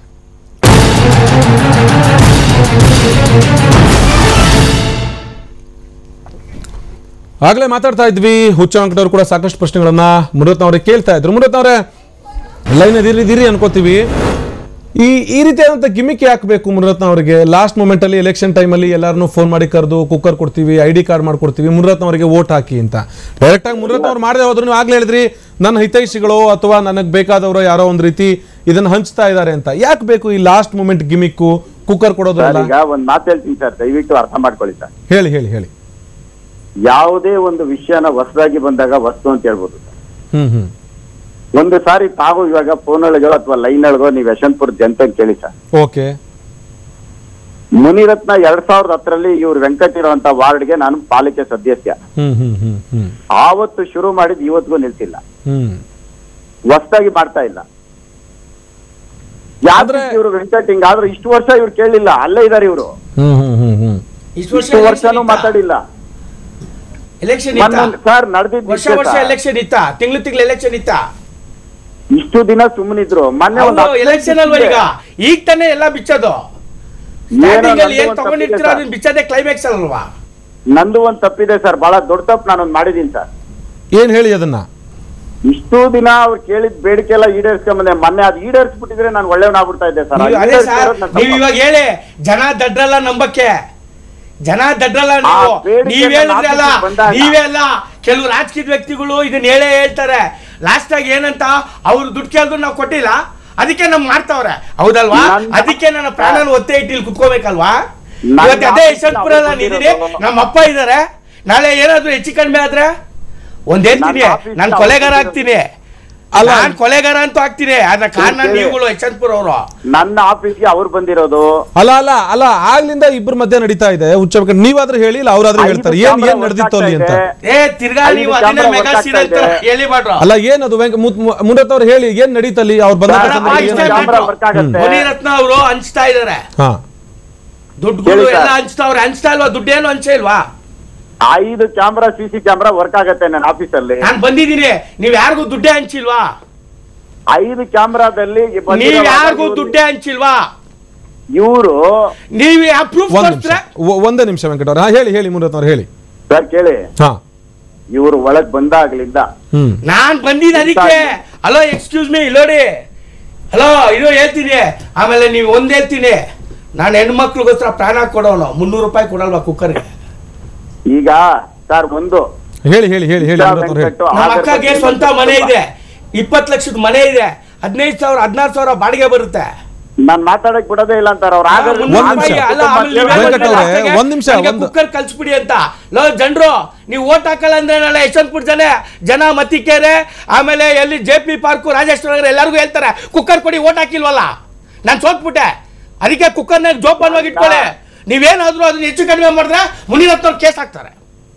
ಆಗ್ಲೇ ಮಾತಾಡ್ತಾ ಇದ್ವಿ ಹುಚ್ಚ ವೆಂಕಟ ಅವರು ಕೂಡ ಸಾಕಷ್ಟು ಪ್ರಶ್ನೆಗಳನ್ನ ಮುನಿರತ್ನ ಅವರಿಗೆ ಕೇಳ್ತಾ ಇದ್ರು ಮುನಿರತ್ನ ಅವರೇ ಲೈನ್ ಇದಿರಿ ಇದಿರಿ ಅನ್ಕೋತೀವಿ ಈ ಈ ರೀತಿಯಾದಂಥ ಗಿಮಿಕ್ ಯಾಕೆ ಬೇಕು ಮುನಿರತ್ನ ಅವರಿಗೆ ಲಾಸ್ಟ್ ಮೂಮೆಂಟ್ ಅಲ್ಲಿ ಎಲೆಕ್ಷನ್ ಟೈಮಲ್ಲಿ ಎಲ್ಲರನ್ನೂ ಫೋನ್ ಮಾಡಿ ಕರೆದು ಕುಕ್ಕರ್ ಕೊಡ್ತೀವಿ ಐ ಡಿ ಕಾರ್ಡ್ ಮಾಡ್ಕೊಡ್ತೀವಿ ಮುನಿರತ್ನ ಅವರಿಗೆ ವೋಟ್ ಹಾಕಿ ಅಂತ ಡೈರೆಕ್ಟ್ ಆಗಿ ಮುನಿರತ್ನ ಅವ್ರು ಮಾಡದೆ ಹೋದ್ರು ನೀವು ಆಗ್ಲೇ ಹೇಳಿದ್ರಿ ನನ್ನ ಹಿತೈಷಿಗಳು ಅಥವಾ ನನಗೆ ಬೇಕಾದವರು ಯಾರೋ ಒಂದು ರೀತಿ ಇದನ್ನ ಹಂಚ್ತಾ ಇದ್ದಾರೆ ಅಂತ ಯಾಕೆ ಬೇಕು ಈ ಲಾಸ್ಟ್ ಮೂಮೆಂಟ್ ಗಿಮಿಕ್ಕು ಕುಕ್ಕರ್ ಕೊಡೋದು ಸರ್ ಅಲ್ಲ ಈಗ ಒಂದ್ ಮಾತು ಹೇಳ್ತೀನಿ ಸರ್ ದಯವಿಟ್ಟು ಅರ್ಥ ಮಾಡ್ಕೊಳ್ಳಿ ಸರ್ ಹೇಳಿ ಹೇಳಿ ಹೇಳಿ ಯಾವುದೇ ಒಂದು ವಿಷಯನ ಹೊಸದಾಗಿ ಬಂದಾಗ ವಸ್ತು ಅಂತ ಹೇಳ್ಬೋದು ಸರ್ ಹ್ಮ್ ಹ್ಮ್ ಒಂದು ಸಾರಿ ತಾವು ಇವಾಗ ಫೋನ್ ಒಳಗೋ ಅಥವಾ ಲೈನ್ ಒಳಗೋ ನೀವು ಯಶವಂತಪುರ ಜನತೆ ಕೇಳಿ ಸರ್ ಓಕೆ ಮುನಿರತ್ನ ಎರಡ್ ಸಾವಿರದ ಹತ್ತರಲ್ಲಿ ಇವ್ರು ವೆಂಕಟ್ ಇರುವಂತ ವಾರ್ಡ್ಗೆ ನಾನು ಪಾಲಿಕೆ ಸದಸ್ಯ ಹ್ಮ್ ಹ್ಮ್ ಹ್ಮ್ ಹ್ಮ್ ಆವತ್ತು ಶುರು ಮಾಡಿದ್ ಇವತ್ತಿಗೂ ನಿಲ್ಸಿಲ್ಲ ಹ್ಮ್ ಹೊಸದಾಗಿ ಮಾಡ್ತಾ ಇಲ್ಲ ಯಾವ್ದ್ರೆ ಆದ್ರೆ- ಇವರು ವೆಂಕಟ್ ಹಿಂಗಾದ್ರೆ ಇಷ್ಟು ವರ್ಷ ಇವ್ರು ಕೇಳಿಲ್ಲ ಅಲ್ಲೇ ಇದಾರೆ ಇವರು ಹ್ಮ್ ಹ್ಮ್ ಹ್ಮ್ ಹ್ಮ್ ಇಷ್ಟು ಇಷ್ಟು ವರ್ಷನೂ ಮಾತಾಡಿಲ್ಲ ಎಲೆಕ್ಷನ್ ಮೊನ್ನೆ ಇತ್ತ ಸರ್ ನಡೆದಿದ್ದ ವರ್ಷ ವರ್ಷ ಎಲೆಕ್ಷನ್ ಇತ್ತ ತಿಂಗಳು ತಿಂಗಳು ಎಲೆಕ್ಷನ್ ಇತ್ತ ಇಷ್ಟು ದಿನ ಸುಮ್ಮನಿದ್ರು ಮೊನ್ನೆ ಒಂದು ಹತ್ತು ಎಲೆಕ್ಷನ್ ಅಲ್ವಾ ಈಗ ಈಗ ತಾನೇ ಎಲ್ಲ ಬಿಚ್ಚೋದು ಏನೋ ಸ್ಟಾರ್ಟಿಂಗ್ ಅಲ್ಲಿ ನಂದು ಏನ್ ಒಂದ್ ತಗೊಂಡಿರ್ತೀರ ತಪ್ಪಿದೆ ಅದನ್ನ ಬಿಚ್ಚೋದೇ ಕ್ಲೈಮ್ಯಾಕ್ಸ್ ಅಲ್ವಾ ನಂದು ಒಂದ್ ತಪ್ಪಿದೆ ಸರ್ ಬಹಳ ದೊಡ್ಡ ತಪ್ಪು ನಾನೊಂದು ಮಾಡಿದೀನಿ ಸರ್ ಏನ್ ಹೇಳಿ ಅದನ್ನ ಇಷ್ಟು ದಿನ ಅವ್ರು ಕೇಳಿದ ಬೇಡಿಕೆ ಎಲ್ಲ ಈಡೇರಿಸ್ಕೊಂಬಂದೆ ಮೊನ್ನೆ ಅದು ಈಡೇರಿಸ್ಬಿಟ್ಟಿದ್ರೆ ನಾನು ಒಳ್ಳೆಯವನಾಗ್ಬಿಡ್ತಾ ಇದ್ದೆ ಸರ್ ನೀವು ಅದೇ ಸರ್ ನೀವು ಇವಾಗ ಹೇಳಿ ಜನ ದಡ್ರಲ್ಲ ನಂಬಕ್ಕೆ ಜನ ದಡ್ರಲ್ಲ ನೀವು ಆ ಬೇಡಿಕೆನ ನೀವ್ ಹೇಳಿದ್ರೆ ಅಲ್ಲ ನಾಲ್ಕು ಬಂದಾಗ- ನೀವೇ ಅಲ್ಲ ಕೆಲವು ರಾಜಕೀಯ ವ್ಯಕ್ತಿಗಳು ಇದನ್ನ ಹೇಳೇ ಹೇಳ್ತಾರೆ ಲಾಸ್ಟ್ ಆಗಿ ಏನಂತ ಅವ್ರು ದುಡ್ಡು ಕೇಳಿದ್ರು ನಾವು ಕೊಟ್ಟಿಲ್ಲ ಅದಕ್ಕೆ ನಮ್ ಮಾಡ್ತಾವ್ರೆ ಹೌದಲ್ವಾ ನನ್ನ- ಅದಕ್ಕೆ ನನ್ನ ಪ್ರಾಣನ ಒತ್ತೆ ಇಟ್ಟು ಇಲ್ಲಿ ಕುತ್ಕೋಬೇಕಲ್ವಾ ನನ್ನ ಇವತ್ತು ಅದೇ ಆಫೀಸ್ನ ಯಶವಂತಪುರದ ಅವ್ರು ನಿಂತಿದೆ ಬಂದಿರೋದು. ನಮ್ಮ ಅಪ್ಪ ಇದಾರೆ ನಾಳೆ ಏನಾದ್ರು ಹೆಚ್ಚು ಕಡಿಮೆ ಆದ್ರೆ ಒಂದ್ ಹೇಳ್ತೀನಿ ನನ್ನ ಆಫೀಸ್ನ ನಾನು ಅವ್ರು ಕೊಲೆಗಾರ ಬಂದಿರೋದು. ಆಗ್ತೀನಿ ಅಲ್ಲ. ನಾನ್ ಕೊಲೆಗಾರ ಅಂತೂ ಆಗ್ತೀನಿ ಅದ್ರ ಕಾರಣ ಕೇಳಿ. ನೀವುಗಳು ಯಶವಂತಪುರ ಅವರು ನನ್ನ ಆಫೀಸ್ಗೆ ಅವ್ರು ಬಂದಿರೋದು ಅಲ್ಲ ಅಲ್ಲ ಅಲ್ಲ ಆಗ್ಲಿಂದ ಇಬ್ಬರ ಮಧ್ಯೆ ನಡೀತಾ ಇದೆ ಉಚ್ಚ ಬೇಕಾದ್ರೆ ನೀವಾದ್ರೂ ಹೇಳಿ ಇಲ್ಲ ಅವ್ರಾದ್ರೂ ಐದು ಹೇಳ್ತಾರೆ ಏನ್ camera ಏನ್ ನಡೆದಿತ್ತು work ಅಲ್ಲಿ ಅಂತ ಆಗ್ತಾ ಇದೆ. ಏ ತಿರ್ಗಾ ಐದು ನೀವು camera ಅದನ್ನೇ work ಮೆಗಾ ಆಗ್ತಾ ಸೀರಿಯಲ್ ಇದೆ. ಹೇಳಿ ಮಾಡ್ರ ಅಲ್ಲ ಏನದು ವೆಂಕ ಮುನರತ್ ಅವ್ರು ಹೇಳಿ ಏನ್ ನಡೀತಲ್ಲಿ ಅವ್ರು ಬಂದ ಬೇಡ, ಸಂದರ್ಭದಲ್ಲಿ ಐದು ಏನಾಯ್ತು? camera work ಆಗತ್ತೆ. ಮುನಿರತ್ನ ಅವರು ಹಂಚ್ತಾ ಇದಾರೆ ಹಾ ದುಡ್ಡುಗಳು ಹೇಳಿ ಎಲ್ಲ ಸರ್. ಹಂಚ್ತಾವ್ರೆ ಹಂಚ್ತಾ ಇಲ್ವಾ ದುಡ್ಡೇನು ಹಂಚೇ ಇಲ್ವಾ ಐದು camera C C camera work ಆಗತ್ತೆ ನನ್ನ ಆಫೀಸಲ್ಲಿ ನಾನ್ ಬಂದಿದ್ದೀನಿ ನೀವ್ ಯಾರಿಗೂ ದುಡ್ಡೇ ಹಂಚಿಲ್ವಾ ಐದು ಕ್ಯಾಮ್ರಾದಲ್ಲಿ ನೀವ್ ಯಾರಿಗೂ ದುಡ್ಡೇ ಹಂಚಿಲ್ವಾ ಇವರು ನೀವ್ ಯಾವ ಪ್ರೂಫ್ ಒಂದ್ ನಿಮಿಷ ಕೊಡ್ತೀರಾ ಒ- ಒಂದೇ ನಿಮಿಷ ವೆಂಕಟ ಅವ್ರ ಹೇಳಿ ಹೇಳಿ ಮುನರತ್ ಅವ್ರು ಹೇಳಿ ಸರ್ ಕೇಳಿ ಹಾ ಇವರು ಒಳಗ್ ಬಂದಾಗ್ಲಿಂದ ಹ್ಮ್ ನಾನ್ ಬಂದಿದ್ದ ಅದಕ್ಕೆ ಹಲೋ ಎಕ್ಸ್ಕ್ಯೂಸ್ ಮೀ ಇಲ್ಲೋಡಿ ಹಲೋ ಇದು ಹೇಳ್ತೀನಿ ಆಮೇಲೆ ನೀವು ಒಂದ್ ಹೇಳ್ತೀನಿ ನಾನು ಹೆಣ್ಮಕ್ಳಿಗೋಸ್ಕರ ಪ್ರಾಣ ಕೊಡೋನು ಮುನ್ನೂರು ರೂಪಾಯಿ ಕೊಡಲ್ವಾ ಕುಕ್ಕರ್ಗೆ ಈಗ ಸರ್ ಒಂದು ಹೇಳಿ ಹೇಳಿ ಹೇಳಿ ಹೇಳಿ ಮುನರತ್ ಅವ್ರು ಹೇಳಿ ವೆಂಕಟ್ಟು ನಮ್ಮ ಆಗರ ಅಕ್ಕಗೆ ಬಗ್ಗೆ ಸ್ವಂತ ಮನೆ ತುಂಬಾ- ಇದೆ ಇಪ್ಪತ್ತು ಲಕ್ಷದ ಮನೆ ಇದೆ ಹದಿನೈದು ಸಾವಿರ ಹದಿನಾರು ಸಾವಿರ ಬಾಡಿಗೆ ಬರುತ್ತೆ ನಾನ್ ಮಾತಾಡಕ್ ಬಿಡೋದೇ ಇಲ್ಲ ಅಂತಾರ ಅವ್ರು ಆಗರ ಮುನ್ನೂರು ಒಂದ್ ನಿಮಿಷ. ರೂಪಾಯಿ ಅಲ್ಲ, ಆಮೇಲೆ ನೀವೇ ವೆಂಕಟ್ ಬಂದ್ರೆ ಅವ್ರೆ, ಲಾಸ್ಟಿಗೆ ಒಂದ್ ನಿಮಿಷ, ನನಗೆ ಒಂದು- ಕುಕ್ಕರ್ ಕಳ್ಸ್ಬಿಡಿ ಅಂತ ಲೋ ಜನರು ನೀವು ಓಟ್ ಹಾಕಲ್ಲ ಅಂದ್ರೆ ನಾಳೆ ಯಶವಂತಪುರ ಜನ ಜನ ಮತ್ತಿಕೆರೆ ಆಮೇಲೆ ಎಲ್ಲಿ J P park Rajeshwara Nagar ಎಲ್ಲರಿಗೂ ಹೇಳ್ತಾರೆ ಕುಕ್ಕರ್ ಕೊಡಿ ಓಟ್ ಹಾಕಿಲ್ವಲ್ಲ ನಾನು ಸೋತ್ಬಿಟ್ಟೆ ಅದಕ್ಕೆ ಕುಕ್ಕರ್ನ ಜೋಪಾನವಾಗಿ ಇಟ್ಕೊಳ್ಳಿ ನೀವೇನಾದ್ರೂ ಅದನ್ನ ಹೆಚ್ಚು ಕಡಿಮೆ ಮಾಡಿದ್ರೆ ಮುನಿರತ್ನವ್ರು ಕೇಸ್ ಹಾಕ್ತಾರೆ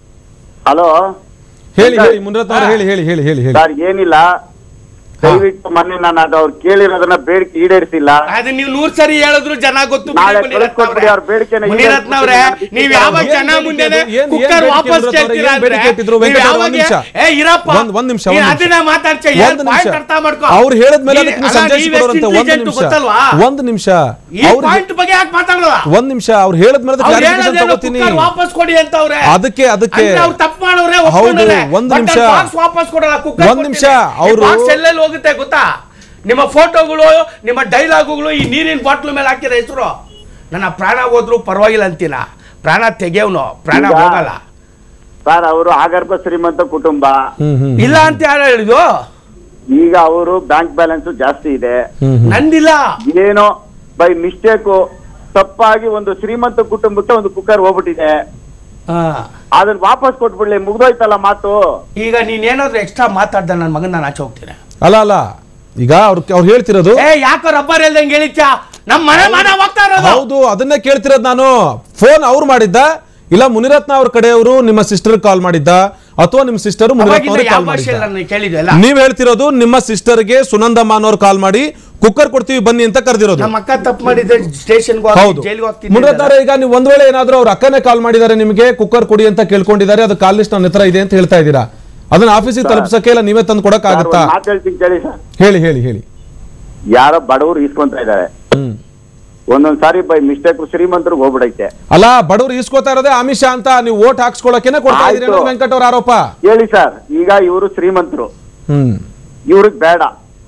ಹಲೋ ಹೇಳಿ ಹೇಳಿ ಮುನರತ್ ಅವ್ರು ಹೇಳಿ ಹೇಳಿ ಹೇಳಿ ಹೇಳಿ ಹೇಳಿ ಸರ್ ಏನಿಲ್ಲ ದಯವಿಟ್ಟು ಮೊನ್ನೆ ನಾನು ಅದು ಅವ್ರು ಕೇಳಿರೋದನ್ನ ಬೇಡಿಕೆ ಈಡೇರಿಸಿಲ್ಲ ಅದು ನೀವು ನೂರ್ ಸರಿ ಹೇಳಿದ್ರು ಜನ ಗೊತ್ತು ನಾಳೆ ಬಿಡಿ ಮುನಿರತ್ನ ಕಳಿಸ್ಕೊಟ್ಬಿಡಿ ಅವ್ರ ಬೇಡಿಕೆನ ಅವ್ರೆ. ಮುನಿರತ್ನ ಅವ್ರೆ ಈಡೇರಿಸ್ಬಿಡಿ. ನೀವ್ ಯಾವಾಗ ಏನ್ ಜನ ಬೇಡಿಕೆ ಮುಂದೆನೆ ಇದ್ರು? ಏನ್- ಏನ್ ಕುಕ್ಕರ್ ಬೇಡಿಕೆ ವಾಪಸ್ ಇದ್ರು? ಕೇಳ್ತೀರಾ ಏನ್ ಅಂದ್ರೆ ಬೇಡಿಕೆ ಇಟ್ಟಿದ್ರು? ನೀವ್ ವೆಂಕಟ ಅವ್ರೆ, ಯಾವಾಗ ಒಂದ್ ನಿಮಿಷ. ಏ ಇರಪ್ಪ ಒಂದ್- ಒಂದ್ ನಿಮಿಷ, ನೀನ್ ಒಂದ್ ಅದನ್ನ ನಿಮಿಷ. ಮಾತಾಡ್ಚ ಒಂದ್ ನಿಮಿಷ ಅರ್ಥ ಮಾಡ್ಕೊ ಅವ್ರು ಹೇಳಿದ ಮೇಲೆ ನೀನ್- ಅದಕ್ಕೆ ನೀವು ಅಲ್ಲ, ಸಂಜೆ ನೀವ್ ಕೊಡೋರಂತೆ ಎಷ್ಟು ಒಂದ್ intelligent ನಿಮಿಷ ಗೊತ್ತಲ್ವಾ? ಒಂದ್ ನಿಮಿಷ ಈ ಅವ್ರು ಪಾಯಿಂಟ್ ಬಗ್ಗೆ ಯಾಕೆ ಮಾತಾಡಲ್ಲ ಒಂದ್ ನಿಮಿಷ ಅವ್ರು ಹೇಳಿದ ಮೇಲೆ ಅವ್ರು ಕ್ಲಾರಿಫಿಕೇಶನ್ ಹೇಳೋದೇನೋ ತಗೋತೀನಿ ಕುಕ್ಕರ್ ವಾಪಸ್ ಕೊಡಿ ಅಂತ ಅವ್ರೆ ಅದಕ್ಕೆ ಅದಕ್ಕೆ ಅಂದ್ರೆ ಅವ್ರು ತಪ್ಪು ಮಾಡೋರೆ ಹೌದು, ಒಪ್ಕೊಂಡವ್ರೆ. ಒಂದ್ But ನಿಮಿಷ. ಅವ್ರು box ವಾಪಸ್ ಕೊಡಲ್ಲ ಕುಕ್ಕರ್ ಒಂದ್ ನಿಮಿಷ, ಕೊಡ್ತೀನಿ. ಈ ಅವ್ರು- box ಎಲ್ಲೆಲ್ಲಿ ಹೋಗುತ್ತೆ ಗೊತ್ತಾ ನಿಮ್ಮ ಫೋಟೋಗಳು ನಿಮ್ಮ ಡೈಲಾಗುಗಳು ಈ ನೀರಿನ ಬಾಟ್ಲು ಮೇಲೆ ಹಾಕಿರೋ ಹೆಸರು ನನ್ನ ಪ್ರಾಣ ಹೋದ್ರು ಪರವಾಗಿಲ್ಲ ಅಂತೀನ ಪ್ರಾಣ ತೆಗೆಯವನು ಪ್ರಾಣ ಈಗ- ಹೋಗಲ್ಲ ಸರ್ ಅವರು ಆಗರ್ಭ ಶ್ರೀಮಂತ ಕುಟುಂಬ ಹ್ಮ್ ಹ್ಮ್ ಇಲ್ಲ ಅಂತ ಯಾರು ಹೇಳಿದ್ರು ಈಗ ಅವರು ಬ್ಯಾಂಕ್ ಬ್ಯಾಲೆನ್ಸ್ ಜಾಸ್ತಿ ಇದೆ ಹ್ಮ್ ಹ್ಮ್ ನಂದಿಲ್ಲ ಏನೋ ಬೈ ಮಿಸ್ಟೇಕು ತಪ್ಪಾಗಿ ಒಂದು ಶ್ರೀಮಂತ ಕುಟುಂಬಕ್ಕೆ ಒಂದು ಕುಕ್ಕರ್ ಹೋಗ್ಬಿಟ್ಟಿದೆ ಆ, ಅದನ್ನ ವಾಪಸ್ ಕೊಟ್ಬಿಡ್ಲಿ ಮುಗ್ದೋಯ್ತಲ್ಲ ಮಾತು ಈಗ ನೀನ್ ಏನಾದ್ರು ಎಕ್ಸ್ಟ್ರಾ ಮಾತಾಡ್ದ ನನ್ನ ಮಗನ್ ನಾನು ಆಚೆ ಹೋಗ್ತೀನಿ ಅಲ್ಲ ಅಲ್ಲ ಈಗ ಅವ್ರು ಅವ್ರು ಹೇಳ್ತಿರೋದು ಏ ಯಾಕೋ ರಬ್ಬರ್ ಇಲ್ದಂಗೆ ಹೇಳಿಚ್ಚ ನಮ್ಮ ಮನೆ ಮನ ಹೋಗ್ತಾ ಇರೋದು ಹೌದು ಅದನ್ನೇ ಕೇಳ್ತಿರೋದು ನಾನು ಫೋನ್ ಅವ್ರು ಮಾಡಿದ್ದ ಇಲ್ಲ ಮುನಿರತ್ನ ಅವ್ರ ಕಡೆಯವರು ನಿಮ್ಮ ಸಿಸ್ಟರ್ ಕಾಲ್ ಮಾಡಿದ್ದ ಅಥವಾ ನಿಮ್ಮ ಸಿಸ್ಟರ್ ಮುನಿರತ್ನ ಅವಾಗಿಂದ ಅವ್ರಿಗೆ ಯಾವ ಕಾಲ್ ಭಾಷೆಯಲ್ಲಿ ಮಾಡಿದ್ದ ನಾನು ಕೇಳಿದ್ವಲ್ಲ ನೀವ್ ಹೇಳ್ತಿರೋದು ನಿಮ್ಮ ಸಿಸ್ಟರ್ಗೆ ಸುನಂದಮ್ಮ ಅನ್ನೋರು ಕಾಲ್ ಮಾಡಿ ಕುಕ್ಕರ್ ಕೊಡ್ತೀವಿ ಬನ್ನಿ ಅಂತ ಕರೆದಿರೋದು ನಮ್ಮ ಅಕ್ಕ ತಪ್ಪು ಮಾಡಿದ್ರೆ ಸ್ಟೇಷನ್ಗೆ ಹೌದು ಜೈಲಿಗೆ ಹೋಗ್ತೀನಿ ಮುನಿರತ್ನ ಅವ್ರೆ, ಈಗ ನೀವು ಒಂದ್ ವೇಳೆ ಏನಾದ್ರೂ ಅವ್ರ ಅಕ್ಕನೇ ಕಾಲ್ ಮಾಡಿದ್ದಾರೆ ನಿಮಗೆ ಕುಕ್ಕರ್ ಕೊಡಿ ಅಂತ ಕೇಳ್ಕೊಂಡಿದ್ದಾರೆ ಅದು ಕಾಲ್ ಲಿಸ್ಟ್ ನನ್ನ ಹತ್ರ ಇದೆ ಅಂತ ಹೇಳ್ತಾ ಇದ್ದೀರಾ ಅದನ್ನ ಆಫೀಸಿಗೆ ತಲುಪಿಸಕ್ಕೆ ಇಲ್ಲ ನೀವೇ ತಂದು ಕೊಡಕ್ ಸರ್, ಆಗುತ್ತಾ ಒಂದ್ ಮಾತ್ ಹೇಳ್ತೀನಿ ಕೇಳಿ ಸರ್ ಹೇಳಿ ಹೇಳಿ ಹೇಳಿ ಯಾರೋ ಬಡವರು ಇಸ್ಕೊಂತ ಇದ್ದಾರೆ ಹ್ಮ್ ಒಂದೊಂದ್ ಸಾರಿ ಬೈ ಮಿಸ್ಟೇಕ್ ಶ್ರೀಮಂತರಿಗೆ ಹೋಗ್ಬಿಡೈತೆ ಅಲ್ಲ ಬಡವರು ಇಸ್ಕೋತಾ ಇರೋದೇ ಆಮಿಷ ಅಂತ ನೀವು ಓಟ್ ಹಾಕ್ಸ್ಕೊಳಕೇನೆ ಕೊಡ್ತಾ ಇದೀರಿ ಅನ್ನೋದು ಆಯ್ತು. ವೆಂಕಟ್ ಅವ್ರ ಆರೋಪ ಹೇಳಿ ಸರ್ ಈಗ ಇವರು ಶ್ರೀಮಂತರು ಹ್ಮ್ ಇವ್ರಿಗೆ ಬೇಡ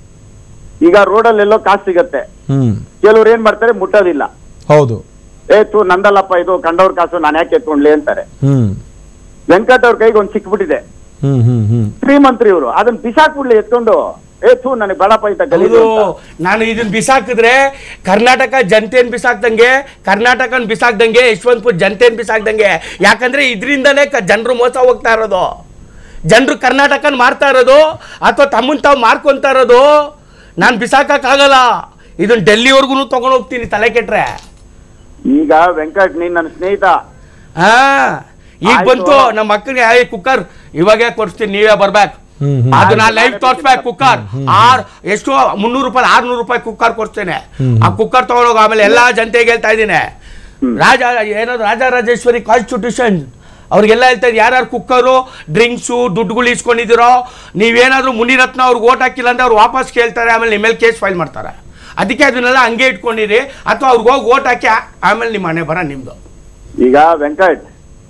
ಈಗ ರೋಡಲ್ಲೆಲ್ಲೋ ಕಾಸು ಸಿಗತ್ತೆ ಹ್ಮ್ ಕೆಲವ್ರು ಏನ್ ಮಾಡ್ತಾರೆ ಮುಟ್ಟೋದಿಲ್ಲ ಹೌದು ಏ ತು ನಂದಲ್ಲಪ್ಪ ಇದು ಕಂಡವ್ರ ಕಾಸು ನಾನು ಯಾಕೆ ಎತ್ಕೊಂಡ್ಲಿ ಅಂತಾರೆ ಹ್ಮ್ ವೆಂಕಟ್ ಅವ್ರ ಕೈಗೆ ಒಂದ್ ಸಿಕ್ಬಿಟ್ಟಿದೆ ಹ್ಮ್ ಹ್ಮ್ ಹ್ಮ್ ಶ್ರೀಮಂತರು ಇವರು ಅದನ್ನ ಬಿಸಾಕ್ಬಿಡ್ಲಿ ಎತ್ಕೊಂಡು ಏ ಥೂ ನನಗೆ ಬೇಡಪ್ಪ ಇಂತ ಗಲೀಜು ಹೌದು ಅಂತ. ನಾನು ಇದನ್ನ ಬಿಸಾಕಿದ್ರೆ ಕರ್ನಾಟಕ ಜನತೆನ್ ಬಿಸಾಕ್ದಂಗೆ ಕರ್ನಾಟಕನ್ ಬಿಸಾಕ್ದಂಗೆ ಯಶವಂತಪುರ ಜನತೆನ್ ಬಿಸಾಕ್ದಂಗೆ ಯಾಕಂದ್ರೆ ಇದರಿಂದನೇ ಜನರು ಮೋಸ ಹೋಗ್ತಾ ಇರೋದು ಜನರು ಕರ್ನಾಟಕನ್ ಮಾರ್ತಾ ಇರೋದು ಅಥವಾ ತಮ್ಮನ್ ತಾವು ಮಾರ್ಕೊಂತಾ ಇರೋದು ನಾನು ಬಿಸಾಕಕ್ಕಾಗಲ್ಲ ಇದನ್ನ ಡೆಲ್ಲಿವರೆಗೂ ತಗೊಂಡು ಹೋಗ್ತೀನಿ ತಲೆ ಕೆಟ್ರೆ ಈಗ ವೆಂಕಟ್ ನೀನ್ ನನ್ನ ಸ್ನೇಹಿತ ಹಾ ಈಗ ಆಯ್ತು. ಬಂತು ನಮ್ಮ ಮಕ್ಕಳಿಗೆ ಏ ಕುಕ್ಕರ್ ಇವಾಗೇ ಕೊಡ್ತೀನಿ ನೀವೇ ಬರ್ಬೇಕು ಹ್ಮ್, ಹ್ಮ್. ಅದು ನಾ ಆಯ್ತು, ಲೈವ್ ನಾನೇ ತೋರಿಸ್ಬೇಕು ಬರ್ತೀನಿ. ಕುಕ್ಕರ್ ಆರ್ ಎಷ್ಟು ಮುನ್ನೂರು ರೂಪಾಯಿ ಆರ್ನೂರು ರೂಪಾಯಿ ಕುಕ್ಕರ್ ಕೊಡ್ತೇನೆ ಆ ಕುಕ್ಕರ್ ತಗೊಂಡೋಗ ಆಮೇಲೆ ಎಲ್ಲಾ ಜನತೆಗೆ ಹೇಳ್ತಾ ಇದ್ದೀನಿ ರಾಜ ಏನದು ರಾಜರಾಜೇಶ್ವರಿ ಕಾನ್ಸ್ಟಿಟ್ಯೂಷನ್ ಅವ್ರಿಗೆಲ್ಲ ಹೇಳ್ತಾ ಇದ್ದೀನಿ ಯಾರ್ಯಾರು ಕುಕ್ಕರು ಡ್ರಿಂಕ್ಸು ದುಡ್ಡುಗಳು ಇಸ್ಕೊಂಡಿದ್ದೀರೋ ನೀವೇನಾದ್ರೂ ಮುನಿರತ್ನ ಅವ್ರಿಗೆ ಓಟ್ ಹಾಕಿಲ್ಲ ಅಂದ್ರೆ ಅವ್ರು ವಾಪಸ್ ಕೇಳ್ತಾರೆ ಆಮೇಲೆ ನಿಮ್ಮ ಮೇಲೆ ಕೇಸ್ ಫೈಲ್ ಮಾಡ್ತಾರೆ ಅದಕ್ಕೆ ಅದನ್ನೆಲ್ಲ ಹಂಗೆ ಇಟ್ಕೊಂಡಿರಿ ಅಥವಾ ಅವ್ರಿಗೆ ಹೋಗಿ ಓಟ್ ಹಾಕಿ ಆ- ಆಮೇಲೆ ನಿಮ್ಮ ಮನೆ ಬರ ನಿಮ್ದು ಈಗ ವೆಂಕಟ್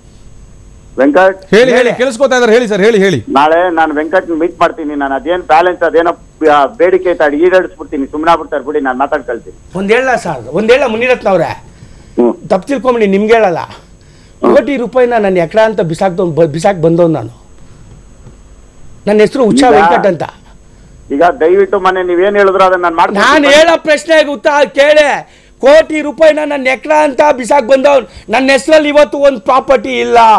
ವೆಂಕಟ್ ಹೇಳಿ ಹೇಳಿ ಹೇಳಿ. ಕೇಳಿಸ್ಕೊತಾ ಇದಾರೆ ಹೇಳಿ ಸರ್ ಹೇಳಿ ಹೇಳಿ ನಾಳೆ ನಾನು ವೆಂಕಟ್ ಮೀಟ್ ಮಾಡ್ತೀನಿ ನಾನು ಅದೇನ್ ಬ್ಯಾಲೆನ್ಸ್ ಅದೇನೋ ಆ, ಬೇಡಿಕೆ ಐತೆ ಅದು ಈಡೇರಿಸ್ಬಿಡ್ತೀನಿ ಸುಮ್ಮನೆ ಆಗ್ಬಿಡ್ತಾರೆ ಬಿಡಿ ನಾನು ಮಾತಾಡ್ ಕಳ್ತೀನಿ ಒಂದ್ ಹೇಳ ಸರ್ ಒಂದ್ ಹೇಳ ಮುನಿರತ್ನ ಅವ್ರೆ ಹ್ಮ್ ತಪ್ಪು ತಿಳ್ಕೊಂಬಿಡಿ ನಿಮ್ಗೆ ಹೇಳಲ್ಲ ಕೋಟಿ ರೂಪಾಯಿನ ನಾನು ಎಕಡ ಅಂತ ಬಿಸಾಕ್ದವ್ ಬಿಸಾಕ್ ಬಂದವ್ ನಾನು ನನ್ನ ಹೆಸರು ಹುಚ್ಚ ಈಗ- ವೆಂಕಟ್ ಅಂತ ಈಗ ದಯವಿಟ್ಟು ಮನೆ ನೀವೇನ್ ಹೇಳಿದ್ರು ಅದನ್ನ ನಾನು ನಾನು ಮಾಡ್ತೀನಿ ಹೇಳೋ ಪ್ರಶ್ನೆಗೆ ಉತ್ತರ ಕೇಳೆ ಕೋಟಿ ರೂಪಾಯಿನ ನನ್ನ ಎಕಡ ಅಂತ ಬಿಸಾಕ್ ಬಂದವ್ ನನ್ನ ಹೆಸರಲ್ಲಿ ಇವತ್ತು ಒಂದು ಪ್ರಾಪರ್ಟಿ ಇಲ್ಲ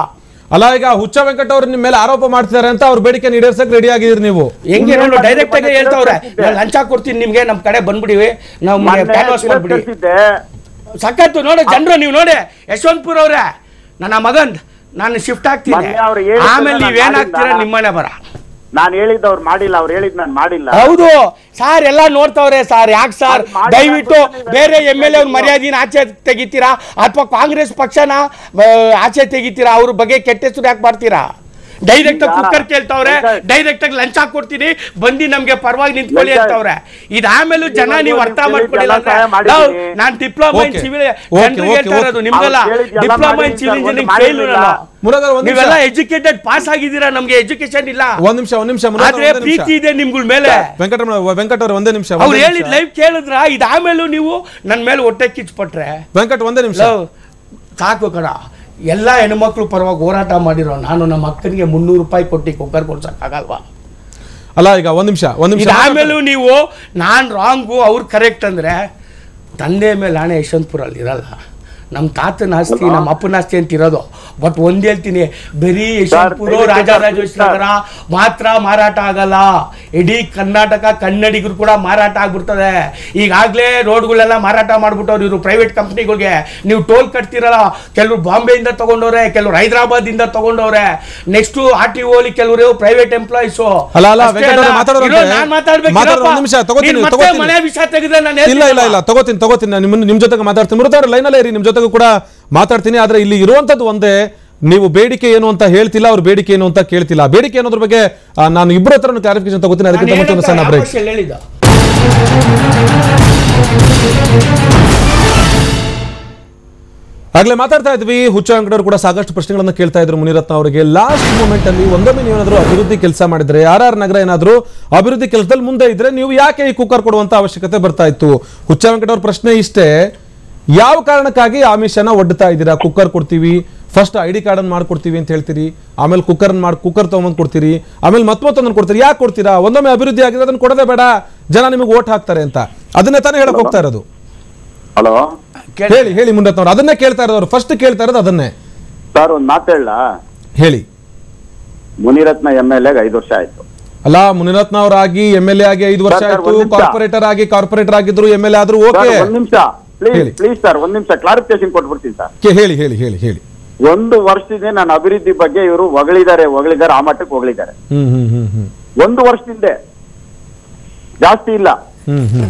ಅಲ್ಲ ಈಗ ಹುಚ್ಚ ವೆಂಕಟ ಅವ್ರು ನಿಮ್ಮ ಮೇಲೆ ಆರೋಪ ಮಾಡ್ತಿದ್ದಾರೆ ಅಂತ ಅವ್ರ ಬೇಡಿಕೆ ಈಡೇರ್ಸಕ್ ರೆಡಿ ಆಗಿದ್ರಿ ನೀವು ಹೆಂಗೆ ಇನ್ನೇನ್ ನೋಡು ಡೈರೆಕ್ಟ್ ಆಗಿ ಮೊನ್ನೆ ಹೇಳ್ತಾವ್ರೆ ತಿರಸ್ಕರಿಸಿದ್ದೆ. ನಾನು ಲಂಚ ಕೊಡ್ತೀನಿ ನಿಮ್ಗೆ ನಮ್ ಕಡೆ ಬಂದ್ಬಿಡಿವಿ ನಾವು ಮೊನ್ನೆ ಕ್ಯಾನ್ವಾಸ್ ಮಾಡ್ಬಿಡಿ ತಿರಸ್ಕರಿಸಿದ್ದೆ. ಸಖತ್ತು ನೋಡಿ ಜನರು ನೀವು ನೋಡಿ ಯಶವಂತಪುರ ಅವ್ರೆ ನನ್ನ ಮಗನ್ ನಾನು ಶಿಫ್ಟ್ ಆಗ್ತೀನಿ ಮೊನ್ನೆ ಅವ್ರು ಹೇಳಿದ್ದನ್ನ ಆಮೇಲೆ ನಾನು ನೀವೇನಾಗ್ತೀರಾ ಮಾಡಿಲ್ಲ. ನಿಮ್ಮನೆ ಬರ ನಾನ್ ಹೇಳಿದ್ದು ಅವ್ರು ಮಾಡಿಲ್ಲ ಅವ್ರು ಹೇಳಿದ್ ನಾನು ಮಾಡಿಲ್ಲ ಹೌದು ಸಾರ್ ಎಲ್ಲ ನೋಡ್ತಾವ್ರೆ ಸರ್ ಯಾಕೆ ಸರ್ ಅದು ಮಾಡಿ ದಯವಿಟ್ಟು ಹಾಕ್ಬಿಟ್ಟು ಬೇರೆ ಎಮ್ ಎಲ್ ಎ ಅವ್ರ ಮರ್ಯಾದಿನ ಆಚೆ ತೆಗಿತೀರಾ ಅಥವಾ ಕಾಂಗ್ರೆಸ್ ಪಕ್ಷನ ಆ, ಆಚೆ ತೆಗಿತೀರಾ ಅವ್ರ ಬಗ್ಗೆ ಕೆಟ್ಟ ಹೆಸರು ಯಾಕೆ ಮಾಡ್ತೀರಾ ಡೈರೆಕ್ಟ್ ಆಗಿ ಈಗ ಕುಕ್ಕರ್ ಕೇಳ್ತಾವ್ರೆ ವೆಂಕಟ್- ಡೈರೆಕ್ಟ್ ಆಗಿ ಲಂಚ ಕೊಡ್ತೀನಿ ಬಂದು ನಮ್ಗೆ ಪರವಾಗಿ ನಿಂತ್ಕೊಳ್ಳಿ ವೆಂಕಟ್- ಅಂತವ್ರೆ ಇದಾದ್ಮೇಲೂ ಜನ ಇವಾಗ ನೀವು ನೀವು ಅರ್ಥ ಕೇಳಿದ್ದು ಮಾಡ್ಕೊಳ್ಳಿಲ್ಲ ಎಲ್ಲ ಸಹಾಯ ಮಾಡಿದ್ದೀನಿ. ನಾನು diploma in Okay. Civil Okay, ಜನರಿಗೆ okay, ಹೇಳ್ತಾ ಇರೋದು okay. ನಿಮ್ಗಲ್ಲ ಅವ್ರು ಕೇಳಿದ್ದು ಎಲ್ಲ ಡಿಪ್ಲೊಮಾ ಇನ್ ಮಾಡಿದ್ದೀನಿ ಸಿವಿಲ್ ಸರ್, ಒಂದು ಇಂಜಿನಿಯರಿಂಗ್ ಫೇಲ್ ಮಾಡಿರ್ಲಿಲ್ಲ. ನಾನು ಮುರಾರ್ ಅವ್ರೆ, ಒಂದ್ ನಿಮಿಷ. ನೀವೆಲ್ಲ ಎಜುಕೇಟೆಡ್ ಪಾಸ್ ಆಗಿದ್ದೀರಾ ನಮ್ಗೆ ಎಜುಕೇಶನ್ ಇಲ್ಲ ಒಂದ್ ನಿಮಿಷ ಒಂದ್ ನಿಮಿಷ ಮುರಾರ್ ಆದ್ರೆ ಅವ್ರೆ, ಒಂದೇ ನಿಮಿಷ. ಪ್ರೀತಿ ಇದೆ ನಿಮ್ಗಳ ಮೇಲೆ ವೆಂಕಟರಮಣ ವೆಂಕಟ ಅವ್ರೆ ಒಂದೇ ನಿಮಿಷ ಅವ್ರು ಒಂದೇ ಹೇಳಿದ್ ನಿಮಿಷ. ಲೈವ್ ಕೇಳಿದ್ರ ಇದಾಮೇಲೂ ನೀವು ನನ್ನ ಮೇಲೆ ಹೊಟ್ಟೆ ಕಿಚ್ಪಟ್ರೆ ವೆಂಕಟ್ ಒಂದೇ ನಿಮಿಷ ಲವ್ ಸಾಕು ಕಣ ಎಲ್ಲ ಹೆಣ್ಮಕ್ಳು ಪರವಾಗಿ ಹೋರಾಟ ಮಾಡಿರೋ ನಾನು ನಮ್ಮ ಅಕ್ಕನಿಗೆ ಮುನ್ನೂರು ರೂಪಾಯಿ ಕೊಟ್ಟು ಕುಕ್ಕರ್ ಕೊಡ್ಸಕ್ಕಾಗಲ್ವಾ ಅಲ್ಲ ಈಗ ಒಂದ್ ನಿಮಿಷ ಒಂದ್ ನಿಮಿಷ ಇದಾಮೇಲೂ ನೀವು ನಾನ್ ರಾಂಗು ಅವ್ರು ಕರೆಕ್ಟ್ ಅಂದ್ರೆ ತಂದೆ ಮೇಲೆ ಹಣೆ ಯಶವಂತಪುರಲ್ಲಿ ಇರಲ್ಲ ನಮ್ಮ ತಾತನ ಆಸ್ತಿ ನಮ್ಮ ಅಪ್ಪನ ಆಸ್ತಿ ಅಂತ ಇರೋದು ಬಟ್ ಒಂದ್ ಹೇಳ್ತೀನಿ ಬರೀ ಯಶವಂತಪುರ ದಯವಿಟ್ಟು ರಾಜರಾಜೇಶ್ವರ ನಗರ ಮಾತ್ರ ಮಾರಾಟ ಆಗಲ್ಲ ಇಡೀ ಕರ್ನಾಟಕ ಕನ್ನಡಿಗರು ಕೂಡ ಮಾರಾಟ ಆಗ್ಬಿಡ್ತದೆ ಈಗಾಗಲೇ ರೋಡ್ಗಳೆಲ್ಲ ಮಾರಾಟ ಮಾಡ್ಬಿಟ್ಟವ್ರು ಇವರು ಪ್ರೈವೇಟ್ ಕಂಪ್ನಿಗಳಿಗೆ ನೀವು ಟೋಲ್ ಕಟ್ತಿರಲ್ಲ ಕೆಲವರು ಬಾಂಬೆಯಿಂದ ತಗೊಂಡವ್ರೆ ಕೆಲವರು ಹೈದರಾಬಾದ್ ಇಂದ ತಗೊಂಡವ್ರೆ ನೆಕ್ಸ್ಟ್ ಆರ್ ಟಿ ಓಲಿ ಕೆಲವರು ಪ್ರೈವೇಟ್ ಎಂಪ್ಲಾಯೀಸ್ ಅಲ್ಲ, ಅಲ್ಲ, ವೆಂಕಟ ಅವ್ರೆ ಮಾತಾಡೋರಂತೆ. ನಾನು ಮಾತಾಡ್ಬೇಕು ಮಾತಾಡೋದು ಒಂದ್ ನಿಮಿಷ, ತಗೋತೀನಿ, ಮತ್ತೆ ತಗೋತೀನಿ. ಮನೆ ವಿಷಯ ತೆಗೆದ್ರೆ ನಾನು ಇಲ್ಲ ಇಲ್ಲ ಇಲ್ಲ ತಗೋತೀನಿ ತಗೋತೀನಿ ನಾನು ನಿಮ್ಮ ನಿಮ್ ಜೊತೆಗೆ ಮಾತಾಡ್ತೀನಿ ಮೃತ ಲೈನ್ ಅಲ್ಲೇ ಇರಿ ನಿಮ್ ಜೊತೆಗೂ ಕೂಡ ಮಾತಾಡ್ತೀನಿ ಆದ್ರೆ ಇಲ್ಲಿ ಇರುವಂತದ್ದು ಒಂದೇ ನೀವು ಬೇಡಿಕೆ ಏನು ಅಂತ ಹೇಳ್ತಿಲ್ಲ ಅವ್ರ ಬೇಡಿಕೆ ಏನು ಅಂತ ಕೇಳ್ತಿಲ್ಲ ಆ ಬೇಡಿಕೆ ಅನ್ನೋದ್ರ ಬಗ್ಗೆ ಆ, ನಾನು ಇಬ್ಬರ ಹತ್ರ ಕ್ಲಾರಿಫಿಕೇಶನ್ ತಗೋತೀನಿ ಅದಕ್ಕಿಂತ ಮುಂಚೆ ಒಂದು ಸಣ್ಣ ಬ್ರೇಕ್ ಹೇಳಿದ ಆಗ್ಲೇ ಮಾತಾಡ್ತಾ ಇದ್ವಿ ಹುಚ್ಚ ಅಂಗಡವ್ರು ಕೂಡ ಸಾಕಷ್ಟು ಪ್ರಶ್ನೆಗಳನ್ನ ಕೇಳ್ತಾ ಇದ್ರು ಮುನಿರತ್ನ ಅವರಿಗೆ ಲಾಸ್ಟ್ ಮೂಮೆಂಟ್ ಅಲ್ಲಿ ಒಂದೊಮ್ಮೆ ನೀವೇನಾದ್ರೂ ಅಭಿವೃದ್ಧಿ ಕೆಲಸ ಮಾಡಿದ್ರೆ ಆರ್ ಆರ್ ನಗರ ಏನಾದ್ರೂ ಅಭಿವೃದ್ಧಿ ಕೆಲಸದಲ್ಲಿ ಮುಂದೆ ಇದ್ರೆ ನೀವು ಯಾಕೆ ಈ ಕುಕ್ಕರ್ ಕೊಡುವಂತ ಅವಶ್ಯಕತೆ ಬರ್ತಾ ಇತ್ತು ಹುಚ್ಚ ವೆಂಕಟವ್ರ ಪ್ರಶ್ನೆ ಇಷ್ಟೇ ಯಾವ ಕಾರಣಕ್ಕಾಗಿ ಆಮಿಷನ ಒಡ್ತಾ ಇದ್ದೀರಾ ಕುಕ್ಕರ್ ಕೊಡ್ತೀವಿ ಫಸ್ಟ್ ಐ ಡಿ ಕಾರ್ಡ್ ಅನ್ನು ಮಾಡ್ಕೊಡ್ತೀವಿ ಅಂತ ಹೇಳ್ತೀರಿ ಆಮೇಲೆ ಕುಕ್ಕರ್ ಮಾಡಿ ಕುಕ್ಕರ್ ತಗೊಂಬಂದು ಕೊಡ್ತೀರಿ ಆಮೇಲೆ ಮತ್ತೊಂದನ್ನು ಕೊಡ್ತೀರಿ ಯಾಕೆ ಕೊಡ್ತೀರಾ ಒಂದೊಮ್ಮೆ ಅಭಿವೃದ್ಧಿ ಆಗಿದೆ ಅದನ್ನ ಕೊಡದೆ ಬೇಡ ಜನ ನಿಮಗೆ ಓಟ್ ಹಾಕ್ತಾರೆ ಅಂತ ಅದನ್ನೇ ತಾನೇ ಹೇಳಕ್ ಹೋಗ್ತಾ ಇರೋದು ಹಲೋ ಹೇಳಿ ಹೇಳಿ ಮುಂಡತ್ನವ್ರು ಅದನ್ನೇ ಕೇಳ್ತಾ ಇರೋರು ಫಸ್ಟ್ ಕೇಳ್ತಾ ಇರೋದು ಅದನ್ನೇ ಸರ್ ಒಂದ್ ಮಾತು ಹೇಳ ಹೇಳಿ ಮುನಿರತ್ನ ಎಂ ಎಲ್ ಎಗ್ ಐದು ವರ್ಷ ಆಯ್ತು ಅಲ್ಲ ಮುನಿರತ್ನ ಅವರಾಗಿ ಎಂ ಎಲ್ ಎ ಆಗಿ ಐದು ವರ್ಷ ಸರ್, ಸರ್, ಆಯ್ತು ಒಂದ್ ನಿಮಿಷ. ಕಾರ್ಪೊರೇಟರ್ ಆಗಿ ಕಾರ್ಪೊರೇಟರ್ ಆಗಿದ್ರು ಎಂ ಎಲ್ ಎ ಆದ್ರೂ ಸರ್ ಓಕೆ ಒಂದ್ ನಿಮಿಷ ಪ್ಲೀಸ್ ಹೇಳಿ. ಪ್ಲೀಸ್ ಸರ್ ಒಂದ್ ನಿಮಿಷ ಕ್ಲಾರಿಫಿಕೇಶನ್ ಕೊಟ್ಬಿಡ್ತೀನಿ ಸರ್ ಹೇಳಿ ಹೇಳಿ ಹೇಳಿ ಹೇಳಿ ಒಂದು ವರ್ಷದಿಂದ ನನ್ನ ಅಭಿವೃದ್ಧಿ ಬಗ್ಗೆ ಇವರು ಹೊಗಳಿದ್ದಾರೆ ಹೊಗಳಿದ್ದಾರೆ ಆ ಮಟ್ಟಕ್ಕೆ ಹೊಗಳಿದ್ದಾರೆ ಹ್ಮ್ ಹ್ಮ್ ಹ್ಮ್ ಹ್ಮ್ ಒಂದು ವರ್ಷದಿಂದ ಜಾಸ್ತಿ ಇಲ್ಲ ಹ್ಮ್ ಹ್ಮ್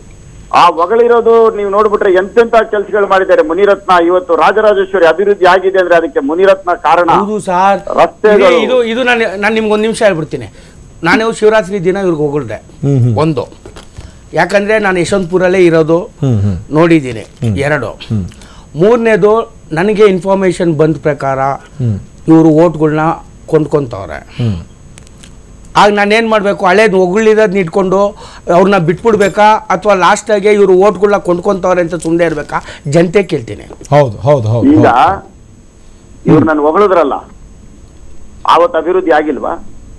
ಆ ಹೊಗಳಿರೋದು ನೀವು ನೋಡ್ಬಿಟ್ರೆ ಎಂತೆಂತ ಕೆಲಸಗಳು ಮಾಡಿದ್ದಾರೆ ಮುನಿರತ್ನ ಇವತ್ತು ರಾಜರಾಜೇಶ್ವರಿ ಅಭಿವೃದ್ಧಿ ಆಗಿದೆ ಅಂದ್ರೆ ಅದಕ್ಕೆ ಮುನಿರತ್ನ ಕಾರಣ ಹೌದು ಸರ್ ರಸ್ತೆಗಳು. ಇದು ಇದು ನಾನು ನಾನು ನಿಮ್ಗೆ ಒಂದು ನಿಮಿಷ ಹೇಳ್ಬಿಡ್ತೀನಿ ನಾನು ಶಿವರಾತ್ರಿ ದಿನ ಇವ್ರಿಗೆ ಹೋಗಲ್ದೆ ಹ್ಮ್ ಹ್ಮ್. ಒಂದು ಯಾಕಂದ್ರೆ ನಾನು ಯಶವಂತಪುರಲ್ಲೇ ಇರೋದು ಹ್ಮ್ ಹ್ಮ್ ನೋಡಿದ್ದೀನಿ ಎರಡು ಮೂರನೇದು ನನಗೆ ಇನ್ಫಾರ್ಮೇಶನ್ ಬಂದ ಪ್ರಕಾರ ಇವರು ಓಟ್ಗಳನ್ನ ಕೊಂಡ್ಕೊಂತವ್ರೆ ಹ್ಮ್ ಆಗ ನಾನು ಏನು ಮಾಡಬೇಕು ಹಳೇದು ಹೊಗಳಿರೋದನ್ನ ಇಟ್ಕೊಂಡು ಅವ್ರನ್ನ ಬಿಟ್ಬಿಡ್ಬೇಕಾ ಅಥವಾ ಲಾಸ್ಟಾಗೆ ಇವರು ಓಟ್ಗಳನ್ನ ಕೊಂಡ್ಕೊಂತವ್ರೆ ಅಂತ ಸುಮ್ಮನೆ ಇರಬೇಕಾ ಜನತೆ ಕೇಳ್ತೀನಿ ಹೌದು ಹೌದು ಹೌದು ಈಗ ಹೌದು. ಇವ್ರು ನನ್ ಹೊಗಳಿದ್ರಲ್ಲ ಆವತ್ತು ಅಭಿವೃದ್ಧಿ ಆಗಿಲ್ವಾ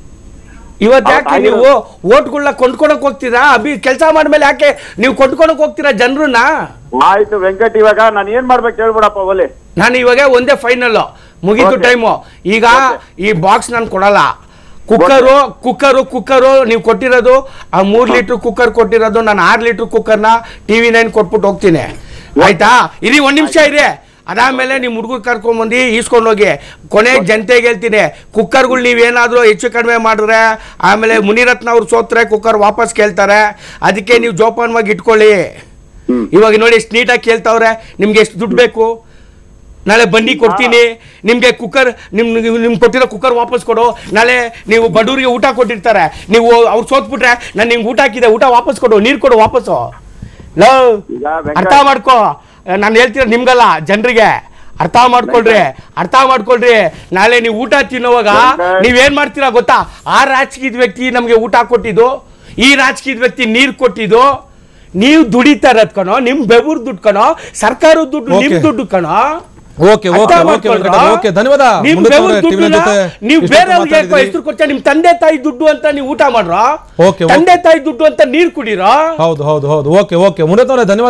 ಇವತ್ತು ಯಾಕೆ ಹೌದು, ನೀವು ಓಟ್ಗಳನ್ನ ಕೊಂಡ್ಕೊಳಕ್ ಹೋಗ್ತೀರಾ ಅಭಿ ಕೆಲಸ ಮಾಡ್ಮೇಲೆ ಯಾಕೆ ನೀವು ಕೊಂಡ್ಕೊಳಕ್ ಹೋಗ್ತೀರಾ ಜನರನ್ನ ಆಯ್ತು ವೆಂಕಟ್ ಇವಾಗ ನಾನು ಏನ್ ಮಾಡ್ಬೇಕು ಹೇಳ್ಬಿಡಪ್ಪ ಒಲೆ ನಾನು ಇವಾಗ ಒಂದೇ ಫೈನಲ್ ಮುಗೀತು Okay. ಟೈಮು ಈಗ Okay. ಈ ಬಾಕ್ಸ್ ನಾನು ಕೊಡಲ್ಲ ಕುಕ್ಕರು ಕುಕ್ಕರು ಕುಕ್ಕರು ನೀವು ಕೊಟ್ಟಿರೋದು ಆ ಮೂರ್ ಲೀಟರ್ ಕುಕ್ಕರ್ ಕೊಟ್ಟಿರೋದು ನಾನು ಆರು ಲೀಟರ್ ಕುಕ್ಕರ್ನ ಟಿ ವಿ ನೈನ್ ಕೊಟ್ಬಿಟ್ಟು ಹೋಗ್ತೀನಿ ಆಯ್ತಾ ಇರಿ ಒಂದ್ ನಿಮಿಷ ಇದೆ ಅದಾದ್ಮೇಲೆ ನೀವು ಹುಡುಗರು ಕರ್ಕೊಂಬಂದು ಈಸ್ಕೊಂಡು ಹೋಗಿ ಕೊನೆ ಜನತೆಗೆ ಹೇಳ್ತೀನಿ ಕುಕ್ಕರ್ಗಳು ನೀವೇನಾದರೂ ಹೆಚ್ಚು ಕಡಿಮೆ ಮಾಡಿದ್ರೆ ಆಮೇಲೆ ಮುನಿರತ್ನ ಅವ್ರು ಸೋತ್ರೆ ಕುಕ್ಕರ್ ವಾಪಸ್ ಕೇಳ್ತಾರೆ ಅದಕ್ಕೆ ನೀವು ಜೋಪಾನವಾಗಿ ಇಟ್ಕೊಳ್ಳಿ ಹ್ಮ್. ಇವಾಗ ನೋಡಿ ಎಷ್ಟು ನೀಟಾಗಿ ಕೇಳ್ತಾವ್ರೆ ನಿಮ್ಗೆ ಎಷ್ಟು ದುಡ್ಡು ಬೇಕು ನಾಳೆ ಬನ್ನಿ ಕೊಡ್ತೀನಿ ನಿಮಗೆ ಕುಕ್ಕರ್ ನಿಮ್ ನಿಮ್ಗೆ ಕೊಟ್ಟಿರೋ ಕುಕ್ಕರ್ ವಾಪಸ್ ಕೊಡು ನಾಳೆ ನೀವು ಬಡವರಿಗೆ ಊಟ ಕೊಟ್ಟಿರ್ತಾರೆ ನೀವು ಅವ್ರು ಸೋತ್ಬಿಟ್ರೆ ನಾನು ನಿಮ್ಗೆ ಊಟ ಹಾಕಿದೆ ಊಟ ವಾಪಸ್ ಕೊಡು ನೀರು ಕೊಡು ವಾಪಸ್ಸು ಲವ್ ಈಗ ವೆಂಕಟ್- ಅರ್ಥ ಮಾಡ್ಕೋ ನಾನು ಹೇಳ್ತಿರೋ ನಿಮ್ಗಲ್ಲ ಜನರಿಗೆ ಅರ್ಥ ಮಾಡ್ಕೊಳ್ರಿ ಅರ್ಥ ಮಾಡ್ಕೊಳ್ರಿ ನಾಳೆ ನೀವು ಊಟ ತಿನ್ನೋವಾಗ ವೆಂಕಟ್. ನೀವೇನ್ ಮಾಡ್ತೀರಾ ಗೊತ್ತಾ ಆ ರಾಜಕೀಯದ ವ್ಯಕ್ತಿ ನಮಗೆ ಊಟ ಕೊಟ್ಟಿದ್ದು ಈ ರಾಜಕೀಯದ ವ್ಯಕ್ತಿ ನೀರು ಕೊಟ್ಟಿದ್ದು ನೀವು ದುಡಿತಾ ಇರೋದ್ ಕಣೋ ನಿಮ್ ಬೆವರು ದುಡ್ಡು ಕಣೋ ಸರ್ಕಾರದ ದುಡ್ಡು ನಿಮ್ Okay. ದುಡ್ಡು ಕಣೋ ಓಕೆ ಅರ್ಥ ಓಕೆ ಓಕೆ ಮಾಡ್ಕೊಳ್ರಾ? ಓಕೆ ಧನ್ಯವಾದ ನಿಮ್ ಮುಂದೆ ಬೆವರು ತೋರೆ, ಟಿವಿನ ದುಡ್ಡುನ ಜೊತೆ ನೀವು ಇಷ್ಟೊತ್ತು ಬೇರೆಯವ್ರಿಗೆ ಮಾತಾಡಿದ್ರಿ. ಹೆಸರು ಕೊಡ್ತಾ ನಿಮ್ ತಂದೆ ತಾಯಿ ದುಡ್ಡು ಅಂತ ನೀವು ಊಟ ಮಾಡ್ರ Okay, ತಂದೆ ತಾಯಿ ದುಡ್ಡು ಅಂತ ನೀರ್ ಕುಡೀರೋ ಹೌದು ಹೌದು ಹೌದು ಓಕೆ ಓಕೆ ಮುನಿರತ್ನವರೇ ಧನ್ಯವಾದ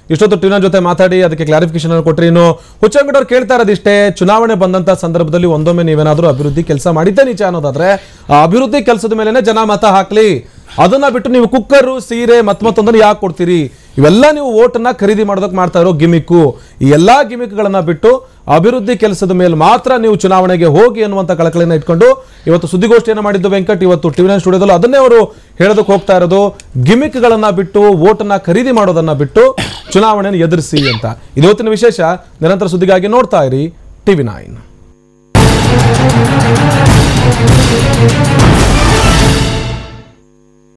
ಇಷ್ಟೊತ್ತು ಟಿನ ಜೊತೆ ಮಾತಾಡಿ ಅದಕ್ಕೆ ಕ್ಲಾರಿಫಿಕೇಶನ್ ಅನ್ನು ಕೊಟ್ರಿ ಇನ್ನು ಹುಚ್ಚಂಗಡವ್ರು ಕೇಳ್ತಾ ಇರೋದಿಷ್ಟೇ ಚುನಾವಣೆ ಬಂದಂತ ಸಂದರ್ಭದಲ್ಲಿ ಒಂದೊಮ್ಮೆ ನೀವೇನಾದ್ರೂ ಅಭಿವೃದ್ಧಿ ಕೆಲಸ ಮಾಡಿದ್ದೆ ನಿಜ ಅನ್ನೋದಾದ್ರೆ ಆ ಅಭಿವೃದ್ಧಿ ಕೆಲಸದ ಮೇಲೆನೆ ಜನ ಮತ ಹಾಕ್ಲಿ ಅದನ್ನ ಬಿಟ್ಟು ನೀವು ಕುಕ್ಕರು ಸೀರೆ ಮತ್ ಮತ್ತೊಂದನ್ನು ಯಾಕೆ ಕೊಡ್ತೀರಿ ಇವೆಲ್ಲ ನೀವು ಓಟನ್ನ ಖರೀದಿ ಮಾಡೋದಕ್ಕೆ ಮಾಡ್ತಾ ಇರೋ ಗಿಮಿಕ್ಕು ಈ ಎಲ್ಲಾ ಗಿಮಿಕ್ಗಳನ್ನ ಬಿಟ್ಟು ಅಭಿವೃದ್ಧಿ ಕೆಲಸದ ಮೇಲೆ ಮಾತ್ರ ನೀವು ಚುನಾವಣೆಗೆ ಹೋಗಿ ಅನ್ನುವಂತ ಕಳಕಳಿನ ಇಟ್ಕೊಂಡು ಇವತ್ತು ಸುದ್ದಿಗೋಷ್ಠಿಯನ್ನು ಮಾಡಿದ್ದು ವೆಂಕಟ್ ಇವತ್ತು ಟಿವಿ ನೈನ್ ಸ್ಟುಡಿಯೋದಲ್ಲೂ ಅದನ್ನೇ ಅವರು ಹೇಳೋದಕ್ಕೆ ಹೋಗ್ತಾ ಇರೋದು ಗಿಮಿಕ್ಗಳನ್ನ ಬಿಟ್ಟು ಓಟನ್ನ ಖರೀದಿ ಮಾಡೋದನ್ನ ಬಿಟ್ಟು ಚುನಾವಣೆಯನ್ನು ಎದುರಿಸಿ ಅಂತ ಇದು ಇವತ್ತಿನ ವಿಶೇಷ ನಿರಂತರ ಸುದ್ದಿಗಾಗಿ ನೋಡ್ತಾ ಇರಿ ಟಿವಿ ನೈನ್